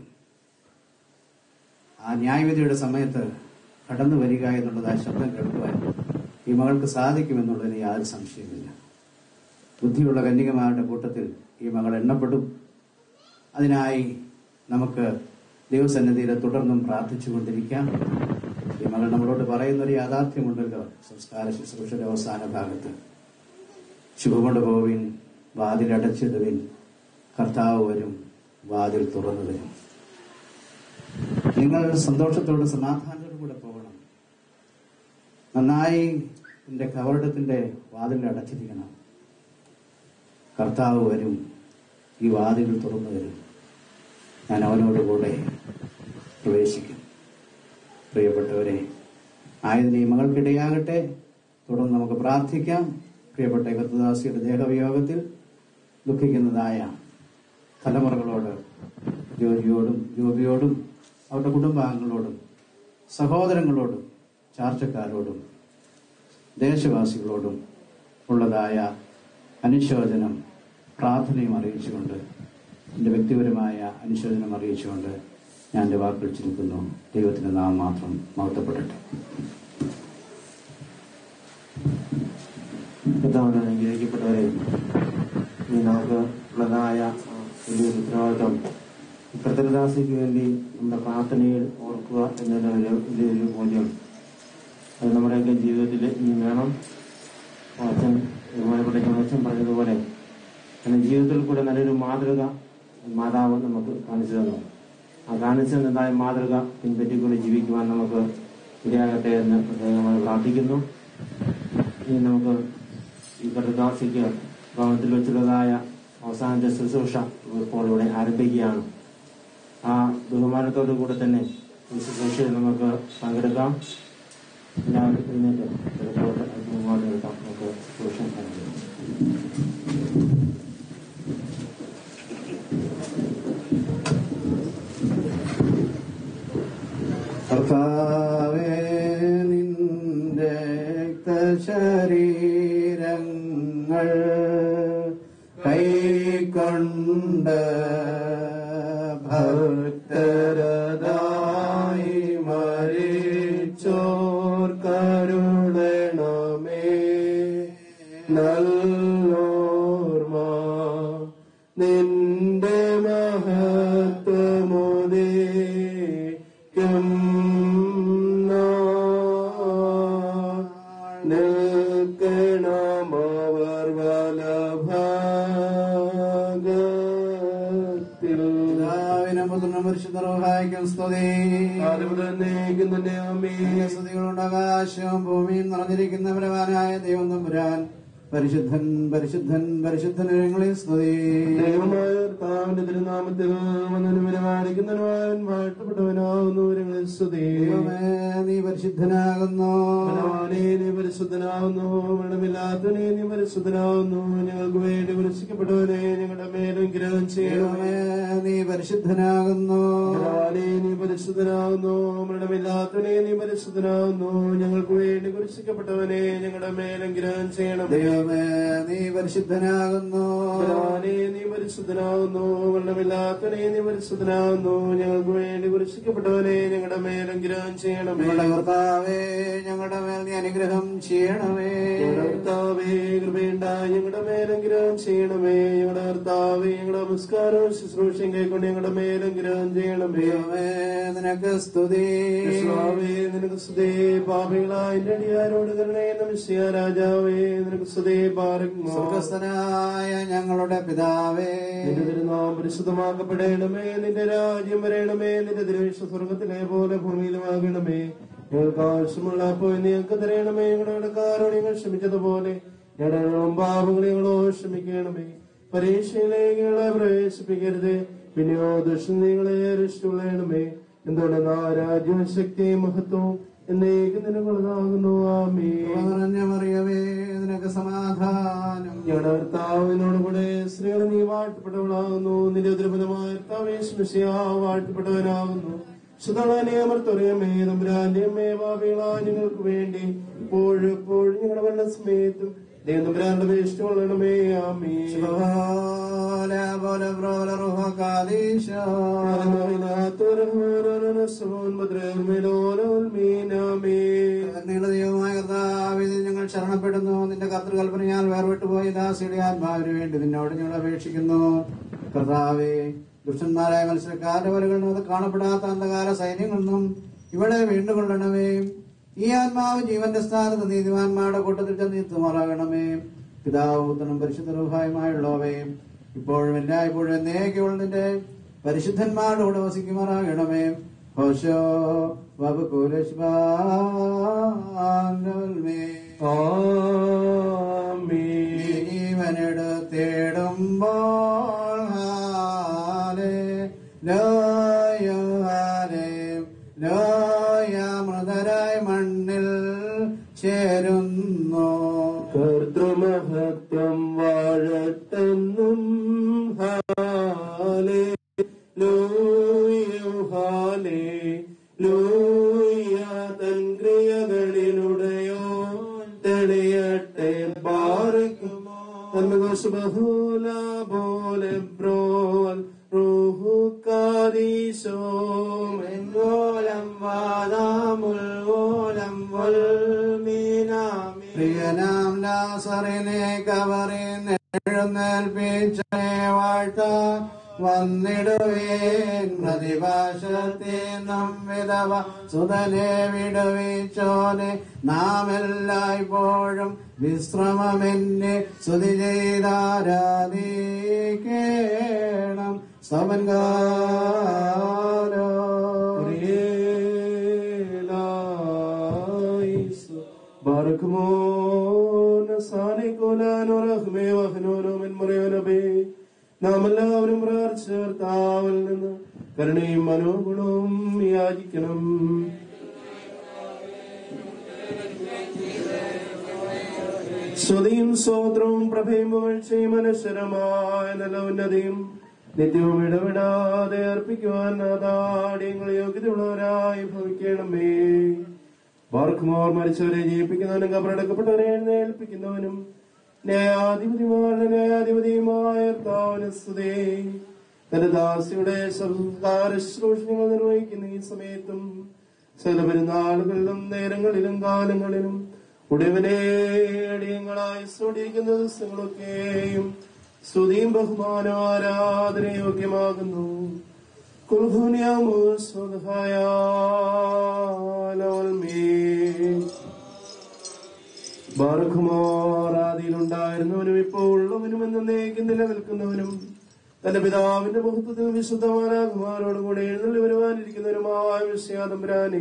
ആ ന്യായവിധിയുടെ സമയത്ത് കടന്നു വരിക എന്നുള്ളത് ആ ശബ്ദം കേൾക്കുവാൻ ഈ മകൾക്ക് സാധിക്കുമെന്നുള്ളതിന് യാതൊരു സംശയമില്ല ബുദ്ധിയുള്ള കന്യകമാരുടെ കൂട്ടത്തിൽ ഈ മകൾ എണ്ണപ്പെടും അതിനായി നമുക്ക് ദൈവസന്നിധിയിൽ തുടർന്നും പ്രാർത്ഥിച്ചുകൊണ്ടിരിക്കാം ഈ മകൾ നമ്മളോട് പറയുന്ന ഒരു യാഥാർത്ഥ്യമുണ്ടല്ലോ സംസ്കാര ശുശ്രൂഷയുടെ അവസാന ഭാഗത്ത് ശുഭകൊണ്ട് പോവിൻ വാതിലടച്ചിടുവിൻ കർത്താവ് വരും വാതിൽ തുറന്നു തരും നിങ്ങൾ സന്തോഷത്തോട് സമാധാനത്തോടു കൂടെ പോകണം നന്നായി എന്റെ കവറിടത്തിന്റെ വാതിൽ അടച്ചിരിക്കണം കർത്താവ് വരും ഈ വാതിൽ തുറന്നു തരും ഞാൻ അവനോടുകൂടെ പ്രവേശിക്കും പ്രിയപ്പെട്ടവരെ ആയത് നിയമങ്ങൾക്കിടയാകട്ടെ തുടർന്ന് നമുക്ക് പ്രാർത്ഥിക്കാം പ്രിയപ്പെട്ട കത്തുദാസിയുടെ ദേഹവിയോഗത്തിൽ ദുഃഖിക്കുന്നതായ തലമുറകളോട് ജോലിയോടും ജോബിയോടും അവരുടെ കുടുംബാംഗങ്ങളോടും സഹോദരങ്ങളോടും ചാർച്ചക്കാരോടും ദേശവാസികളോടും ഉള്ളതായ അനുശോചനം പ്രാർത്ഥനയും അറിയിച്ചുകൊണ്ട് എൻ്റെ വ്യക്തിപരമായ അനുശോചനം അറിയിച്ചുകൊണ്ട് ഞാൻ എൻ്റെ വാക്കുകൾ ചുരുക്കുന്നു ദൈവത്തിൻ്റെ നാം മാത്രം മഹത്വപ്പെടട്ടെ കർത്താവിനെ അനുഗ്രഹിക്കപ്പെട്ടവരെ ഇനി നമുക്ക് ഉള്ളതായ ആ, വലിയൊരു ഉത്തരവാദിത്വം ഈ കർത്തരദാസിക്ക് വേണ്ടി നമ്മുടെ പ്രാർത്ഥനയിൽ ഓർക്കുക എന്നൊരു ഒരു വലിയൊരു മൂല്യം അത് നമ്മുടെയൊക്കെ ജീവിതത്തിൽ ഇനി വേണം അച്ഛൻ ബഹുമാനപ്പെട്ട അച്ഛൻ പറഞ്ഞതുപോലെ അങ്ങനെ ജീവിതത്തിൽ കൂടെ നല്ലൊരു മാതൃക മാതാവ് നമുക്ക് കാണിച്ചു തന്നു ആ കാണിച്ചു തന്നതായ മാതൃക പിൻപറ്റിക്കൊണ്ട് ജീവിക്കുവാൻ നമുക്ക് ഇടയാകട്ടെ എന്ന് പ്രത്യേകമായി പ്രാർത്ഥിക്കുന്നു ഇനി നമുക്ക് ഈ കർത്തദാസിക്ക് ഭവനത്തിൽ വെച്ചുള്ളതായ അവസാനത്തെ ശുശ്രൂഷ ഇപ്പോൾ ഇവിടെ ആരംഭിക്കുകയാണ് ആ ബഹുമാനത്തോടു കൂടെ തന്നെ ഈ ശുശ്രൂഷയിൽ നമുക്ക് പങ്കെടുക്കാം എല്ലാവരും എഴുന്നേറ്റ് ഇടത്തോട്ട് മുമ്പോട്ട് എടുക്കാം നമുക്ക് ശുശ്രൂഷ ആരംഭിക്കാം കർത്താവേ നിന്റെ ശരീരങ്ങൾ കൈക്കൊണ്ട് ഭക്തരതായി മരിച്ചോർ കരുണമേ നല്ലോർമ നിന്റെ മഹത്വമുദീക്കും നിൽക്കണമവർ വലഭാഗത്തിൽ സ്തുതികളുണ്ടാകാശവും ഭൂമിയും നിറഞ്ഞിരിക്കുന്നവരവാനായ ദൈവം തമ്പുരാൻ പരിശുദ്ധൻ പരിശുദ്ധൻ പരിശുദ്ധൻ ഞങ്ങളിൽ സ്തുതി ദൈവമായ കർത്താവിന്റെ തിരുനാമത്തിൽ വന്നനുപരമായിരിക്കുന്നവൻ വാഴ്ത്തപ്പെട്ടവനാകുന്നു ഞങ്ങളിൽ സ്തുതി ദൈവമേ നീ പരിശുദ്ധനാകുന്നു ബലവാനേ, നീ പരിശുദ്ധനാകുന്നു മരണമില്ലാത്തവനെ നീ പരിശുദ്ധനാകുന്നു ഞങ്ങൾക്ക് വേണ്ടി വിളിച്ചിക്കപ്പെട്ടവനെ ഞങ്ങളുടെ മേലും ഗ്രഹം ചെയ്യണമേ ദൈവമേ നീ പരിശുദ്ധനാകുന്നു ഭഗവാനേ നീ പരിശുദ്ധനാകുന്നു മരണമില്ലാത്തവനെ നീ പരിശുദ്ധനാകുന്നു ഞങ്ങൾക്ക് വേണ്ടി കുരിശിക്കപ്പെട്ടവനെ ഞങ്ങളുടെ മേലനുഗ്രഹം ചെയ്യണം ദൈവമേ നീ പരിശുദ്ധനാകുന്നു ഭഗവാനേ നീ പരിശുദ്ധനാകുന്നു മരണമില്ലാത്തവനെ നീ പരിശുദ്ധനാകുന്നു ഞങ്ങൾക്ക് വേണ്ടി കുരിശിക്കപ്പെട്ടവനെ ഞങ്ങളുടെ മേലനുഗ്രഹം ചെയ്യണമേ ഞങ്ങളുടെ കർത്താവേ ഞങ്ങളുടെ മേൽ നീ അനുഗ്രഹം ചെയ്യണമേ ഞങ്ങളുടെ കർത്താവേ കൃപയുണ്ടായി ഞങ്ങളുടെ മേലനുഗ്രഹം ചെയ്യണമേ ഞങ്ങളുടെ കർത്താവേ ഞങ്ങളുടെ നമസ്കാരവും ശുശ്രൂഷയും കൈക്കൊണ്ട് ഞങ്ങളുടെ മേലനുഗ്രഹം ചെയ്യണമേ ദൈവമേ നിനക്ക് സ്തുതി കർത്താവേ നിനക്ക് സ്തുതേ പാപികളായ എന്റെ അടിയാരോട് കരുണയെ നമിഷ്യ രാജാവേ നിനക്ക് സ്തുതേ പാർക്കുമോ സ്വർഗസ്ഥനായ ഞങ്ങളുടെ പിതാവേ നിന്റെ തിരുനാം പരിശുദ്ധമാക്കപ്പെടണമേ നിന്റെ രാജ്യം വരയണമേ നിന്റെ തിരുവിഷ സ്വർഗത്തിലെ പോലെ ഭൂമിയിലുമാകണമേ ഞങ്ങൾക്ക് ആവശ്യമുള്ള അപ്പോൾ ഞങ്ങൾക്ക് തരയണമേ ഞങ്ങളുടെ കടക്കാരോട് ഞങ്ങൾ ക്ഷമിച്ചതുപോലെ ഞങ്ങളുടെ പാപങ്ങൾ ഞങ്ങളോ ക്ഷമിക്കണമേ പരീക്ഷയിലേക്ക് ഞങ്ങളെ പ്രവേശിപ്പിക്കരുത് പിന്നെയോ ദുഷ്ടങ്ങളെ രക്ഷിച്ചുള്ളണമേ എന്തുകൊണ്ടെന്നാ രാജ്യവും ശക്തിയും മഹത്വവും എന്നേക്കും നിനക്കുള്ളതാകുന്നു ആമേ നിറഞ്ഞ മറിയമേ നിനക്ക് സമാധാനം ഞങ്ങളുടെ കർത്താവിനോട് കൂടെ സ്ത്രീകൾ നീ വാഴ്ത്തപ്പെട്ടവളാകുന്നു നിന്റെ ദുർബലമായ കർത്താവേശ്മിശിയ വാഴ്ത്തപ്പെട്ടവനാകുന്നു സുതളനിയമർത്തുറിയമേ തമ്പുരാന്റെ അമ്മേ പാപികളാ ഞങ്ങൾക്ക് വേണ്ടി ഇപ്പോഴും എപ്പോഴും ഞങ്ങളുടെ വല്ല സമയത്തും ദൈവം തമ്പുരാന്റെ വേഷ്ടമുള്ളണമേ ആമേ പോലെ പോലെ ബ്രോല റുഹ കാദീശ കരുണയുള്ള ദൈവമായ കർത്താവിൽ ഞങ്ങൾ ശരണപ്പെടുന്നു നിന്റെ കർത്തൃകൽപ്പനയാൽ വേർവിട്ടുപോയി ദാസിയുടെ ആത്മാവിന് വേണ്ടി നിന്നോട് ഞങ്ങൾ അപേക്ഷിക്കുന്നു കർത്താവെ ദുഷ്ടന്മാരായ മത്സരക്കാരുടെ വരകളിൽ നിന്ന് കാണപ്പെടാത്ത അന്ധകാര സൈന്യങ്ങളിൽ നിന്നും ഇവിടെ വീണ്ടുകൊള്ളണമേ ഈ ആത്മാവ് ജീവന്റെ സ്ഥാനത്ത് നീതിമാന്മാരുടെ കൂട്ടത്തിൽ ചെന്ന് എത്തുമാറാകണമേ പിതാവ് പുത്രനും പരിശുദ്ധ രൂപായുമായുള്ളവേ ഇപ്പോഴും എല്ലായ്പ്പോഴും എന്നേക്കുള്ള നിന്റെ പരിശുദ്ധന്മാരുടെ കൂടെ വസിക്കുമാറാകണമേ ഹോശോ വബുകുലശ്മേ ജീവനെടുത്തിടുമ്പോൾ ഹാലേ ലോയോ ഹാലേ ലോയ മൃതരായി മണ്ണിൽ ചേരുന്നു കർത്തൃമഹത്വം വാഴട്ടെന്നും ഹാലേ ലൂയോ ഹാലേ ലൂയ തൻ ക്രിയകളിലുടയോ തെളിയട്ടെ പാറിക്കുമോ ബഹുല പോലെ ബ്രോൽ റൂഹുക്കാരീശോ മെങ്കോലം വാദാമുൽഗോലം വൽമീനാമി പ്രിയനാം ലാസറിനെ കവറിൻ എഴുന്നേൽപ്പിച്ചേ വാഴ്ത്താൻ വന്നിടുവേൻ പ്രതിഭാഷത്തെ നാം വിധവ സുതനെ വിടുവിച്ചോനെ നാം എല്ലായ്പ്പോഴും വിശ്രമമെന്നെ സ്തുതി ചെയ്താരാധിക്കേണം സമൻകാലോ നാം എല്ലാവരും പ്രാർത്ഥിച്ചാവിൽ നിന്ന് കരുണയും മനോഗുണവും യാചിക്കണം സ്വതിയും സ്വോത്രവും പ്രഭയും പുകഴ്ചയും അനശ്വരമായ നല്ല ഉന്നതിയും നിത്യവും ഇടപെടാതെ അർപ്പിക്കുവാൻ അതാടിയങ്ങൾ യോഗ്യതയുള്ളവരായി ഭവിക്കണമേ ബാർക്കുമാർ മരിച്ചവരെ ജീവിപ്പിക്കുന്നവനും കബറടക്കപ്പെട്ടവരെ എഴുന്നേൽപ്പിക്കുന്നവനും ന്യായാധിപതിമാരുടെ ന്യായാധിപതിയുമായ കർത്താവിന് സ്തുതേ തന്റെ ദാസിയുടെ സംസ്കാര ശുശ്രൂഷണങ്ങൾ നിർവഹിക്കുന്ന ഈ സമയത്തും ചില പെരുന്നാളുകളിലും നേരങ്ങളിലും കാലങ്ങളിലും ഉടവനെ അടിയങ്ങളായി സ്തുതിക്കുന്ന ദിവസങ്ങളൊക്കെയും സ്തുതിയും ബഹുമാനവും ആരാധന യോഗ്യമാകുന്നു കുൽഹുനിയാമു ബാറഖുമാറാദിയിലുണ്ടായിരുന്നവനും ഇപ്പോൾ ഉള്ളവനും എന്നേക്കും നിലനിൽക്കുന്നവനും തന്റെ പിതാവിന്റെ മുഹത്വത്തിൽ വിശുദ്ധമാനാകുമാരോടുകൂടെ എഴുന്നള്ളി വരുവാനിരിക്കുന്നവരുമായ വിശ്യാതമ്പരാനേ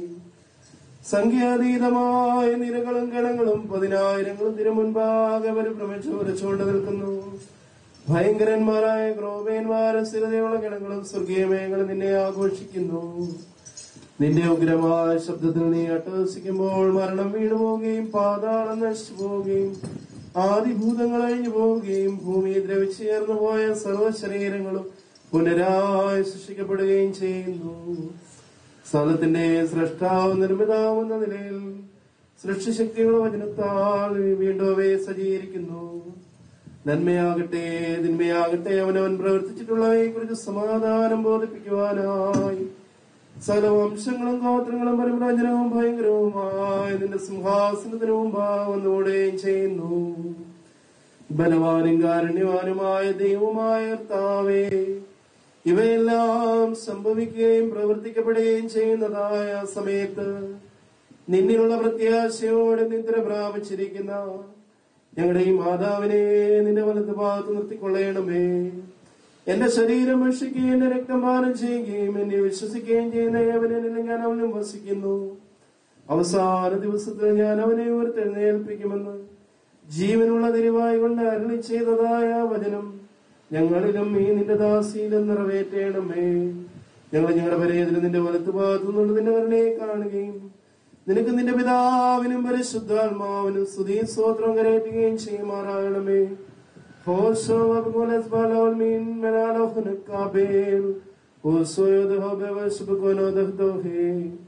സംഖ്യാതീതമായ നിരകളും ഗണങ്ങളും പതിനായിരങ്ങളും തിരു മുൻപാകെ പരിഭ്രമിച്ചു വരച്ചുകൊണ്ട് നിൽക്കുന്നു ഭയങ്കരന്മാരായ ക്രോപേന്മാരും സ്ഥിരതയുള്ള ഗണങ്ങളും സ്വർഗീയ മേഖല നിന്നെ ആഘോഷിക്കുന്നു നിന്റെ ഉഗ്രമായ ശബ്ദത്തിൽ നീ അട്ടഹസിക്കുമ്പോൾ മരണം വീണു പോവുകയും പാതാളം നശിച്ചു പോവുകയും ആദിഭൂതങ്ങൾ അഴിഞ്ഞു പോവുകയും ഭൂമി ദ്രവിച്ചേർന്നു പോയ സർവ്വ ശരീരങ്ങളും പുനരായി സൃഷ്ടിക്കപ്പെടുകയും ചെയ്യുന്നു സ്ഥലത്തിന്റെ സൃഷ്ടാവ് നിർമ്മിതാവ് എന്ന നിലയിൽ സൃഷ്ടിശക്തിയുടെ വചനത്താൽ വീണ്ടും അവയെ സജ്ജീകരിക്കുന്നു നന്മയാകട്ടെ തിന്മയാകട്ടെ അവനവൻ പ്രവർത്തിച്ചിട്ടുള്ളവയെ കുറിച്ച് സമാധാനം ബോധിപ്പിക്കുവാനായി സകല വംശങ്ങളും ഗോത്രങ്ങളും പരിപ്രവചനവും ഭയങ്കരവുമായ നിന്റെ സിംഹാസനത്തിന് മുമ്പാകെ വന്നുകൂടുകയും ചെയ്യുന്നു ബലവാനും കാരുണ്യവാനുമായ ദൈവമായ കർത്താവേ ഇവയെല്ലാം സംഭവിക്കുകയും പ്രവർത്തിക്കപ്പെടുകയും ചെയ്യുന്നതായ സമയത്ത് നിന്നിലുള്ള പ്രത്യാശയോടെ നിദ്ര പ്രാപിച്ചിരിക്കുന്ന ഞങ്ങളുടെ ഈ മാതാവിനെ നിന്റെ വലത്ത് ഭാഗത്ത് നിർത്തിക്കൊള്ളണമേ എന്റെ ശരീരം ഭക്ഷിക്കുകയും എന്റെ രക്തം പാനം ചെയ്യുകയും എന്നെ വിശ്വസിക്കുകയും ചെയ്യുന്ന ഏവനിലും ഞാൻ അവനും വസിക്കുന്നു അവസാന ദിവസത്തിൽ ഞാൻ അവനെ ഉയർത്തെഴുന്നേൽപ്പിക്കുമെന്ന് ജീവനുള്ള തിരുവായി കൊണ്ട് അരുളി ചെയ്തതായ വചനം ഞങ്ങളിലും ഈ നിന്റെ ദാസിയിലും നിറവേറ്റേണമേ ഞങ്ങൾ ഞങ്ങളുടെ പരേതിന് നിന്റെ വലത്ത് ഭാഗത്തു നിന്നുള്ള നിന്റെ വരനെ കാണുകയും നിനക്ക് നിന്റെ പിതാവിനും പരിശുദ്ധാത്മാവിനും സ്തുതി സ്വോത്രം കരയറ്റുകയും ചെയ്യുമാറാകണമേ ഹോശോ അബ്ഗോലസ് ബാലോൽമീൻ മെലാലോഹന കാബേൽ ഹോശോ യദ്ഹബെ വസ്ബുകോനോ ദഹ്ദോഹേ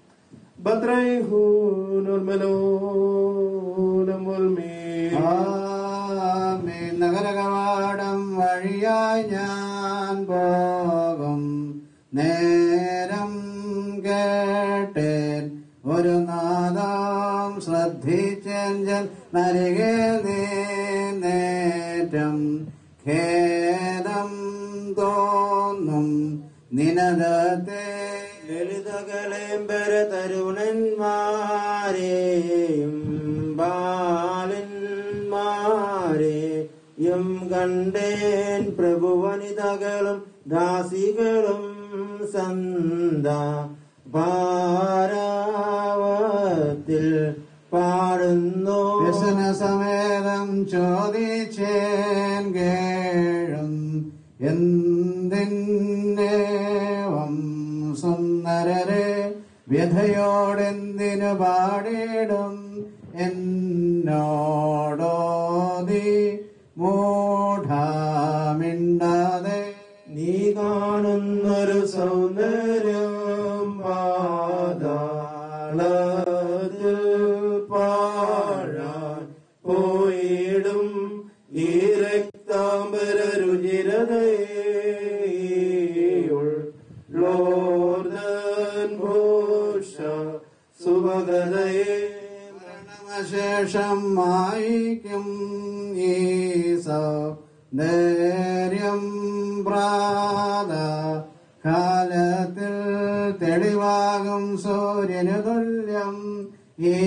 ബദ്രൈഹൂൻ മലോലം വൽമീൻ ആമേൻ. നഗരകവാടം വഴിയായി ഞാൻ പോകും നേരം കേട്ടേൻ ഒരു നാദം ശ്രദ്ധിച്ചെഞ്ചൽ നരികെ നേറ്റം ഖേദം തോന്നും നിനദത്തെ ലളിതകളേമ്പര തരുണന്മാരെയും ബാലന്മാരെയും കണ്ടേൻ പ്രഭുവനിതകളും ദാസികളും സന്ത ഭാരാവത്തിൽ പാടുന്നു വ്യസന സമേതം ചോദിച്ചേൻ കേഴും എന്തിന്നേവം സുന്ദരരെ വ്യഥയോടെന്തിനു പാടിടും എന്നോടോതി മൂഢമിണ്ടാതെ നീ കാണുന്നൊരു സൗന്ദര്യം പാതാളത്തിൽ പാഴാൻ പോയിടും ഈ രക്താംബര രുചിരതയോർദൻ ഭൂഷ സുഭഗതയെ മരണമശേഷം മായിക്കും ഈ സൗന്ദര്യം പ്രാത കാലത്തിൽ തെളിവാകും സൂര്യനു തുല്യം ഈ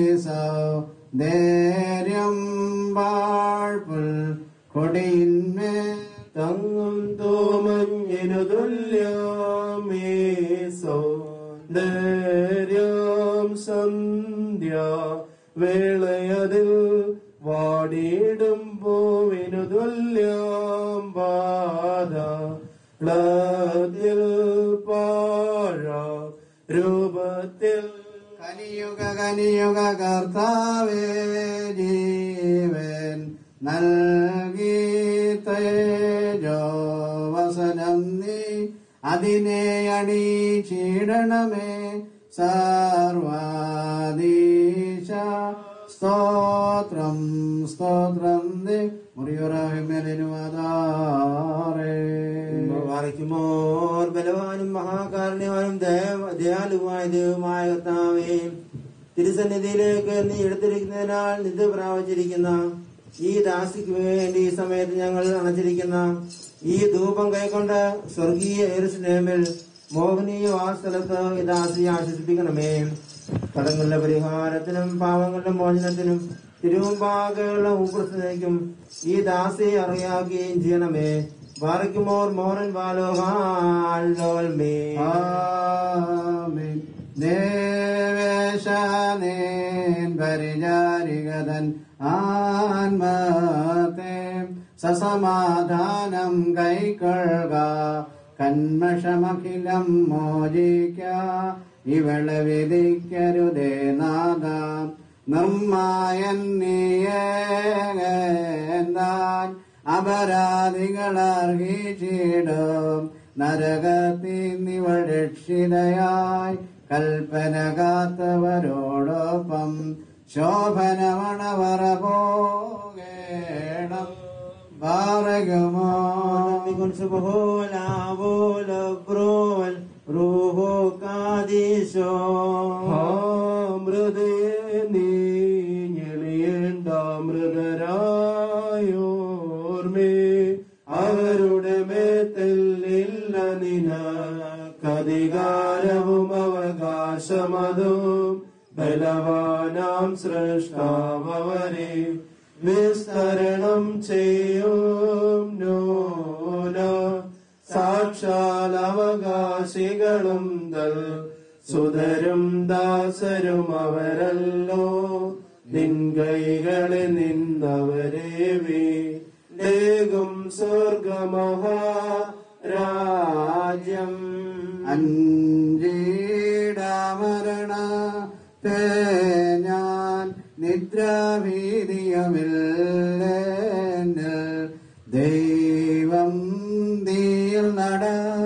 സൗന്ദര്യം വാഴ്പുൽ കൊടിയിന്മേൽ തങ്ങും തോമഞ്ഞിനു തുല്യമേ സൗന്ദര്യം സന്ധ്യ വേളയതിൽ വാടിയിടും പൂവിനു തുല്യം പാത ളത്തിൽ പാഴ രൂപത്തിൽ കനിയുക കനിയുക കർത്താവേ ജീവൻ നൽകി തേജോ വസനം നീ അതിനെ അണിച്ചിടണമേ സർവാദീശ സ്തോത്രം സ്തോത്രം ദേ മുറിയുറാഹിമലിനുവാദാറേ വായിക്കുമോർ ബലവാനും മഹാകാരുണ്യവാനും ദയ- ദയാലുവായ ദൈവമായ കർത്താവേ തിരുസന്നിധിയിലേക്ക് നീ എടുത്തിരിക്കുന്നതിനാൽ നിധ പ്രാപിച്ചിരിക്കുന്ന ഈ ദാസിക്ക് വേണ്ടി ഈ സമയത്ത് ഞങ്ങൾ അണച്ചിരിക്കുന്ന ഈ ധൂപം കൈക്കൊണ്ട് സ്വർഗീയ എരുസലേമിൽ മോഹനീയ ആ സ്ഥലത്ത് ഈ ദാസിയെ ആശ്വസിപ്പിക്കണമേ കടങ്ങളുടെ പരിഹാരത്തിനും പാവങ്ങളുടെ മോചനത്തിനും തിരുവുമ്പാകെയുള്ള ഉപസ്ഥിതിക്കും ഈ ദാസിയെ അറിയാക്കുകയും ചെയ്യണമേ ബാറയ്ക്കുമോർ മോഹൻ ബാലോഹാൽമേ ആമേൻ. ദേവേശാനേൻ പരിചാരികതൻ ആത്മത്തെ സസമാധാനം കൈക്കൊള്ളുക കന്മഷമഖിലം മോചിക്ക ഇവളെ വിധിക്കരുതേ നാദ നിർമായൻ നീയേന്താൻ അപരാധികൾ അർഹിച്ചിടും നരകത്തിന്നിവൾ രക്ഷിതയായി കൽപ്പന കാത്തവരോടൊപ്പം ശോഭനമണവറ പോകേണം ബാറകുമോ بكل سبحول عبول برول روحو قاديشو മൃതേ നീ ഞെളിയേണ്ട മൃതരായോർമേ അവരുടെ മേത്തല്ലില്ല നിനക്കധികാരവും അവകാശമതും ബലവാനാം സൃഷ്ടാവരെ വിസ്തരണം ചെയ്യും നോന സാക്ഷാൽ അവകാശികളും ദൽ സുതരും ദാസരും അവരല്ലോ നിൻ കൈകളിൽ നിന്നവരെ വീലേകും സ്വർഗമഹാരാജ്യം അഞ്ചീടാമരണ തേ ഞാൻ നിദ്രാഭീതിയുമില്ല ദൈവം തീയിൽ നട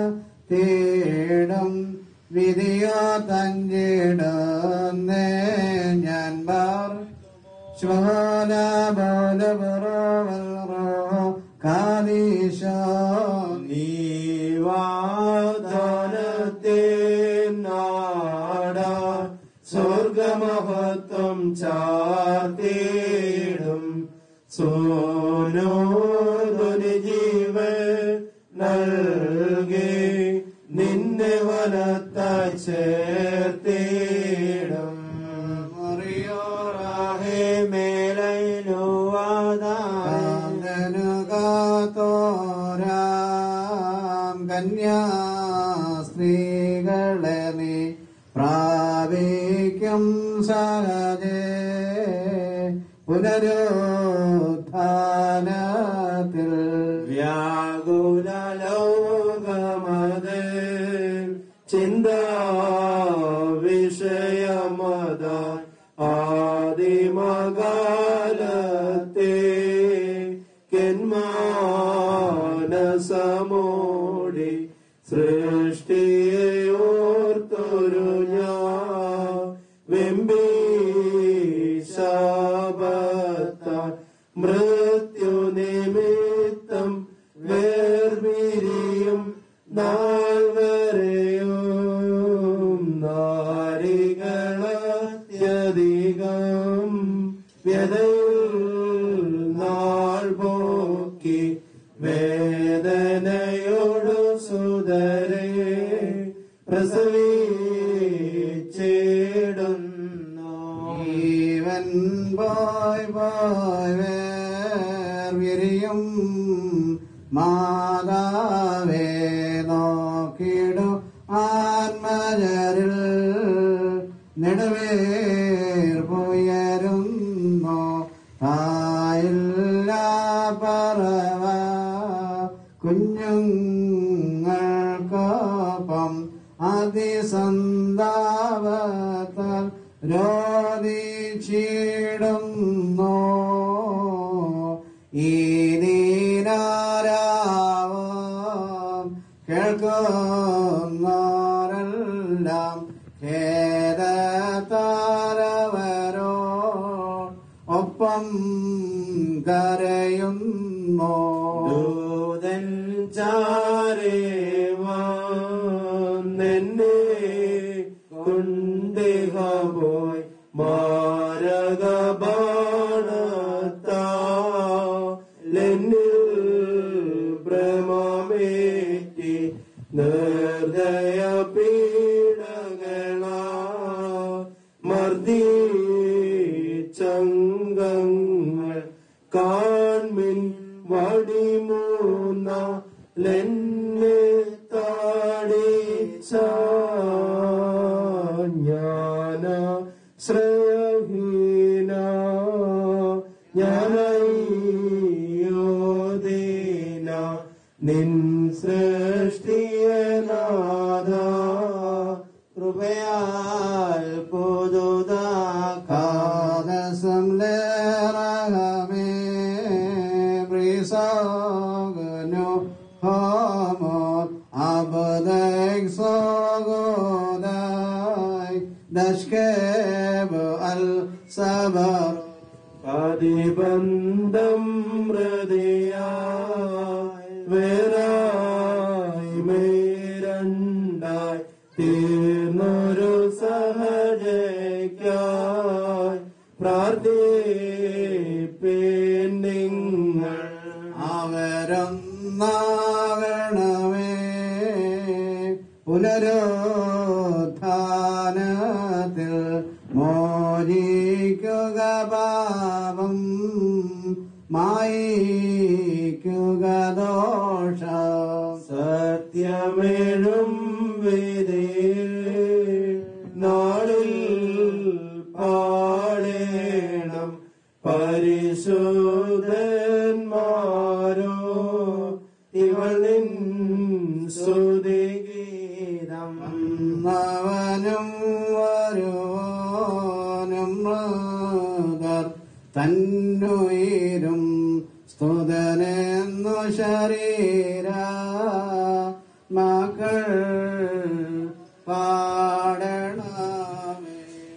തേടും വിധിയോ തഞ്ചിടുന്നേ ഞാൻ ബാർ ശ്വല ബോല കാദീശോ നീവാദാനത്തെ നാട സ്വർഗമഹത്വം ചാർത്തിടും സോനോദുനി ജീവ നൽകി നിന്നെ വനത്ത ചേർത്തിടും മറിയോറാഹേ മേലൈനുവാദായ തോരാം കന്യാ സ്ത്രീകളെ നീ പ്രാപിക്കും സഹജേ പുനരുത്ഥാനത്തിൽ വ്യാകുല ലോകമത് ചിന്ത വിഷയമത ആദിമകാലത്തെ കെന്മാനസമോടി സൃഷ്ടിയെ ഓർത്തൊരു ഞാൻ വെമ്പി ശാപത്ത മൃത്യു നിമിത്തം വേർപിരിയും നാൾ വരെയും നാരികളത്യധികം വ്യതയിൽ നാൾ പോക്കി വേദനയോടു സുതരെ പ്രസവിച്ചിടുന്നു ജീവൻ പോയ് പോയ് വേർവിരിയും മാതാവേ നോക്കിടു ആത്മജരിൽ നെടുവേർപ്പുയരുന്നു തായില്ല പറവ കുഞ്ഞുങ്ങൾക്കൊപ്പം അതിസന്താപത്താൽ രോദിച്ചിടുന്നു ഈ നീരാരാവം കേൾക്കുന്നോരെല്ലാം ഖേദത്താരവരോ ഒപ്പം കരയുന്നു ദൂതൻ ചാരേവാന്നെന്നെ കൊണ്ടിഹ പോയി മാരകബാണത്താലെന്നിൽ ഭ്രമമേറ്റി നിർദയ പീഡകള മർദ്ദിച്ചംഗങ്ങൾ കാൺമിൻ വടിമൂന്ന ലെന്നെ താടിച്ച ജ്ഞാന ശ്രയഹീന ജ്ഞാനയോദീന നിൻ സൃഷ്ടിയനാഥ കൃപയാൽ പുതുതാക്ക കാദസം ലേറഹമേ ബ്രിസോഗനു ഹോമോ അഭ وداي دشكب الصبر അതിബന്ധം ഹൃദയായി വേറായി മേരണ്ടായി തീർന്നൊരു സഹജയ്ക്കായി പ്രാർത്ഥിപ്പേൻ നിങ്ങൾ അവരൊന്നാകണമേ പുനരുത്ഥാനത്തിൽ മോചിക്കുക പാപം മായിക്കുക ദോഷം സത്യമേഴും വേദിയിൽ നാളിൽ പാടേണം പരിശുദ്ധന്മാരോ ഇവൾ നിൻ സ്തുതിഗീതം അവനും വരുവാനും മൃഗർ തന്നുയിരും സ്തുതനെന്നു ശരീര മക്കൾ പാടണമേ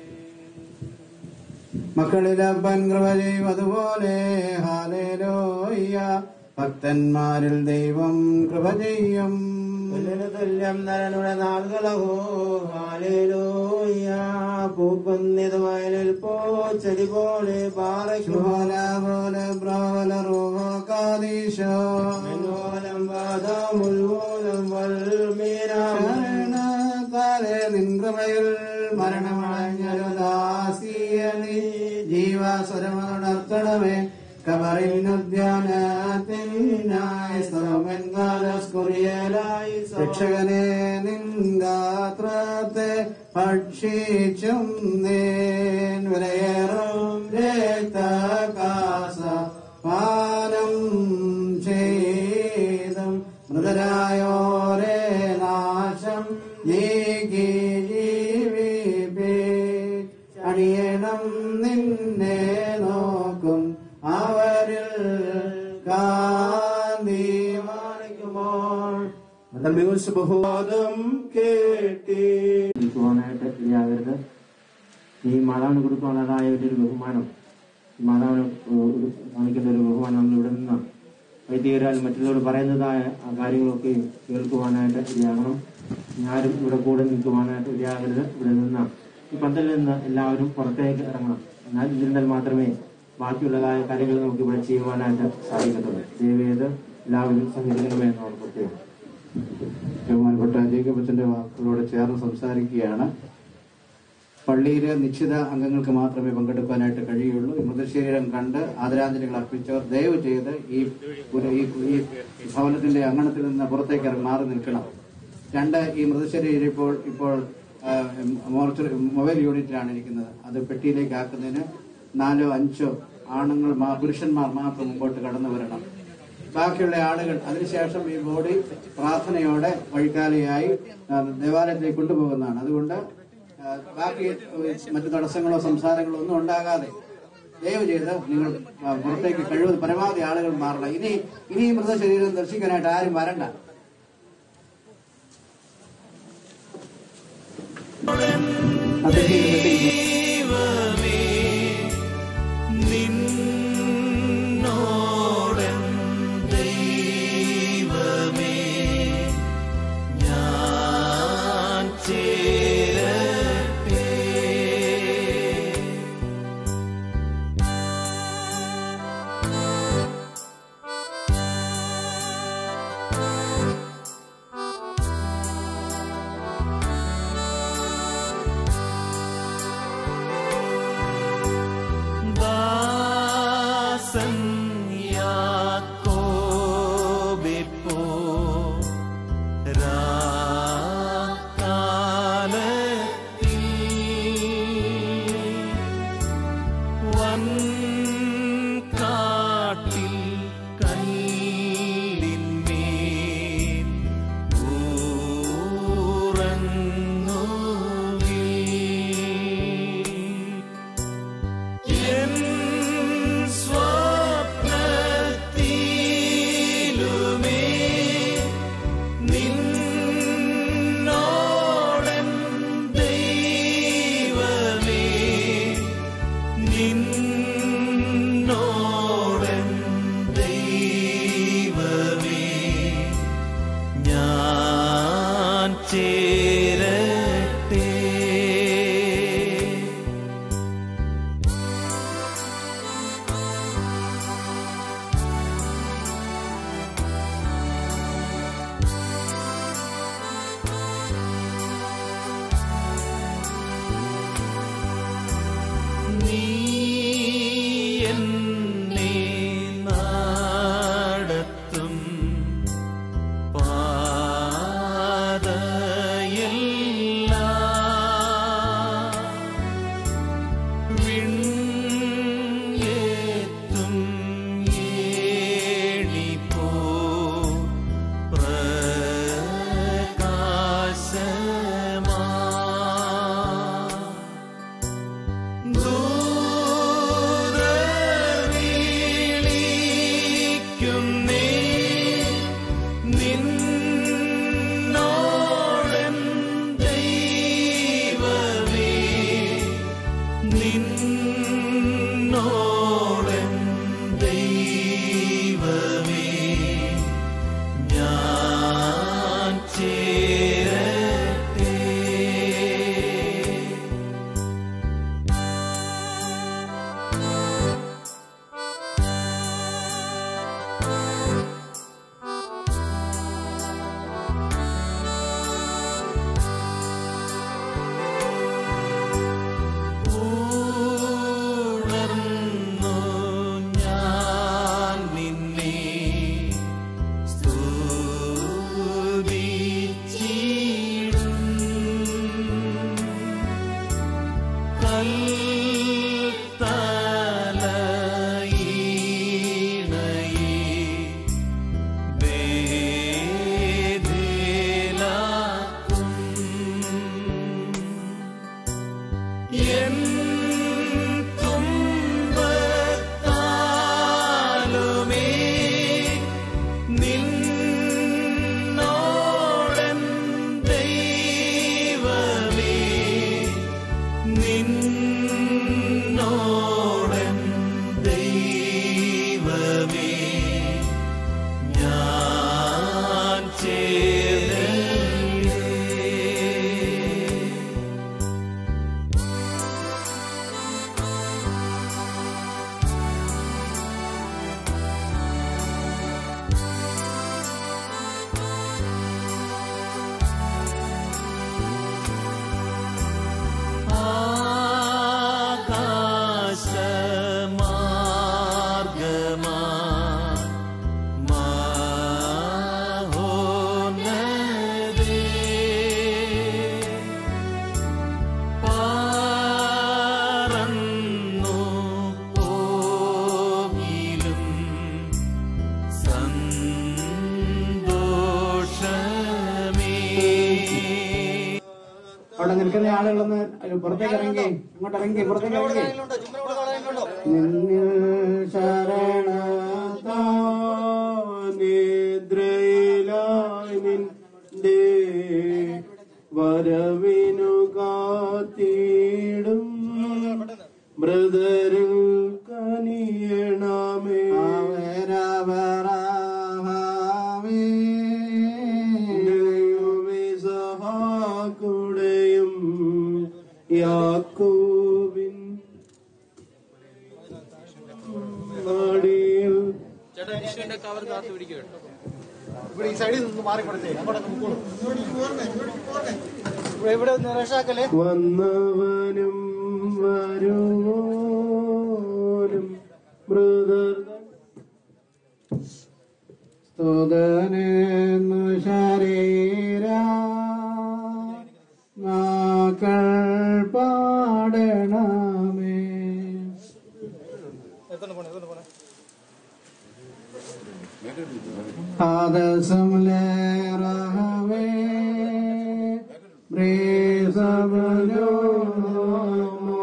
മക്കളിലപ്പൻ കൃപ ചെയ്യും അതുപോലെ ഹാലേലോയ്യ ഭക്തന്മാരിൽ ദൈവം കൃപ ചെയ്യും തുല്യം നരനുടെ നാളുകളഹോ ഹാലേലൂയ പൂക്കുന്നിത് വയലിൽ പോച്ചെടി പോലെ പാറയ്ക്കോ ശുഭല പോലെ പ്രബല റൂഹോ കാദീശോ മൂലം വാദമുൽമൂലം വൽമീരാം ശരണത്താലെ നിൻകൃപയിൽ മരണമടഞ്ഞൊരു ദാസിയനി ജീവാസുരമുണർത്തണമേ കബറിനുദ്യാനത്തിനായി കുറിയലായി രക്ഷകനെ നിൻഗാത്രത്തെ ഭക്ഷിച്ചും നേൻ വിലയേറും രക്തകാസ പാനം ചെയ്തും മൃതരായോരെ നാശം നീക്കി ജീവിപ്പേ അണിയണം നിന്നെ നോക്കും അവരിൽ കാന്തി മാണിക്കുമ്പോൾ ബഹുവാദം കേട്ടി കൊടുക്കുവാനായിട്ട് ഇടയാകരുത് ഈ മാതാവിന് കൊടുക്കുവാനുള്ളതായ ഒരു ബഹുമാനം ഈ മാതാവിന് ഒരു കാണിക്കുന്ന ഒരു ബഹുമാനം നമ്മൾ ഇവിടെ നിന്ന് വൈദികരാൽ മറ്റുള്ളവർ പറയുന്നതായ ആ കാര്യങ്ങളൊക്കെ കേൾക്കുവാനായിട്ട് ഇടയാകണം ആരും ഇവിടെ കൂടെ നിൽക്കുവാനായിട്ട് ഇടയാകരുത് ഇവിടെ നിന്ന് ഈ പന്തലിൽ നിന്ന് എല്ലാവരും പുറത്തേക്ക് ഇറങ്ങണം എന്നാൽ ഇരുന്നാൽ മാത്രമേ ബാക്കിയുള്ളതായ കാര്യങ്ങൾ നമുക്ക് ഇവിടെ ചെയ്യുവാനായിട്ട് സാധിക്കത്തുള്ളൂ ദയവേത് എല്ലാവരും സഹകരിക്കണമേ എന്നാണ് പ്രത്യേകം ബഹുമാനപ്പെട്ട ജേക്കബത്തിന്റെ വാക്കുകളോട് ചേർന്ന് സംസാരിക്കുകയാണ് പള്ളിയിലെ നിശ്ചിത അംഗങ്ങൾക്ക് മാത്രമേ പങ്കെടുക്കാനായിട്ട് കഴിയുള്ളൂ ഈ മൃതശരീരം കണ്ട് ആദരാഞ്ജലികൾ അർപ്പിച്ചവർ ദയവ് ചെയ്ത് ഈ ഒരു- ഈ ഈ ഭവനത്തിന്റെ അങ്കണത്തിൽ നിന്ന് പുറത്തേക്ക് ഇറങ്ങി മാറി നിൽക്കണം രണ്ട് ഈ മൃതശരീരം ഇപ്പോൾ ഇപ്പോൾ ആ, മോർച്ചറി മൊബൈൽ യൂണിറ്റിലാണ് ഇരിക്കുന്നത് അത് പെട്ടിയിലേക്ക് ആക്കുന്നതിന് നാലോ അഞ്ചോ ആണുങ്ങൾ മാ- പുരുഷന്മാർ മാത്രം മുമ്പോട്ട് കടന്നു വരണം ബാക്കിയുള്ള ആളുകൾ അതിനുശേഷം ഈ ബോഡി പ്രാർത്ഥനയോടെ വഴിക്കാലിയായി ആ, ദേവാലയത്തിലേക്ക് കൊണ്ടുപോകുന്നതാണ് അതുകൊണ്ട് ആ, ബാക്കി മറ്റു തടസ്സങ്ങളോ സംസാരങ്ങളോ ഒന്നും ഉണ്ടാകാതെ ദയവ് ചെയ്ത് നിങ്ങൾ ആ, പുറത്തേക്ക് കഴിവ് പരമാവധി ആളുകൾ മാറണം ഇനി ഇനി ഈ മൃതശരീരം ദർശിക്കാനായിട്ട് ആരും വരണ്ട ദൈവമേ നിന്നോടൻ ദൈവമേ ഞാൻ ചേരട്ടെ ും അവിടെ നിൽക്കുന്ന ആളുകളൊന്ന് പുറത്തേക്ക് ഇറങ്ങി ഇങ്ങോട്ട് ഇറങ്ങി പുറത്തേക്ക് ഇറങ്ങി നിന്നിൽ ശരണത്താനിദ്രയിലായി നിന്റെ വരവിനു കാത്തിടും ബ്രദറിൽ കനിയണമേ ുടെയും യാക്കോവിൻ നാടിയിൽ വന്നവനും വരുവോനും ബ്രദർ സ്തുതനെന്നു ശരീര നാക്കൾ പാടണമേ ആദസം ലേറഹവേ ബ്രീസവനോമോ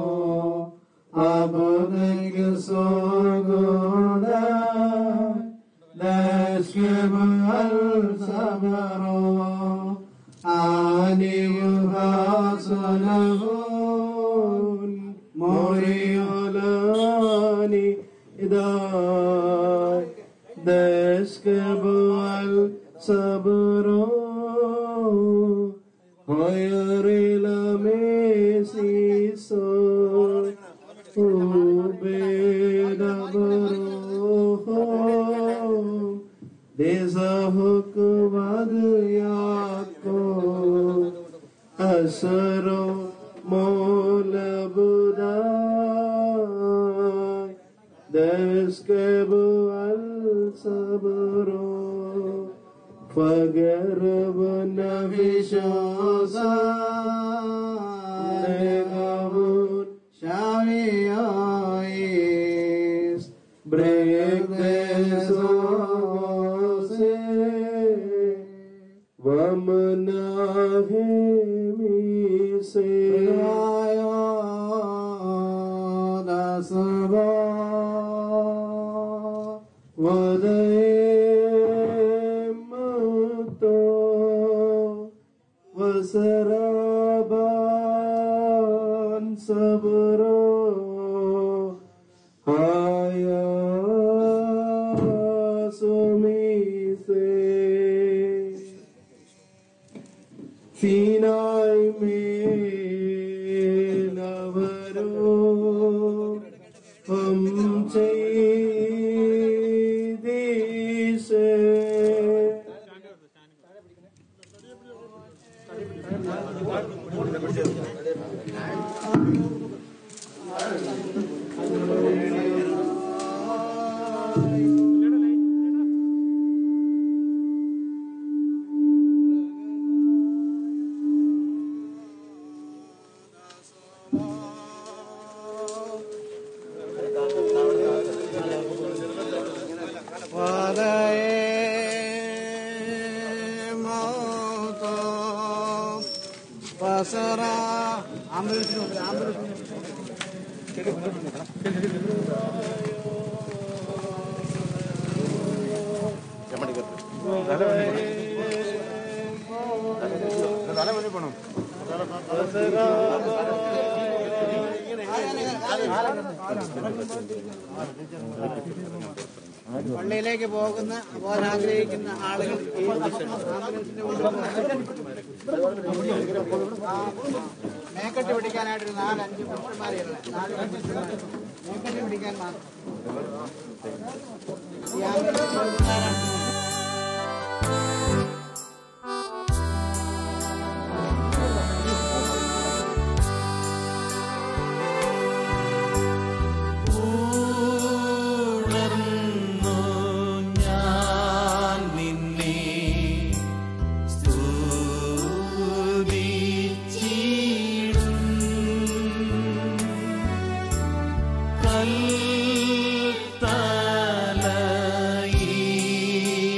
അബുദയ്ക്ക് സ്വർഗോദ ദശ്യമൽ സബറോ ആനിയുഹാസനഹോൻ മോറിയോലാനി ഇതായി ദസ്കബൽ സബറോ ഹയറിലമേസിസോ ഉബേദബറോ Desahuk vadiyako asaro molabudai deskebu al sabro fagarbu navishosa negavun ശാലിയായിസ് break the sose vamanahe se ദാസവാ വദയമുക്തോ വസരാബാൻ സബരോ ആയാസുമീസേ Sinai മേലവരോ ഹം ചെയ്തീസേ പള്ളിയിലേക്ക് പോകുന്ന പോകാൻ ആഗ്രഹിക്കുന്ന ആളുകൾ ഈ ആംബുലൻസിന്റെ മുന്നിൽ മേക്കട്ട് പിടിക്കാനായിട്ടൊരു നാലഞ്ച് പുരുഷന്മാരെയാണ് നാല് പുരുഷന്മാർ മേക്കട്ട് പിടിക്കാൻ മാത്രം ഈ ആംബുലൻസ് ഉണർന്നു ഞാൻ നിന്നെ സ്തുതിച്ചിടും കൽത്തലയിൽ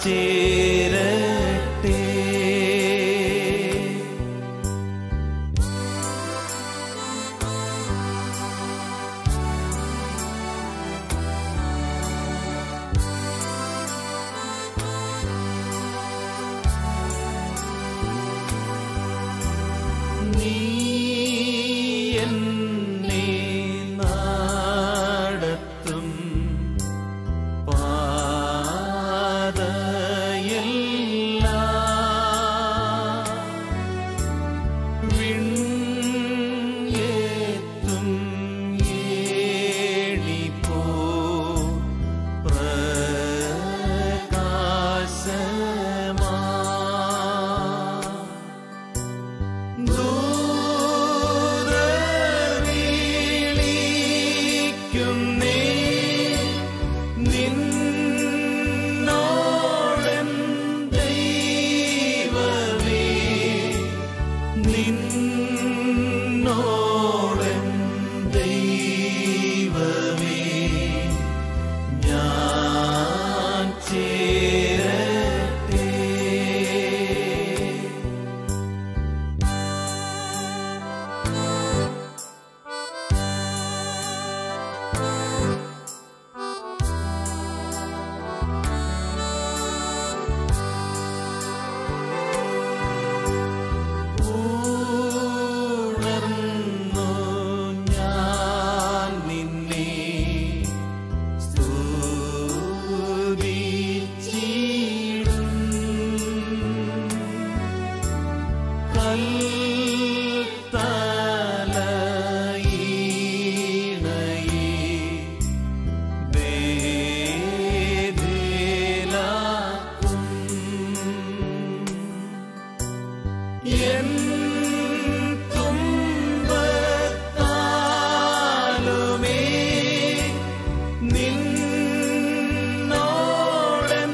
ചേരട്ടെ നീ എന്നെ നടത്തും പാതയെല്ലാം വിണ്യേത്തും ഏണിപ്പോ പ്രകാശമാ ദൂതവിളിക്കുന്നേ നിന്നോടൻ ദൈവമേ നിന്നോടൻ ദൈവമേ ഞാൻ ചേരട്ടെ ഉണർന്നു ഞാൻ നിന്നെ സ്തുതിച്ചിടും കൽത്തലയിണയെ വേദിലാക്കും എൻ തുമ്പത്താലുമേ നിന്നോടൻ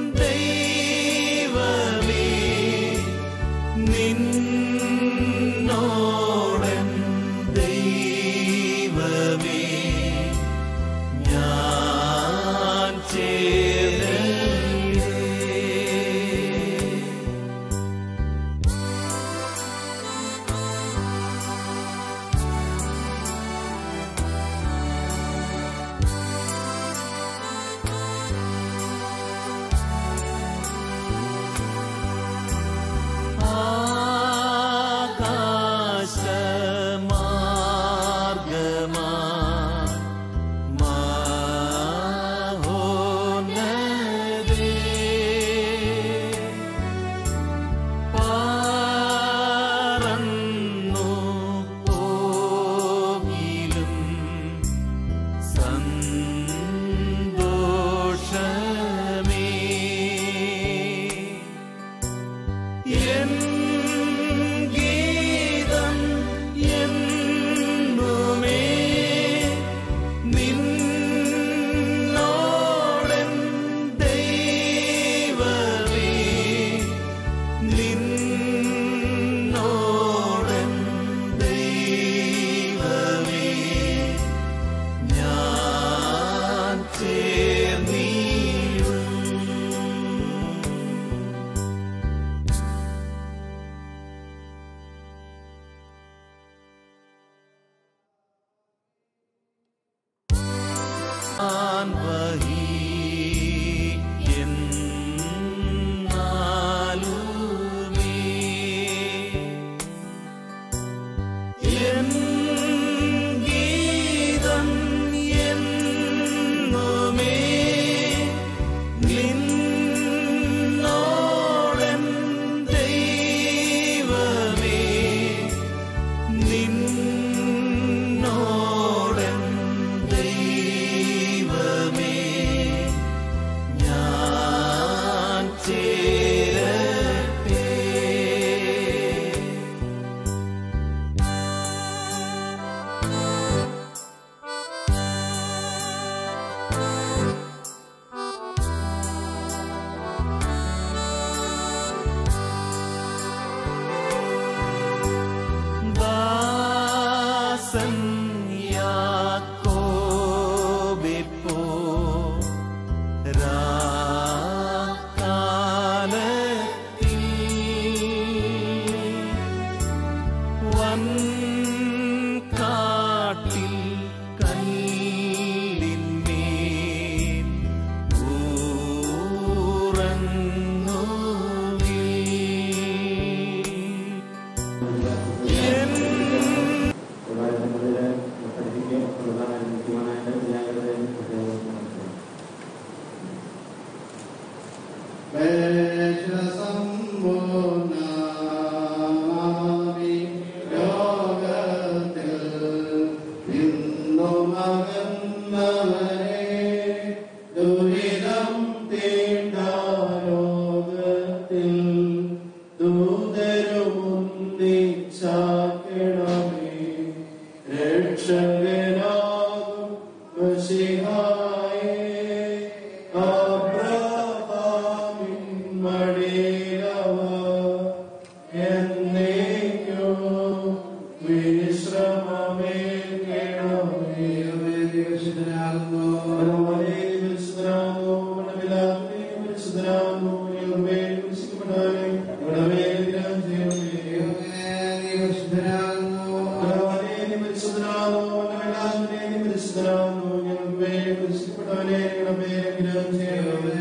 ദൈവമേ നിന്നോടൻ ദൈവമേ ഞാൻ ചേരട്ടെ ആകാശമാർഗമാ മഹോന്നതമാ േശസമ്പൂർണ്ണമാമി ലോകത്തിൽ നിന്നും അകന്നവരെ ദുരിതം തീണ്ടാരോഗത്തിൽ ദൂതരുമുന്തിച്ചാക്കണമേ രക്ഷകനാകും മഷിഹായേ അബ്രഹാമിൻ മടിയിലവ എന്നേക്കോ വിശ്രമമേൽക്കണമേ മനോഹരേ വിശുദ്ധനാകുന്നു മനമില്ലാത്തേ വിശുദ്ധനാകുന്നു യഹോവേ വിശുദ്ധപ്പെടാനേ ഇവിടെ ഗ്രഹം ചെയ്യണമേ ഭഗവാനേ, നീ പരിശുദ്ധനാകുന്നു, മനമില്ലാത്തവനേ, നീ പരിശുദ്ധനാകുന്നു. ഞങ്ങൾക്ക് വേണ്ടി പരിശുദ്ധപ്പെട്ടവനേ, ഞങ്ങളുടെ മേൽ അനുഗ്രഹം ചെയ്യണമേ.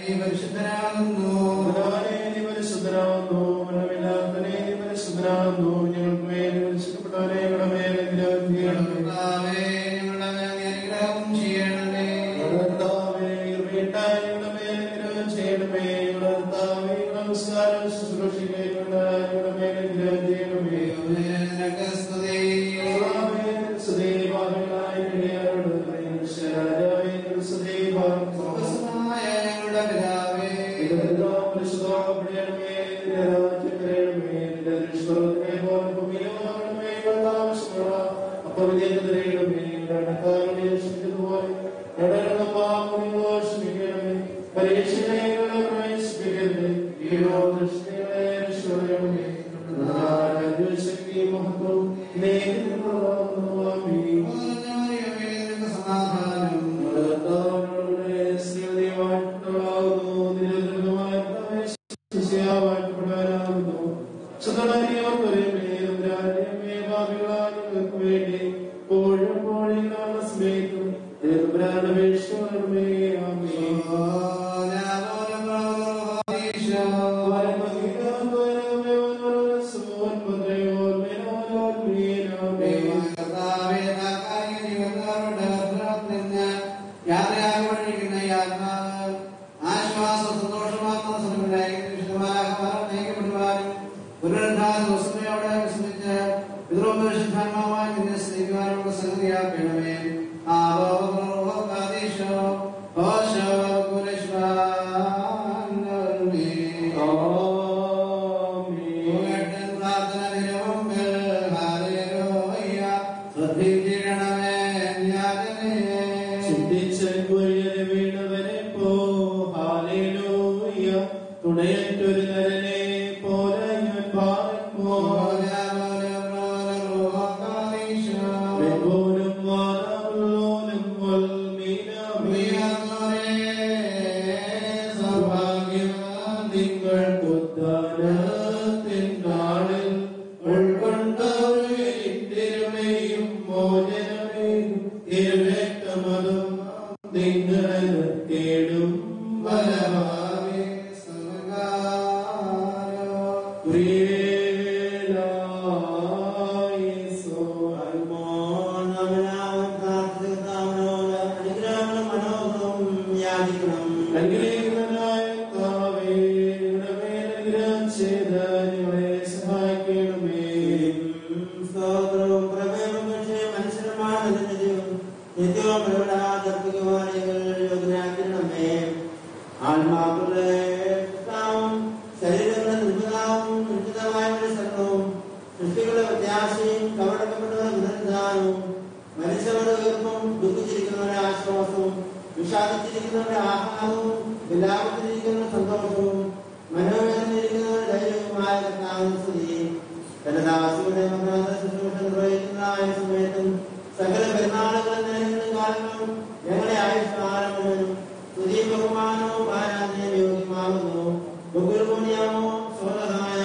ഭഗവാനേ, നീ പരിശുദ്ധനാകുന്നു, മനമില്ലാത്തവനേ, നീ പരിശുദ്ധനാകുന്നു. ഞങ്ങൾക്ക് വേണ്ടി പരിശുദ്ധപ്പെട്ടവനേ, ഞങ്ങളുടെ മേൽ അനുഗ്രഹം ചെയ്യണമേ. കർത്താവേ, കൃപയുണ്ടായി ഞങ്ങളുടെ മേൽ അനുഗ്രഹം ചെയ്യണമേ. ഞങ്ങളുടെ കർത്താവേ, ഞങ്ങളുടെ നമസ്കാരം ശുശ്രൂഷിക്കപ്പെട്ട ഞങ്ങളുടെ മേൽ അനുഗ്രഹം ചെയ്യണമേ. പരീക്ഷകളെ പ്രവേശിപ്പിക്കരുത് ഈ ദൃഷ്ടികളെ രക്ഷപ്പെടണമേ ശക്തി മഹത്വം തുണയറ്റൊരു നരനെ പോലെ ഞാൻ പാർക്കുമോ വെപ്പോലും വാനമുള്ളോലും സൗഭാഗ്യം നിങ്ങൾ കുത്താനത്തിൻ നാളിൽ ഉൾക്കൊണ്ടവരിന്തിരുമയും മോചനമേയും ഇരുവേറ്റമതും നിങ്ങൾ തേടും ബലമാവേ പ്രിയനായിസോ അനുഗ്രഹിക്കുന്നതിനായ കർത്താവേ, ഞങ്ങളുടെ മേൽ അനുഗ്രഹം ചെയ്ത് ഞങ്ങളെ സഹായിക്കണമേ സ്തോത്രവും പ്രമേയവും പക്ഷേ മനുഷ്യരുമാണ് നിത്യവും പ്രകടാതർപ്പിക്കുവാൻ യോഗ്യനാക്കണമേ ആത്മാക്കളുടെ കർത്താവും ശരീരങ്ങളുടെ നിർമ്മിതാവും നിർമ്മിതമായ സർവവും സൃഷ്ടികളുടെ പ്രത്യാശയും കവടക്കപ്പെട്ടവരുടെ പുനരുദ്ധാനവും മനുഷ്യരുടെ ഉയർപ്പും ദുഃഖിച്ചിരിക്കുന്നവരുടെ ആശ്വാസവും വിഷാദിച്ചിരിക്കുന്നവരുടെ ആഹ്ലാദവും വിലാപത്തിലിരിക്കുന്നവരുടെ സന്തോഷവും മനോവേദനയിരിക്കുന്നവരുടെ ധൈര്യവുമായ കർത്താവിന് സ്തുതി തന്റെ ദാസിയുടെ മന്ത്രാന്തര ശുശ്രൂഷ നിർവഹിക്കുന്നതായ സമയത്തും സകല പെരുന്നാളുകളും നേരങ്ങളും കാലങ്ങളും ഞങ്ങളെ ആയുഷ്കാലം മുഴുവനും സ്തുതിയും ബഹുമാനവും ആരാധനയും യോഗ്യമാകുന്നു ബഹുർമോണിയാമോ സ്വതഹായ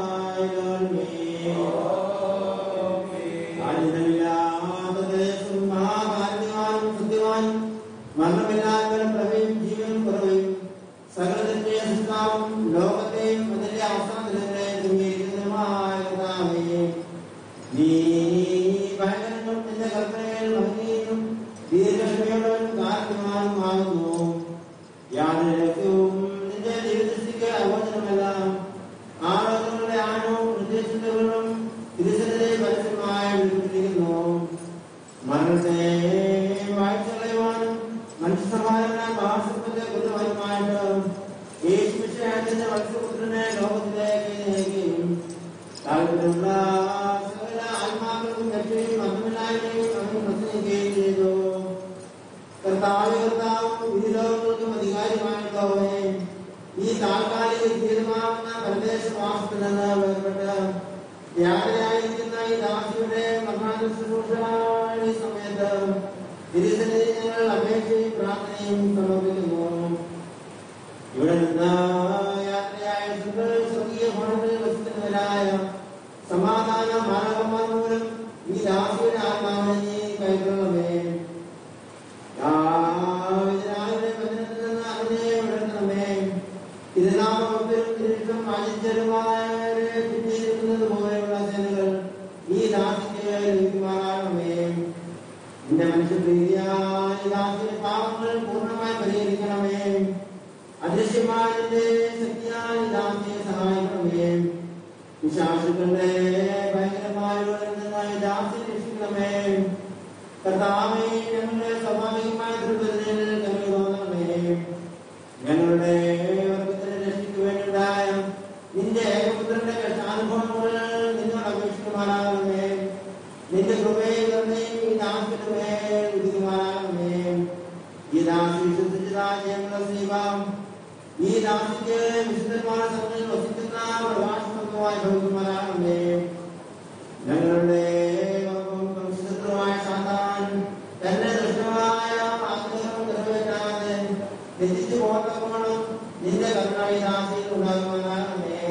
മഹാകാരുണ്യവാനും സത്യവാനും മരണമില്ലാത്തവരും പ്രവയും ജീവനും കുറവയും സകലത്തിന്റെ സൃഷ്ടാവും ലോകത്തെയും അതിന്റെ അവസാനത്തിലെയും തുങ്ങിയിരിക്കുന്നതുമായ കർത്താവേ, നീ ഭയങ്കരനും നിന്റെ കൽപ്പനകൾ ഭംഗിയും ദീർഘക്ഷമയുള്ളവനും കാരണവാനും ആകുന്നു ഞാൻ മഹാസത്തിന്റെ ഗുരുവായുമായിട്ട് യേശുവിന്റെ വത്സപുത്രനെ ലോകത്തിലേക്ക് നയിക്കുകയും താല്പര്യമുള്ള സകല ആത്മാക്കൾക്കും രക്ഷയും അന്തമില്ലായ്മയും അവന് പ്രസംഗിക്കുകയും ചെയ്തു കർത്താവ് കർത്താവ് വിധിലോകങ്ങൾക്കും അധികാരിമായിട്ടുള്ളവനെ ഈ താൽക്കാലിക ജീവിതമാകുന്ന പരദേശവാസത്തിൽ നിന്ന് വേർപെട്ട് യാത്രയായിരിക്കുന്ന ഈ ദാസിയുടെ മരണ ശുശ്രൂഷയുടെ സമയത്ത് തിരുസന്നിധി ഞങ്ങൾ അപേക്ഷയും പ്രാർത്ഥനയും സമർപ്പിക്കുന്നു ഇവിടെ നിന്ന് യാത്രയായ സ്വർഗീയ ഭവനത്തിൽ വസിക്കുന്നവരായ സമാധാന മാനവന്മാർ മൂലം ഈ ദാസിയുടെ ആത്മാവിനെ നീ കൈക്കൊള്ളണമേ രാവിലെ വചനത്തിൽ നിന്ന് അതിനെ വിടണമേ തിരുനാമത്തിലും തിരുഷ്ടം അജിച്ചരുമാരെ ചുറ്റിയിരിക്കുന്നത് പോലെയുള്ള സേനകൾ ഈ ദാസിക്ക് ലഭിക്കുമാറാകണമേ നിന്റെ മനുഷ്യപ്രീതിയായ ഈ ദാസിയുടെ പാപങ്ങൾ പൂർണ്ണമായി പരിഹരിക്കണമേ അദൃശ്യമായ നിന്റെ ശക്തിയായ ഈ ദാസിയെ സഹായിക്കണമേ വിശ്വാസികളുടെ ഭയങ്കരമായ നിന്നായി ദാസിയെ രക്ഷിക്കണമേ കർത്താവേ ഞങ്ങളുടെ സ്വാഭാവികമായ ദുർബലതയിൽ ഞങ്ങൾ തോന്നണമേ ഞങ്ങളുടെ വർഗത്തിന് രക്ഷയ്ക്ക് വേണ്ടിയുണ്ടായ നിന്റെ ഏകപുത്രന്റെ കഷ്ടാനുഭവങ്ങൾ നിന്നോട് അപേക്ഷിക്കുമാറാകണമേ നിന്റെ കൃപയെ തന്നെ ഈ ദാസിന്റെ മേൽ ഉദിക്കുമാറാകണമേ ഈ ദാസി വിശ്വസിച്ചതായ ഞങ്ങളുടെ സ്നേഹം ഈ ദാസിക്ക് വിശുദ്ധന്മാരുടെ സമയം വസിക്കുന്ന പ്രഭാഷണമായി ഭവിക്കുമാറാകണമേ ഞങ്ങളുടെ ശത്രുവായ സാത്താൻ തന്റെ ദുഷ്ടമായ ആഗ്രഹം നിറവേറ്റാതെ രചിച്ചു പോകണം നിന്റെ കരുണാവിദാസിൽ ഉണ്ടാകുവാനാകണമേ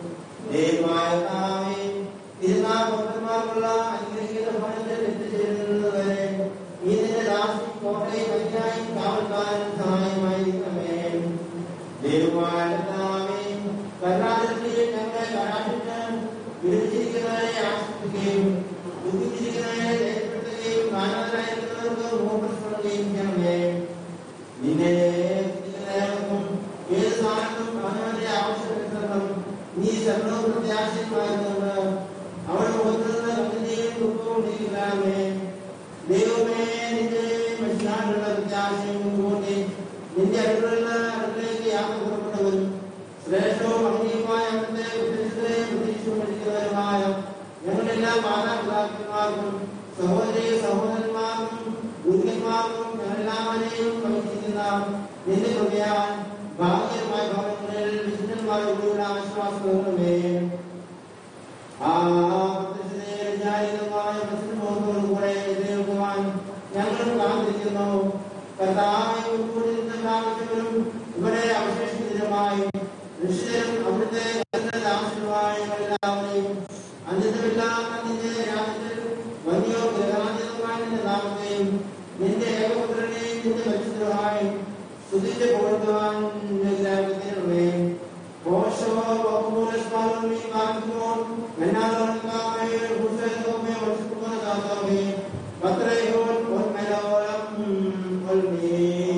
ദൈവമായ താവേ തിരുനാൾ ഭക്തന്മാർക്കുള്ള അനുഗ്രഹീത ഭവനത്തിൽ എത്തിച്ചേരുന്നതുവരെ ഈ നിന്റെ ദാസി കോട്ടയും മതിയായും കാവൽക്കാരൻ സഹായമായിരിക്കണമേ ദൈവമായ താവേ കരുണാദൃഷ്ടിയിൽ ഞങ്ങളെ കടാക്ഷിച്ച് വിളിച്ചിരിക്കുന്നവരെ ആശ്രയിക്കുകയും ദുഃഖിച്ചിരിക്കുന്നവരെ ധൈര്യപ്പെടുത്തുകയും കാരണവരായിരിക്കുന്നവർക്ക് മുഖപ്രശ്നപ്പെടുകയും ചെയ്യണമേ നിന്നെ സ്തുതിക്കുന്നവർക്കും ഏത് സ്ഥാനത്തും അവനവന്റെ ആവശ്യമെടുക്കണം നീ ശരണവും പ്രത്യാശയുമായിരുന്നുണ്ട് അവൻ മുഖത്ത് നിന്ന് കണ്ണിന്റെയും ദുഃഖവും നീക്കലാമേ ദൈവമേ നിന്റെ മനുഷ്യനായിട്ടുള്ള പ്രത്യാശയും കൂട്ടി നിന്റെ അടുക്കള അടുക്കളയിലേക്ക് യാത്ര പുറപ്പെട്ടവരും ശ്രേഷ്ഠവും അഗ്നിയുമായ അവിടുത്തെ ഉദ്ദേശത്തെ പ്രതീക്ഷിച്ചുകൊണ്ടിരിക്കുന്നവരുമായ ഞങ്ങളെല്ലാം മാതാപിതാക്കന്മാർക്കും സഹോദരി സഹോദരന്മാർക്കും ഗുരുക്കന്മാർക്കും ഞങ്ങളെല്ലാവരെയും വഹിച്ചിരിക്കുന്ന നിന്റെ കൃപയാൽ ഭാഗ്യമായ ഭവനങ്ങളിൽ വിശുദ്ധന്മാരോടുള്ള ആശ്വാസമേ ആ പ്രത്യക്ഷതയായ കൂടെ എതിരേൽക്കുവാൻ ഞങ്ങൾ കാത്തിരിക്കുന്നു കർത്താവ് കൂടി നിന്നാവശ്യങ്ങളും ഇവിടെ അവശേഷിക്കുന്നതിനുമായി ഋഷിതരും അവിടുത്തെ ആവശ്യമായ എല്ലാവരെയും അന്യതമില്ലാത്ത നിന്റെ രാജ്യത്തിൽ വലിയ ഗ്രഹാന്യതമായ നിന്റെ നാമത്തെയും നിന്റെ ഏകപുത്രനെയും നിന്റെ പരിശുദ്ധമായി സ്തുതിച്ച് പുകഴ്ത്തുവാൻ ഗ്രഹിക്കണമേ ഓശോ ബഹുമൂലസ്മാരും ഈ കാലത്തുമ്പോൾ എന്നാലോണക്കാമേ ഹുസൈനോമേ വർഷിക്കുന്ന കാത്തോമേ പത്രയോൻ പൊന്മലോളം ഒൽമേ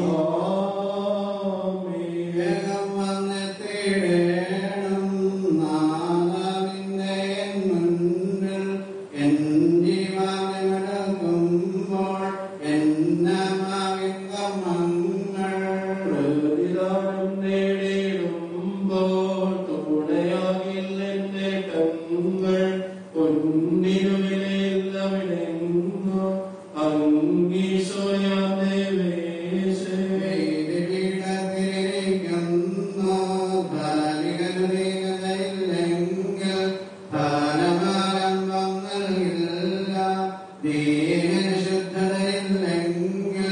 വേഗം വന്നെത്തിയിടേണം നാദാവിന്റെ മുൻപിൽ എൻ ജീവനെടുക്കുമ്പോൾ എന്നമാവിൻ കർമ്മങ്ങൾ പ്രതിദാനം നേടിയിടുമ്പോൾ തുണയാകില്ല നേട്ടങ്ങൾ പൊന്നിനുവിലെല്ലാവിടെങ്ങോ അംഗീശോയാം ദേവേശേ വീതിപീഠത്തിലിരിക്കുന്നു ധാരികരുതികളില്ലെങ്കിൽ ധാനമാരംഭം നൽകില്ല ദീനശുദ്ധതയില്ലെങ്കിൽ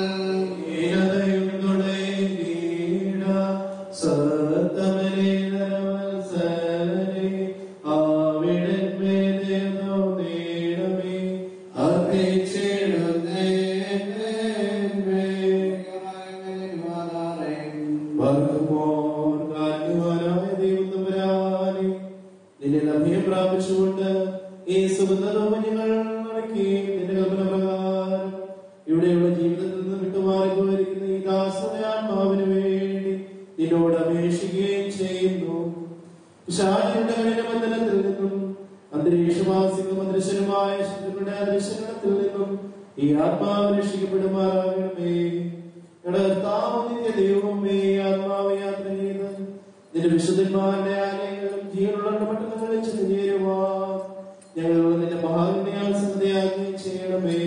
പ്രാപിച്ചുകൊണ്ട് ഈ സുഗന്ധരോമഞ്ഞങ്ങൾ നടക്കി നിന്റെ കൽപ്പന പ്രകാരം ഇവിടെയുള്ള ജീവിതത്തിൽ നിന്ന് വിട്ടുമാറിപ്പോയിരിക്കുന്ന ഈ ദാസന്റെ ആത്മാവിന് വേണ്ടി നിന്നോട് അപേക്ഷിക്കുകയും ചെയ്യുന്നു വിശാലിയുടെ ബന്ധനത്തിൽ നിന്നും അന്തരീക്ഷവാസികളും അദൃശ്യനുമായ ശത്രുക്കളുടെ അദൃശ്യഗണത്തിൽ നിന്നും ഈ ആത്മാവ് രക്ഷിക്കപ്പെടുമാറാകണമേ നിന്റെ ദൈവമേ ആത്മാവ് യാത്ര ചെയ്ത് നിന്റെ വിശുദ്ധന്മാരുടെ ആലയങ്ങളും ജീവനുള്ള പട്ടണങ്ങളിൽ ചെന്ന് ചേരുവാ ഞങ്ങൾ നിന്റെ മഹാന്യാൽ സന്ധ്യയാക്കി ചെയ്യണമേ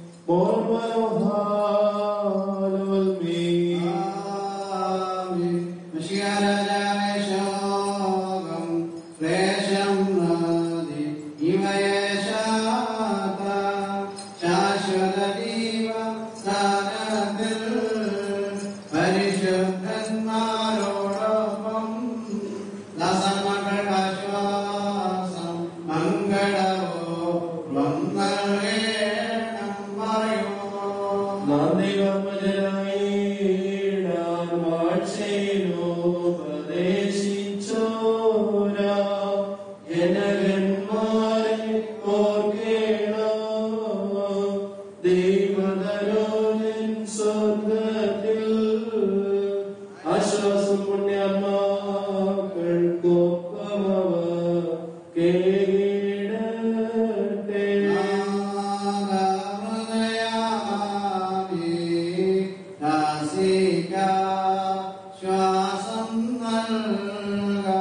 പരിശുദ്ധന്മാരോടൊപ്പം ദസമകടാശ്വാസം മംഗളവോ വന്നേണം പറയുമോ ആശ്വാസം പുണ്യാത്മാക്കൾക്കൊപ്പമവ കേടട്ടെ ശ്വാസം നൽകാം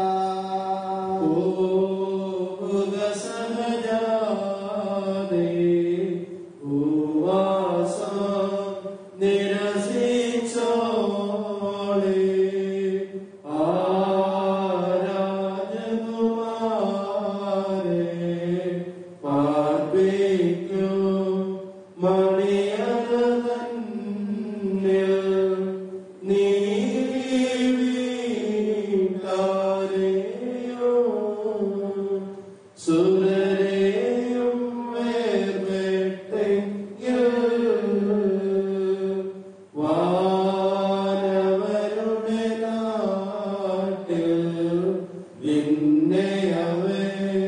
സുരരെയും വേർപെട്ടെങ്കിൽ വാനവരുടെ നാട്ടിൽ നിന്നെ അവേ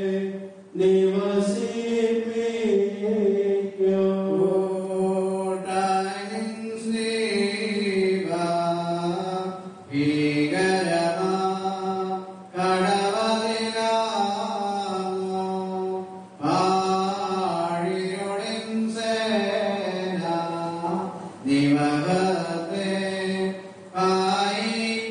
ദിവകത്തെ പായിക്കട്ടെ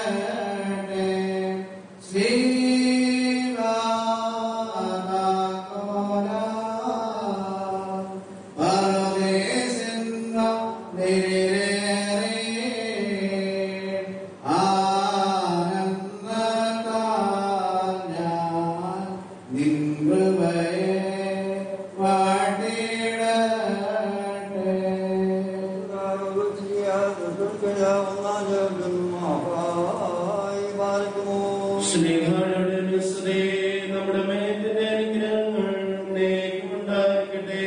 സ്നേഹങ്ങളുടെ സ്തുതി നമ്മുടെ മേലിന്റെ അനുഗ്രഹങ്ങൾ ഉണ്ടായിരിക്കട്ടെ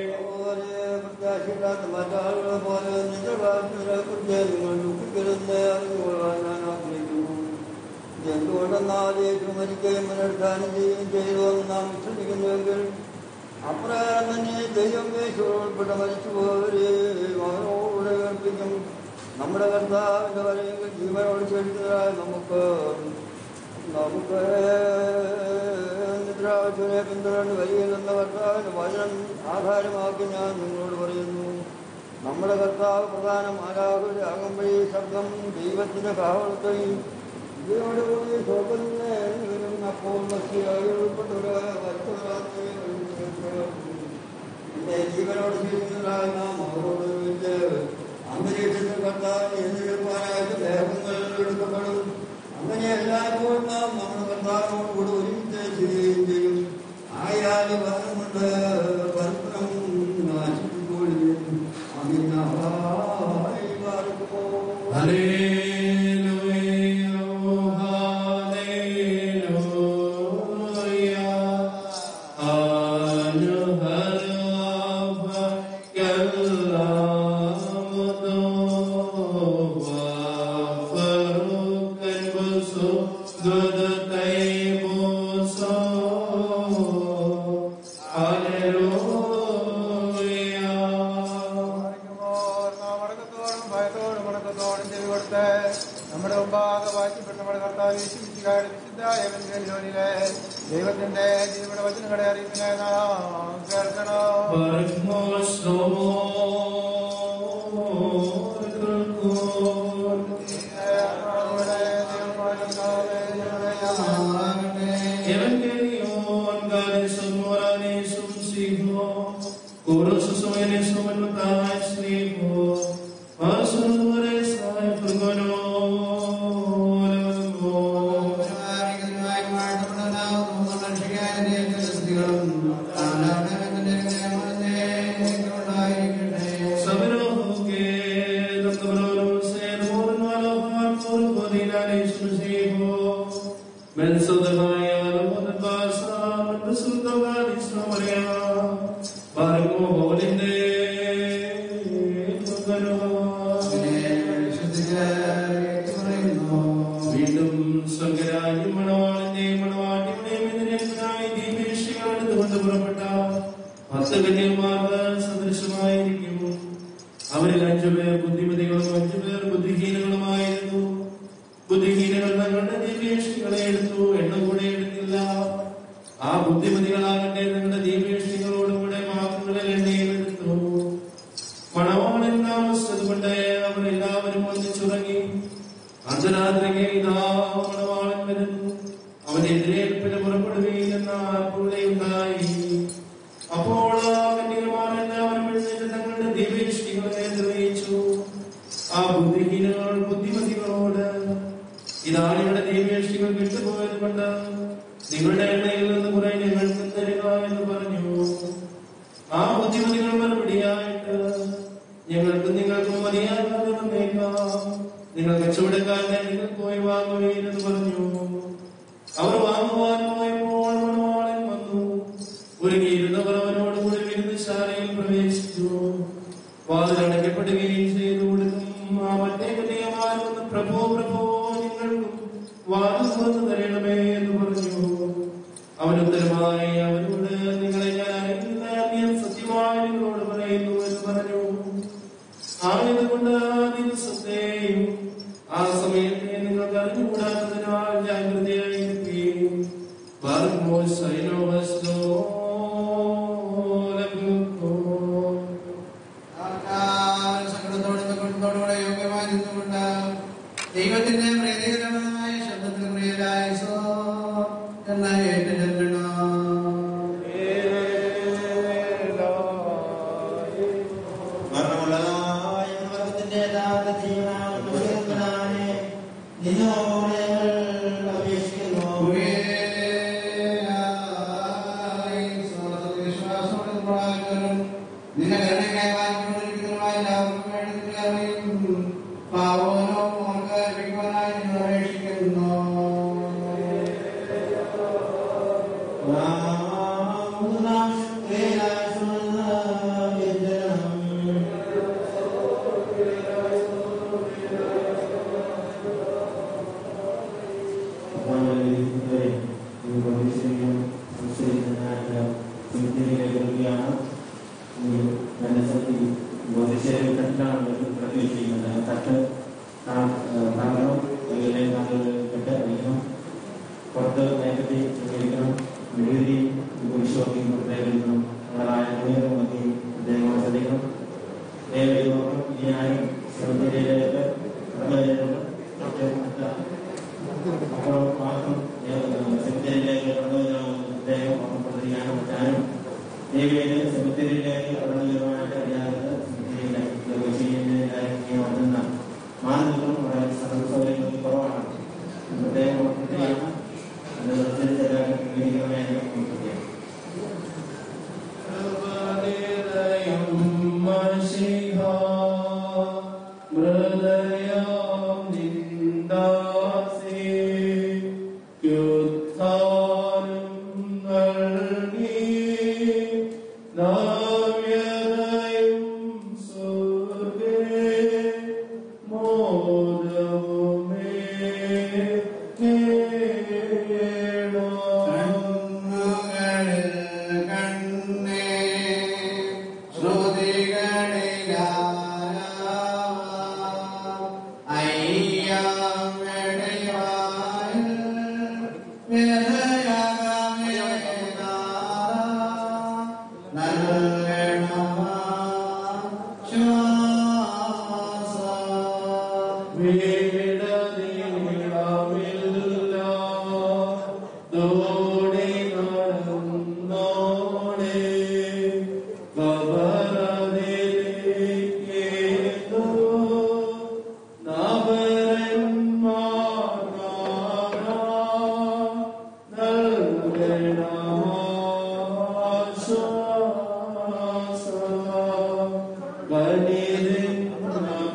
എന്തുകൊണ്ടെന്നാൽ ഏറ്റവും മരിക്കുകയും പുനരുദ്ധാനം ചെയ്യുകയും ചെയ്തുവെന്ന് നാം വിശ്വസിക്കുന്നുവെങ്കിൽ അപ്രകാരം തന്നെ ദൈവം യേശുപ്പെട്ട മരിച്ചുപോയവരെ അവനോട് കേൾപ്പിക്കും നമ്മുടെ കർത്താവിന്റെ വരയെങ്കിൽ ജീവനോട് ചേരുന്നതായ നമുക്ക് നമുക്ക് നിദ്രാവശ്യനെ പിന്തുടർന്ന് വരികയെന്ന കർത്താവിന്റെ വചനം ആധാരമാക്കി ഞാൻ നിങ്ങളോട് പറയുന്നു നമ്മുടെ കർത്താവ് പ്രധാനം ആരാഹുടെ ആകുമ്പോഴേ ശബ്ദം ദൈവത്തിന്റെ കാവളത്തെയും ഇതിനോടുകൂടി ശോഭനം അപ്പോൾ മത്സ്യായി ഉൾപ്പെട്ടൊരു പിന്നെ ജീവനോട് ചെയ്യുന്നതായ നാം അവരോട് ചോദിച്ച് അന്തരീക്ഷത്തിൽ കർത്താവിനെ എതിർപ്പാനായിട്ട് ദേഹങ്ങൾ എടുക്കപ്പെടും അങ്ങനെ എല്ലായ്പ്പോഴും നാം നമ്മുടെ കർത്താവിനോട് കൂടെ ഒരുമിച്ച് ചെയ്യുകയും ചെയ്യും ആയാലും വനം കൊണ്ട് പരസ്പരം നാശിപ്പിക്കുകയും അമിനായി പാർക്കുമോ മടക്കത്തോടും ഭയത്തോടും മടക്കത്തോടും ചെവികൊടുത്ത് നമ്മുടെ മുമ്പാകെ വായിക്കപ്പെട്ട നമ്മുടെ കർത്താവ് യേശുവിശിഹായുടെ വിശുദ്ധായ എവൻഗേലിയോനിലെ ദൈവത്തിന്റെ ജീവയുടെ വചനങ്ങളെ അറിയിപ്പിനെ നാം കേൾക്കണം Baruch Moshe വീണ്ടും സ്വർഗരാജ്യം മണവാളിന്റെയും മണവാട്ടിയുടെയും എതിരേൽപ്പിനായി ദീപേഷികളെടുത്തുകൊണ്ട് പുറപ്പെട്ട പത്ത് കന്യന്മാർക്ക് സദൃശമായിരിക്കും അവരിൽ അഞ്ചുപേർ ബുദ്ധിമതികളും അഞ്ചുപേർ ബുദ്ധിഹീനങ്ങളുമായിരുന്നു ബുദ്ധിഹീനകൾ തങ്ങളുടെ ദീപേഷികളെ എടുത്തു എണ്ണ കൂടെ എടുത്തില്ല ആ ബുദ്ധിമതികളാകട്ടെ നിങ്ങളുടെ ദീപേഷികളോടുകൂടെ വാക്കുകളിൽ എണ്ണയും എടുത്തു മണവാളൻ താമസിച്ചതുകൊണ്ട് അവർ എല്ലാവരും ഒന്നിച്ചുറങ്ങി അർദ്ധരാത്രിക്ക് ഇതാ മണവാളൻ വരുന്നു അവൻ എതിരേൽപ്പിന് പുറപ്പെടുകയില്ലെന്ന ആർപ്പുകളുണ്ടായി അപ്പോൾ ആ കന്യകമാർ എല്ലാവരും എഴുന്നേറ്റ് തങ്ങളുടെ ദിവ്യദൃഷ്ടികളെ നിർവഹിച്ചു ആ ബുദ്ധിഹീനങ്ങൾ ബുദ്ധിമതികളോട് ഇതാ നിങ്ങളുടെ ദിവ്യദൃഷ്ടികൾ വിട്ടുപോയത് കൊണ്ട് നിങ്ങളുടെ എണ്ണയിൽ നിന്ന് കുറെ ഞങ്ങൾക്ക് തരിക എന്ന് പറഞ്ഞു ആ ബുദ്ധിമതികൾ മറുപടിയായിട്ട് ഞങ്ങൾക്ക് നിങ്ങൾക്കും മതിയാകാതെ വന്നേക്കാം നിങ്ങൾ കച്ചവടക്കാരനെ നിങ്ങൾ പോയി വാങ്ങുകയെന്ന് പറഞ്ഞു അവർ വാങ്ങുവാൻ പോയപ്പോൾ മണവാളൻ വന്നു ഒരുങ്ങിയിരുന്നവർ അവനോടുകൂടി വിരുദ്ധശാലയിൽ പ്രവേശിച്ചു വാതിലടയ്ക്കപ്പെടുകയും ചെയ്തു കൊടുക്കും ആ മറ്റേ കന്യകമാർ വന്ന് പ്രഭോ പ്രഭോ നിങ്ങൾക്കും വാതിൽ തുറന്നു തരണമേ എന്ന് പറഞ്ഞു അവൻ ഉത്തരമായി അവനോട് നിങ്ങളെ ഞാൻ അറിയില്ല ഞാൻ സത്യമായി നിങ്ങളോട് പറയുന്നു എന്ന് പറഞ്ഞു ആയതുകൊണ്ട് ആ ദിവസത്തെയും ആ സമയത്തെ നിങ്ങൾക്ക് അറിഞ്ഞുകൂടാത്തതിനാൽ ജാഗ്രതയായിരിക്കുകയും വർമ്മോ ശൈലോവസ്തോ ആർക്കാർ സങ്കടത്തോടെ ദുഃഖത്തോടുകൂടെ യോഗ്യമായി നിന്നുകൊണ്ട് ദൈവത്തിന്റെ പ്രീതികരമായ ശബ്ദത്തിൽ പ്രിയരായ സോ എന്ന ഏറ്റെടുക്കണം മരണമുള്ളതായ ലോകത്തിന്റെ യഥാർത്ഥ ജീവനാകുന്ന ദൈവത്തിനാണ് നിന്നോട് ഞങ്ങൾ അപേക്ഷിക്കുന്നു നിന്റെ കരുണയ്ക്കായി വാങ്ങിക്കൊണ്ടിരിക്കുന്നതുമായ എല്ലാവർക്കും വേണ്ടി അറിയും പാവനോ നമുക്ക് ലഭിക്കുവാനായി നിങ്ങൾ അപേക്ഷിക്കുന്നു പുറത്ത് നേരത്തെ സ്വീകരിക്കണം മെഴുകുതിരി കുരിശോക്കി പ്രത്യേകിക്കണം ഞങ്ങളായ മതി അദ്ദേഹം ശ്രദ്ധിക്കണം ദയവായി ഇനി ആരും ശ്രദ്ധയിലേക്ക് അപ്പോൾ മാത്രം സെമിത്തേരിയിലേക്ക് കടന്നു അദ്ദേഹം ഓർമ്മപ്പെടുത്തുകയാണ് മറ്റാരും ദേവിയുടെ സെമിത്തേരിയിലേക്ക് കടന്നു വരുവാനായിട്ട് അറിയാതെ സെമിത്തേരിയിലേക്ക് വന്നുന്ന മാനദണ്ഡം വളരെ സൗകര്യങ്ങൾ കുറവാണ് പ്രത്യേകം ഓർമ്മപ്പെടുത്തുകയാണ് അത് അനുസരിച്ച് ക്രമീകരണമായി ഓർമ്മപ്പെടുത്തുകയാണ്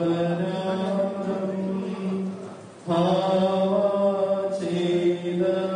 ഭാവചേതന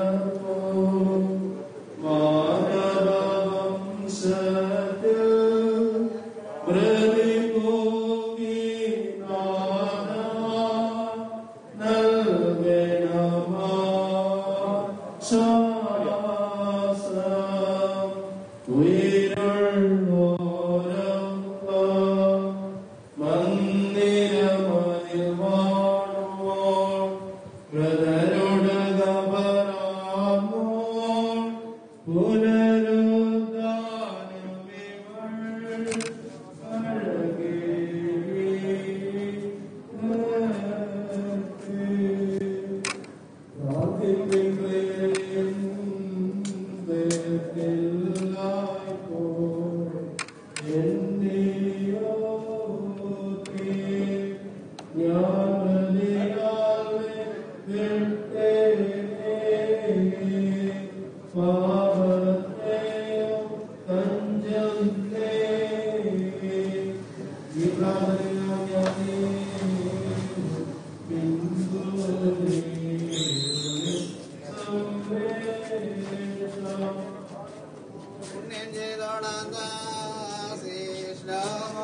പുണ്യം ചെയ്തോടാൻ ശ്രീശ്ലോമോ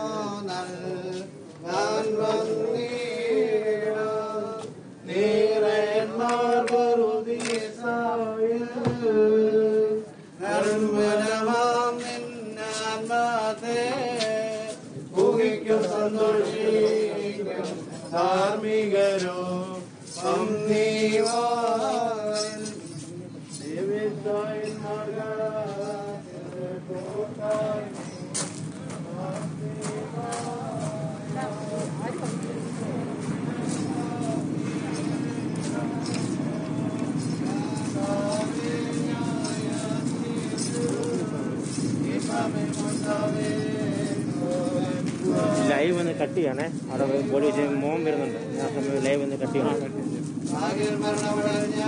നൽകാൻ വന്നീടാം നീറന്മാർ നിർമ്മലമാം നിന്നാത്മാത്തെ ഊഹിക്കും സന്തോഷിക്കും ധാർമ്മികരോ സംനീവാൻ ലൈവ് ഒന്ന് കട്ട് ചെയ്യണേ അവിടെ പോലീസ് മോൻ വരുന്നുണ്ട് ആ സമയം ലൈവ് ഒന്ന് കട്ട് ചെയ്യണം ഭാഗ്യം മരണമടഞ്ഞ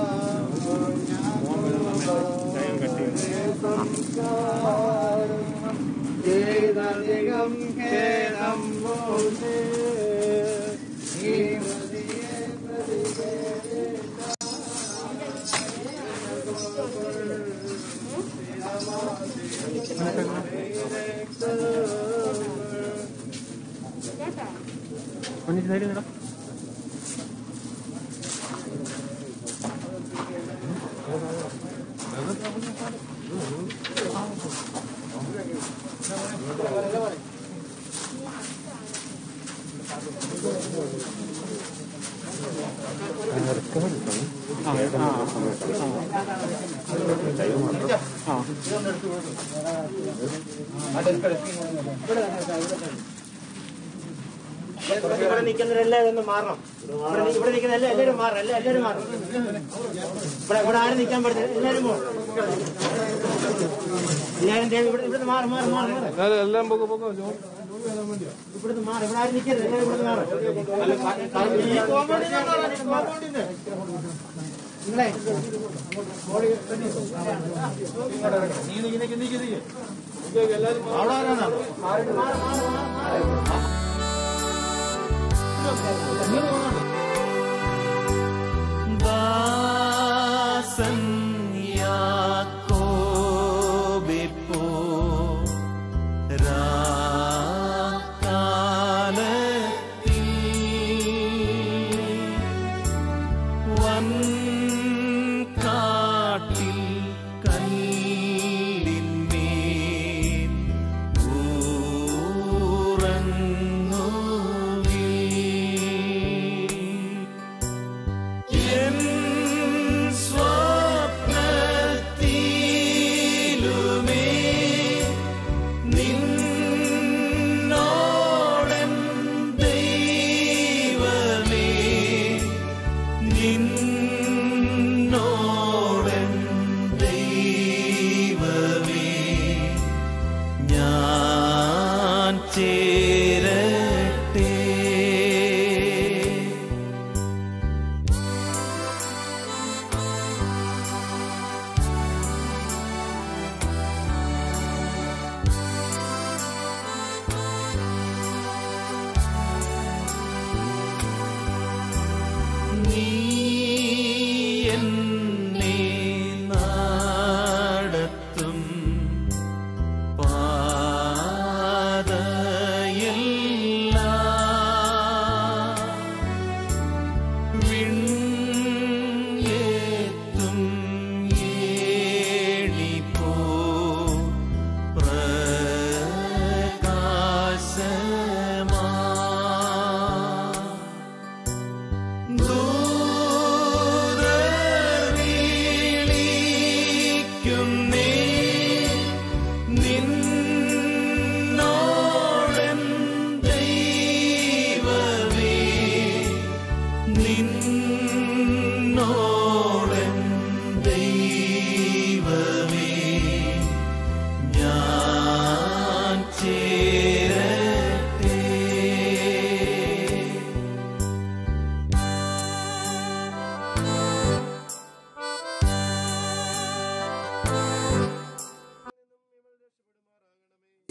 ലൈവ് കട്ട് ചെയ്യണം ചെയ്തധികം ഖേദം മൂലേ ഈ മതിയെ ഒന്നിച്ച് സൈഡിൽ നിടാം ഇവിടെ നിൽക്കുന്നവരെല്ലാവരും ഒന്ന് മാറണം ഇവിടെ നി- ഇവിടെ നിൽക്കുന്ന എല്ലാ എല്ലാവരും മാറണം എല്ലാ എല്ലാവരും മാറണം ഇവിടെ ഇവിടെ ആരും നിൽക്കാൻ പറ്റില്ല എല്ലാവരും പോകും എല്ലാവരും ദേ ഇവിടെ ഇവിടുന്ന് മാറി മാറി മാറി മാറി എല്ലാം പൊക്കോ പൊക്കോ ഇവിടുന്ന് മാറി ഇവിടെ ആരും നിൽക്കരുത് എല്ലാവരും ഇവിടുന്ന് മാറും ഈ കോമ്പൗണ്ടിൽ നിന്ന് മാറാൻ, ഈ കോമ്പൗണ്ടിൽ നിന്ന്. നിങ്ങളെ അവിടെ ആരാണ്? മാറി മാറി മാറി മാറി ദാസൻ യാക്കോബിപ്പോ രാക്കാലത്തിൽ വൻ കാട്ടിൽ കല്ലിന്മേൽ ഊറങ്ങുകീ എൻ സ്വപ്നത്തിലുമേ നിന്നോടൻ ദൈവമേ നിന്നോടൻ ദൈവമേ ഞാൻ ചേരട്ടെ നീ എന്നെ നടത്തും പാതയെല്ലാം വിണ്യേത്തും ഏണിപ്പോ പ്രകാശമാ ദൂതർ വിളിക്കുന്നേ നിന്നോടൻ ദൈവമേ നിന്നോടൻ ദൈവമേ ഞാൻ ചേരട്ടെ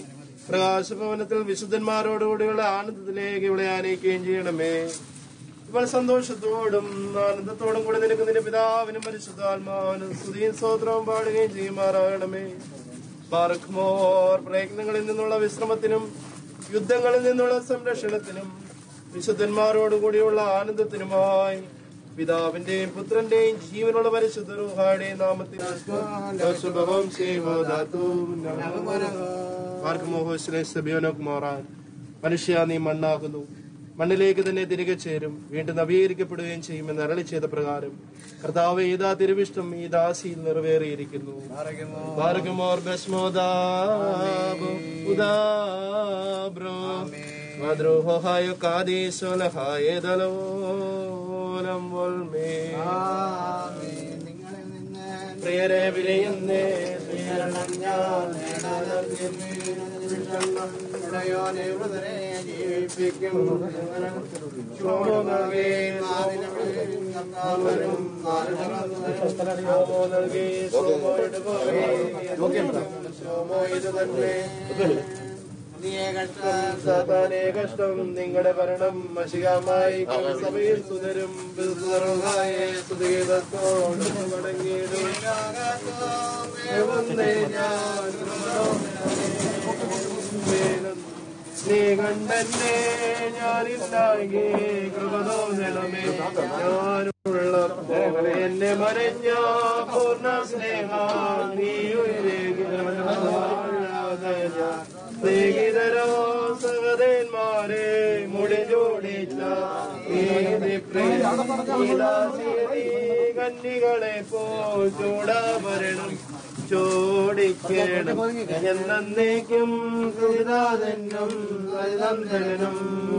പ്രകാശഭവനത്തിൽ വിശുദ്ധന്മാരോടുകൂടിയുള്ള ആനന്ദത്തിലേക്ക് ഇവിടെ ആനയിക്കുകയും ചെയ്യണമേ ഇപ്പോൾ സന്തോഷത്തോടും ആനന്ദത്തോടും കൂടി നിനക്ക് നിന്റെ പിതാവിനും പരിശുദ്ധാത്മാവിനും സ്തുതിയും സ്തോത്രവും പാടുകയും ചെയ്യുമാറാകണമേ ബാറക്മോർ പ്രയത്നങ്ങളിൽ നിന്നുള്ള വിശ്രമത്തിനും യുദ്ധങ്ങളിൽ നിന്നുള്ള സംരക്ഷണത്തിനും വിശുദ്ധന്മാരോടുകൂടിയുള്ള ആനന്ദത്തിനുമായി പിതാവിന്റെയും പുത്രന്റെയും ജീവനുള്ള പരിശുദ്ധ റൂഹായുടെയും നാമത്തിൽ ശുഭവും മോറാൻ മനുഷ്യ നീ മണ്ണാകുന്നു മണ്ണിലേക്ക് തന്നെ തിരികെ ചേരും വീണ്ടും നവീകരിക്കപ്പെടുകയും ചെയ്യുമെന്ന് അരളി ചെയ്ത പ്രകാരം കർത്താവ് ഇതാ തിരുവിഷ്ടം ഈ ദാസിയിൽ നിറവേറിയിരിക്കുന്നു ബാർഗമോർ ബസ്മോദാബ് ഉദാബ്രോ മദ്രോഹായ കാദീശ്വലഹായ ദലോലം വൽമേ പ്രിയരെ വിലയുന്നേ ശ്രീരണം ഞാൻ ഇടയോനെ വൃതരെ ജീവിപ്പിക്കും സാധാരണ കഷ്ടം നിങ്ങളുടെ ഭരണം മഷികമായി സഭയിൽ സുതരും സുതീതത്തോട് മടങ്ങിയിടും നീ കണ്ടെന്നെ ഞാനില്ലാകെ കൃപതോ നിലമേ ഞാനുള്ള എന്നെ മരഞ്ഞ പൂർണ്ണ സ്നേഹ നീ സ്നേഹിതരോ സഹതന്മാരെ മുടിചൂടിച്ച കന്നികളെ പോ ചൂടാഭരണം ചോടിക്കണം എന്നേക്കും സുതാതനും നന്ദനും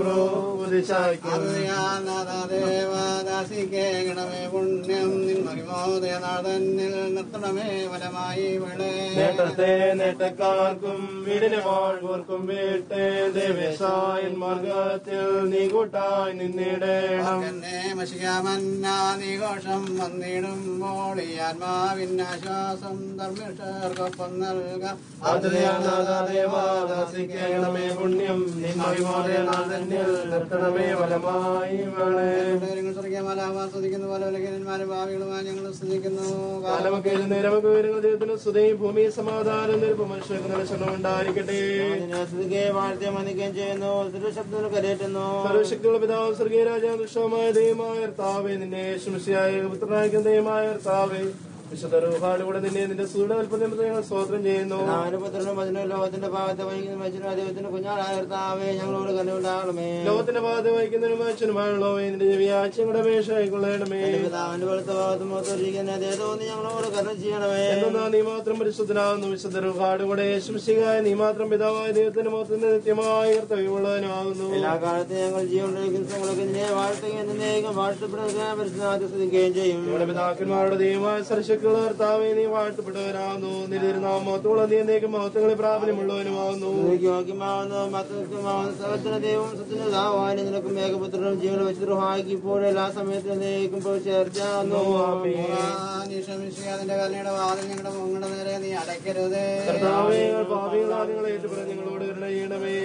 ദേവദാസിക്കേണമേ പുണ്യം നിൻ മഹിമോദയനാഥനിൽ നിർത്തണമേ വലമായി വിളേ നേട്ടത്തെ നേട്ടക്കാർക്കും വീടിന് വാഴ്വർക്കും വീട്ട് ദേവേശായൻ മാർഗത്തിൽ നീ കൂട്ടായി നിന്നിടേണം എന്നെ മഷികാമന്ന നീഘോഷം വന്നിടുമ്പോൾ ഈ ആത്മാവിനാശ്വാസം ധർമ്മിഷർക്കൊപ്പം നൽകാം ദേവാദാസിക്കേണമേ പുണ്യം നിന്മയോദയനാഥന്യൽ നിർത്തണമേ വലമായി വളേ സ്തുതിക്കുന്ന പോലെ ഉലകന്മാരും ഭാവികളുമായി ഞങ്ങൾ സ്തുതിക്കുന്നു കാലമൊക്കെ നേരമൊക്കെ വരുന്ന ദൈവത്തിന് സ്തുതയും ഭൂമി സമാധാനം നിരപ്പ് മനുഷ്യർക്ക് നിലക്ഷണം ഉണ്ടായിരിക്കട്ടെ വാഴ്ത്തിയ മനിക്കുകയും ചെയ്യുന്നു തിരുശബ്ദങ്ങൾ കരയേറ്റുന്നു സർവശക്തിയുള്ള പിതാവ് സ്വർഗീയ രാജാവ് ദൃഷ്ടമായ ദൈവമായ കർത്താവേ നിന്നെ ശുശ്രൂഷയായ പുത്രനായ ദൈവമായ കർത്താവേ വിശുദ്ധ റൂഹാടുകൂടെ നിന്നെ നിന്റെ സൂടൽപ്പത്തെ ഞങ്ങൾ സ്തോത്രം ചെയ്യുന്നു പുത്രനും അതിനും ലോകത്തിന്റെ ഭാഗത്തെ വഹിക്കുന്ന മനുഷ്യനും ദൈവത്തിന്റെ കുഞ്ഞാളായ കർത്താവേ ഞങ്ങളോട് കണ്ടുണ്ടാകണമേ ലോകത്തിന്റെ ഭാഗത്ത് വഹിക്കുന്നതിനും മനുഷ്യനുമായുള്ളോ നിന്റെ വ്യാഴ്ചയുടെ അപേക്ഷ കൊള്ളണമേ പിതാവിന്റെ വെളുത്ത ഭാഗത്ത് മുഖത്തോരിക്കുന്ന ദേഹത്തോന്നി ഞങ്ങളോട് കരുണ ചെയ്യണമേ എന്തെന്നാ നീ മാത്രം പരിശുദ്ധനാകുന്നു വിശുദ്ധ റൂഹാടുകൂടെ ശുശ്രൂഷിക്കായ നീ മാത്രം പിതാവായ ദൈവത്തിന്റെ മുഖത്തിന് നിത്യമായ കർത്തവ്യമുള്ളവനാകുന്നു എല്ലാ കാലത്തും ഞങ്ങൾ ജീവനിലേക്കും സുഖങ്ങളൊക്കെ നിന്നെ വാഴ്ത്തുകയും നിന്നേക്കും വാഴ്ത്തപ്പെടുകയും പരിശുദ്ധാദ്യ സ്തുതിക്കുകയും ചെയ്യും നമ്മുടെ പിതാക്കന്മാരുടെ ദൈവമായ സർശക്തിയുള്ള കർത്താവെ നീ വാഴ്ത്തപ്പെട്ടവരാകുന്നു നിരുനാമത്തോളം നീ എന്നേക്കും മഹത്വങ്ങളെ പ്രാബല്യമുള്ളവനുമാകുന്നു യോഗ്യമാവുന്നു മത്തമാവുന്ന സകലത്തിന് ദൈവം സത്യത്തിന് ദാവാനി നിനക്കും ഏകപുത്രനും ജീവന വെച്ചിട്ടുഹാക്കി ഇപ്പോഴും എല്ലാ സമയത്തും നീക്കും ചേർച്ചാന്നു അതിന്റെ കല്ലിയുടെ വാതിൽ ഞങ്ങളുടെ മുങ്ങളുടെ നേരെ നീ അടയ്ക്കരുത് കർത്താവേ ഞങ്ങൾ പാപികളാ നിങ്ങളെ ഏറ്റുപറഞ്ഞ് ഞങ്ങളോട് കരുണ ചെയ്യണമേ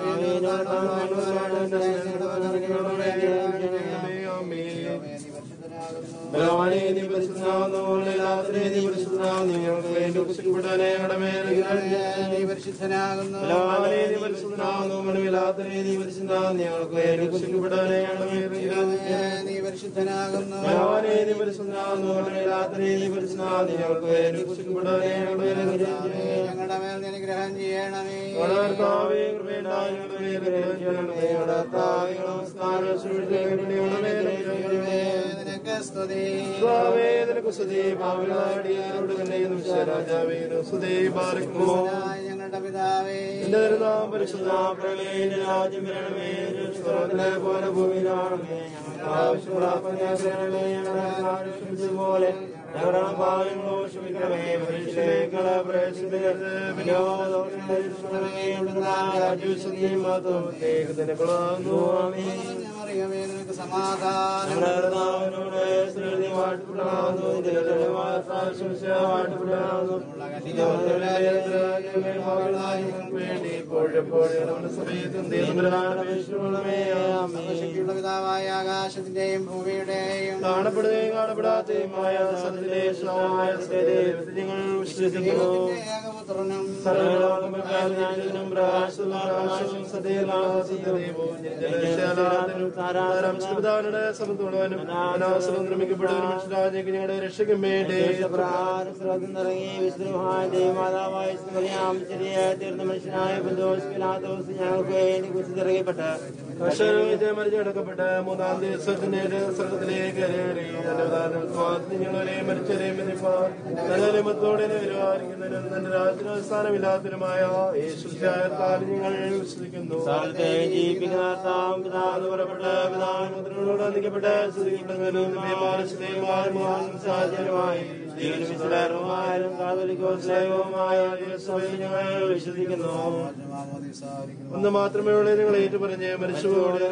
ബലവാനേ, നീ പരിശുദ്ധനാകുന്നു എല്ലാത്തിനെ നീ പരിശുദ്ധനാകുന്നു ഞങ്ങൾക്ക് വേണ്ടി കുശിക്കപ്പെടാനേ ഞങ്ങളുടെ മേൽ നീ പരിശുദ്ധനാകുന്നു ബലവാനേ, നീ പരിശുദ്ധനാകുന്നു മനുവിലാത്തനെ നീ പരിശുദ്ധനാകുന്നു ഞങ്ങൾക്ക് വേണ്ടി കുശിക്കപ്പെടാനേ ഞങ്ങളുടെ മേൽ നീ പരിശുദ്ധനാകുന്നു ബലവാനേ, നീ പരിശുദ്ധനാകുന്നു മനുവിലാത്തനെ നീ പരിശുദ്ധനാകുന്നു ഞങ്ങൾക്ക് വേണ്ടി കുശിക്കപ്പെടാനേ ഞങ്ങളുടെ മേൽ ഞങ്ങളുടെ മേൽ നീ അനുഗ്രഹം ചെയ്യണമേ ഞങ്ങളുടെ കർത്താവേ, കൃപയുണ്ടായി ഞങ്ങളുടെ മേൽ അനുഗ്രഹം ചെയ്യണമേ. ഞങ്ങളുടെ കർത്താവേ, നമസ്കാരം സ്വീകരിക്കണമേ. ഞങ്ങളുടെ മേൽ അനുഗ്രഹം ചെയ്യണമേ. നിനക്ക് സ്തുതി കർത്താവേ, നിനക്ക് സ്തുതി. പാപികളായ അടിയാരോട് തന്നെ രാജാവേ സ്തുതി പാർക്കുമോ ഞങ്ങളുടെ പിതാവേ എന്റെ നാം പരിശുദ്ധ പ്രളയന്റെ രാജ്യം വരണമേ സ്വർഗ്ഗത്തിലെ പോലെ ഭൂമിയിലാണമേ ഞങ്ങൾക്ക് ആവശ്യമുള്ള അപ്പം ഞങ്ങളെ ഞങ്ങളെ പോലെ ഞങ്ങളുടെ പാവങ്ങളോ ക്ഷമിക്കണമേ പരീക്ഷകളെ പ്രവേശിക്കരുത് മറിയമേ നിനക്ക് സമാധാനം ഞങ്ങളുടെ കർത്താവിനോട് വാഴ്ത്തപ്പെടാവുന്നു നിന്റെ കരുണമായ സാക്ഷ്യം വാഴ്ത്തപ്പെടാവുന്നു വേണ്ടി ഇപ്പോഴെപ്പോഴും സമയത്തും ദൈവമേ സർവശക്തിയുള്ള പിതാവായ ആകാശത്തിന്റെയും ഭൂമിയുടെയും കാണപ്പെടുകയും കാണപ്പെടാത്തതുമായ സത്യദേശമായ ഞങ്ങൾ വിശ്വസിക്കുന്നു ഏകപുത്രനും സർവലോകമക്കാരനും പ്രകാശവും സത്യവും സാരാംശപിതാവിനുടെ സമത്തുള്ളവനും അനാവസരം നിർമ്മിക്കപ്പെടുന്ന മനുഷ്യരാജയ്ക്ക് ഞങ്ങളുടെ രക്ഷയ്ക്കും വേണ്ടി ഇറങ്ങി വിശുദ്ധമായ ദൈവമാതാവായ സ്മരിയാം ചെറിയ തീർന്ന മനുഷ്യനായ ബന്ധോസ് പിലാത്തോസ് ഞങ്ങൾക്ക് വേണ്ടി കുറിച്ചിറങ്ങപ്പെട്ട കർഷകരെ മരിച്ചടക്കപ്പെട്ട് മൂന്നാം ദിവസത്തിന്റെ സ്വർഗത്തിലേക്ക് കയറി നിങ്ങളെ മരിച്ചവരെ നല്ലമത്തോടെ വരുവാനിക്കുന്നതിനും തന്റെ രാജ്യസ്ഥാനമില്ലാത്തതിനുമായ യേശുക്കാൽ ഞങ്ങൾ വിശ്വസിക്കുന്നു സാലത്തെ ജീവിപ്പിക്കുന്നതാം പിതാവ് പുറപ്പെട്ട പിതാവിനോട് അന്തിക്കപ്പെട്ട് സ്തുതിക്കപ്പെടുന്നതിനും സാഹചര്യമായി ജീവനും കാതലിക്കോസ്ലേയവുമായ ഞങ്ങൾ വിശ്വസിക്കുന്നു ഒന്ന് മാത്രമേ ഉള്ളൂ നിങ്ങൾ ഏറ്റുപറഞ്ഞ് മരിച്ചുപോടെ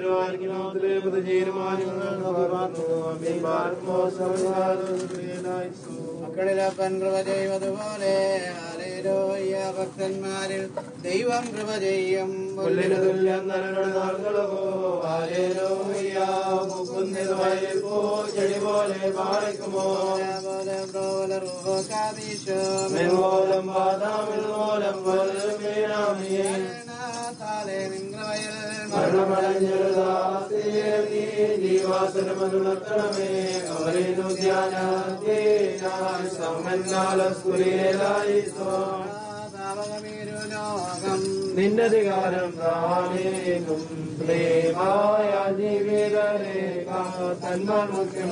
മക്കളിലപ്പൻ കൃപ ചെയ്യുന്നതുപോലെ ഹല്ലേലൂയ ഭക്തന്മാരിൽ ദൈവം കൃപ ചെയ്യും പുല്ലിന് തുല്യം നരരുടെ നാളുകളോ ഹാലേലൂയ മുകുന്ദിതമായി പോ ചെടി പോലെ പാടിക്കുമോ മെൻമോലം വാദാമിൽ മോലം വീണാമിയേ ജീവാസനമനുണർത്തണമേ അവരിനു ധ്യാനായി സമ്മന്നാലസ്കുരിയേലായി നിന്നധികാരം താനേകും പ്രേമായ ജീവിതരേഖ തന്മാർ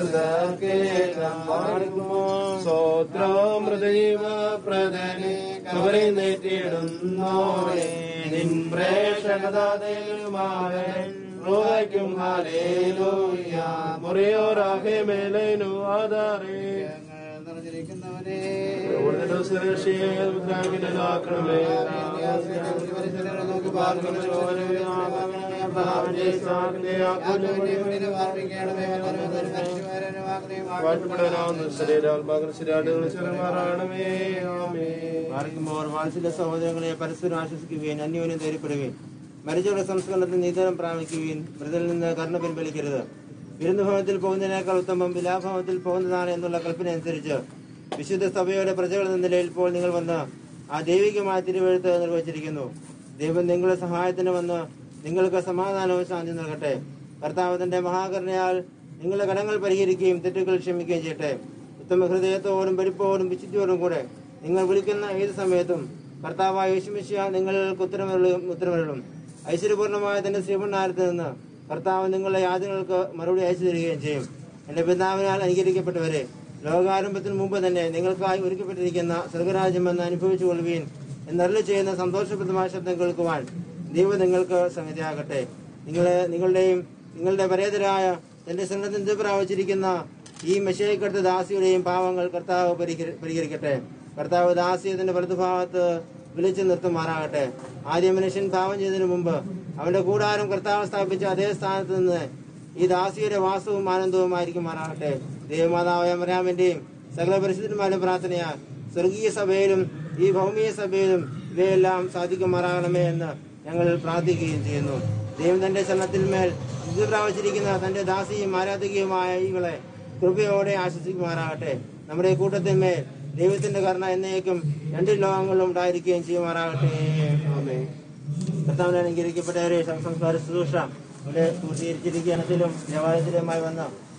മുഖ്യമോ സ്വത്രം ഹൃദയവ പ്രദനെ അവരെ നേറ്റിയിടുന്നോരെ നിൻ പ്രേക്ഷകതാതേലുമാവൻ റോഹയ്ക്കും ഹാലേലൂയ മുറിയോറാഹെ മേലേനു ആധാരേ സുരക്ഷയാക്കണമേ വാഴ്ത്തപ്പെടാനാവുന്ന ശരീരാത്മാകൃഷിരാടുകൾ ചെറുമാറാണമേ ആമേ പാർക്കുമ്പോൾ വാത്സല്യ സഹോദരങ്ങളെ പരസ്പരം ആശ്വസിക്കുകയും അന്യോന്യം ധൈര്യപ്പെടുകയും മരിച്ചവരുടെ സംസ്കരണത്തിൽ നീതനം പ്രാപിക്കുകയും മൃതിൽ നിന്ന് കർണ പിൻവലിക്കരുത് വിരുന്നുഭവനത്തിൽ പോകുന്നതിനേക്കാൾ ഉത്തമം വിലാഭവനത്തിൽ പോകുന്നതാണ് എന്നുള്ള കൽപ്പന അനുസരിച്ച് വിശുദ്ധ സഭയുടെ പ്രജകൾ എന്ന നിലയിൽ ഇപ്പോൾ നിങ്ങൾ വന്ന് ആ ദൈവികമായ തിരുവഴുത്ത് നിർവഹിച്ചിരിക്കുന്നു ദൈവം നിങ്ങളുടെ സഹായത്തിന് വന്ന് നിങ്ങൾക്ക് സമാധാനവും ശാന്തി നൽകട്ടെ കർത്താവ് തന്റെ മഹാകരുണയാൽ നിങ്ങളുടെ കടങ്ങൾ പരിഹരിക്കുകയും തെറ്റുകൾ ക്ഷമിക്കുകയും ചെയ്യട്ടെ ഉത്തമ ഹൃദയത്തോടും പരിപ്പോടും വിശുദ്ധിയോടും കൂടെ നിങ്ങൾ വിളിക്കുന്ന ഏത് സമയത്തും കർത്താവായ യേശുമിശിയ നിങ്ങൾക്ക് ഉത്തരമരുളും ഉത്തരമരുളും ഐശ്വര്യപൂർണമായ തന്റെ ശ്രീമണ്ണാരത്തിൽ നിന്ന് കർത്താവ് നിങ്ങളുടെ യാതനകൾക്ക് മറുപടി അയച്ചു തരികയും ചെയ്യും എന്റെ പിതാവിനാൽ അനുകരിക്കപ്പെട്ടവരെ ലോകാരംഭത്തിന് മുമ്പ് തന്നെ നിങ്ങൾക്കായി ഒരുക്കപ്പെട്ടിരിക്കുന്ന സ്വർഗരാജ്യം എന്ന് അനുഭവിച്ചു കൊള്ളുകയും എന്നറിൽ ചെയ്യുന്ന സന്തോഷപ്രദമായ ശബ്ദം കേൾക്കുവാൻ ദൈവം നിങ്ങൾക്ക് സംഗതിയാകട്ടെ നിങ്ങളെ നിങ്ങളുടെയും നിങ്ങളുടെ പരേതരായ തന്റെ സംഘത്തിൽ പ്രാപിച്ചിരിക്കുന്ന ഈ മെഷേക്കടുത്ത ദാസിയുടെയും പാവങ്ങൾ കർത്താവ് പരിഹരി- പരിഹരിക്കട്ടെ കർത്താവ് ദാസിയതിന്റെ വലതുഭാഗത്ത് വിളിച്ചു നിർത്തുമാറാകട്ടെ ആദ്യ മനുഷ്യൻ പാവം ചെയ്തതിനു മുമ്പ് അവന്റെ കൂടാരം കർത്താവ് സ്ഥാപിച്ച അതേ സ്ഥാനത്ത് നിന്ന് ഈ ദാസിയുടെ വാസവും ആനന്ദവുമായിരിക്കുമാറാകട്ടെ ദേവമാതാവായ മരാമിന്റെയും സകല പരിശുദ്ധന്മാരുടെ പ്രാർത്ഥനയാൽ സ്വർഗീയ സഭയിലും ഈ ഭൗമിക സഭയിലും ഇവയെല്ലാം സാധിക്കുമാറാകണമേ എന്ന് ഞങ്ങൾ പ്രാർത്ഥിക്കുകയും ചെയ്യുന്നു ദൈവം തന്റെ ശരണത്തിൽ മേൽ ഇത് പ്രാപിച്ചിരിക്കുന്ന തന്റെ ദാസിയും ആരാധികയുമായ ഇവളെ കൃപയോടെ ആശ്വസിക്കുമാറാകട്ടെ നമ്മുടെ ഈ കൂട്ടത്തിന്മേൽ ദൈവത്തിന്റെ കരുണ എന്നേക്കും രണ്ട് ലോകങ്ങളിലും ഉണ്ടായിരിക്കുകയും ചെയ്യുമാറാകട്ടെ ആമേൻ. കർത്താവിനെ അനുഗ്രഹിക്കപ്പെട്ടവരെ സംസ്കാര ശുശ്രൂഷ ഇവിടെ പൂർത്തീകരിച്ചിരിക്കുന്നതിലും ദേവാലയത്തിലുമായി വന്ന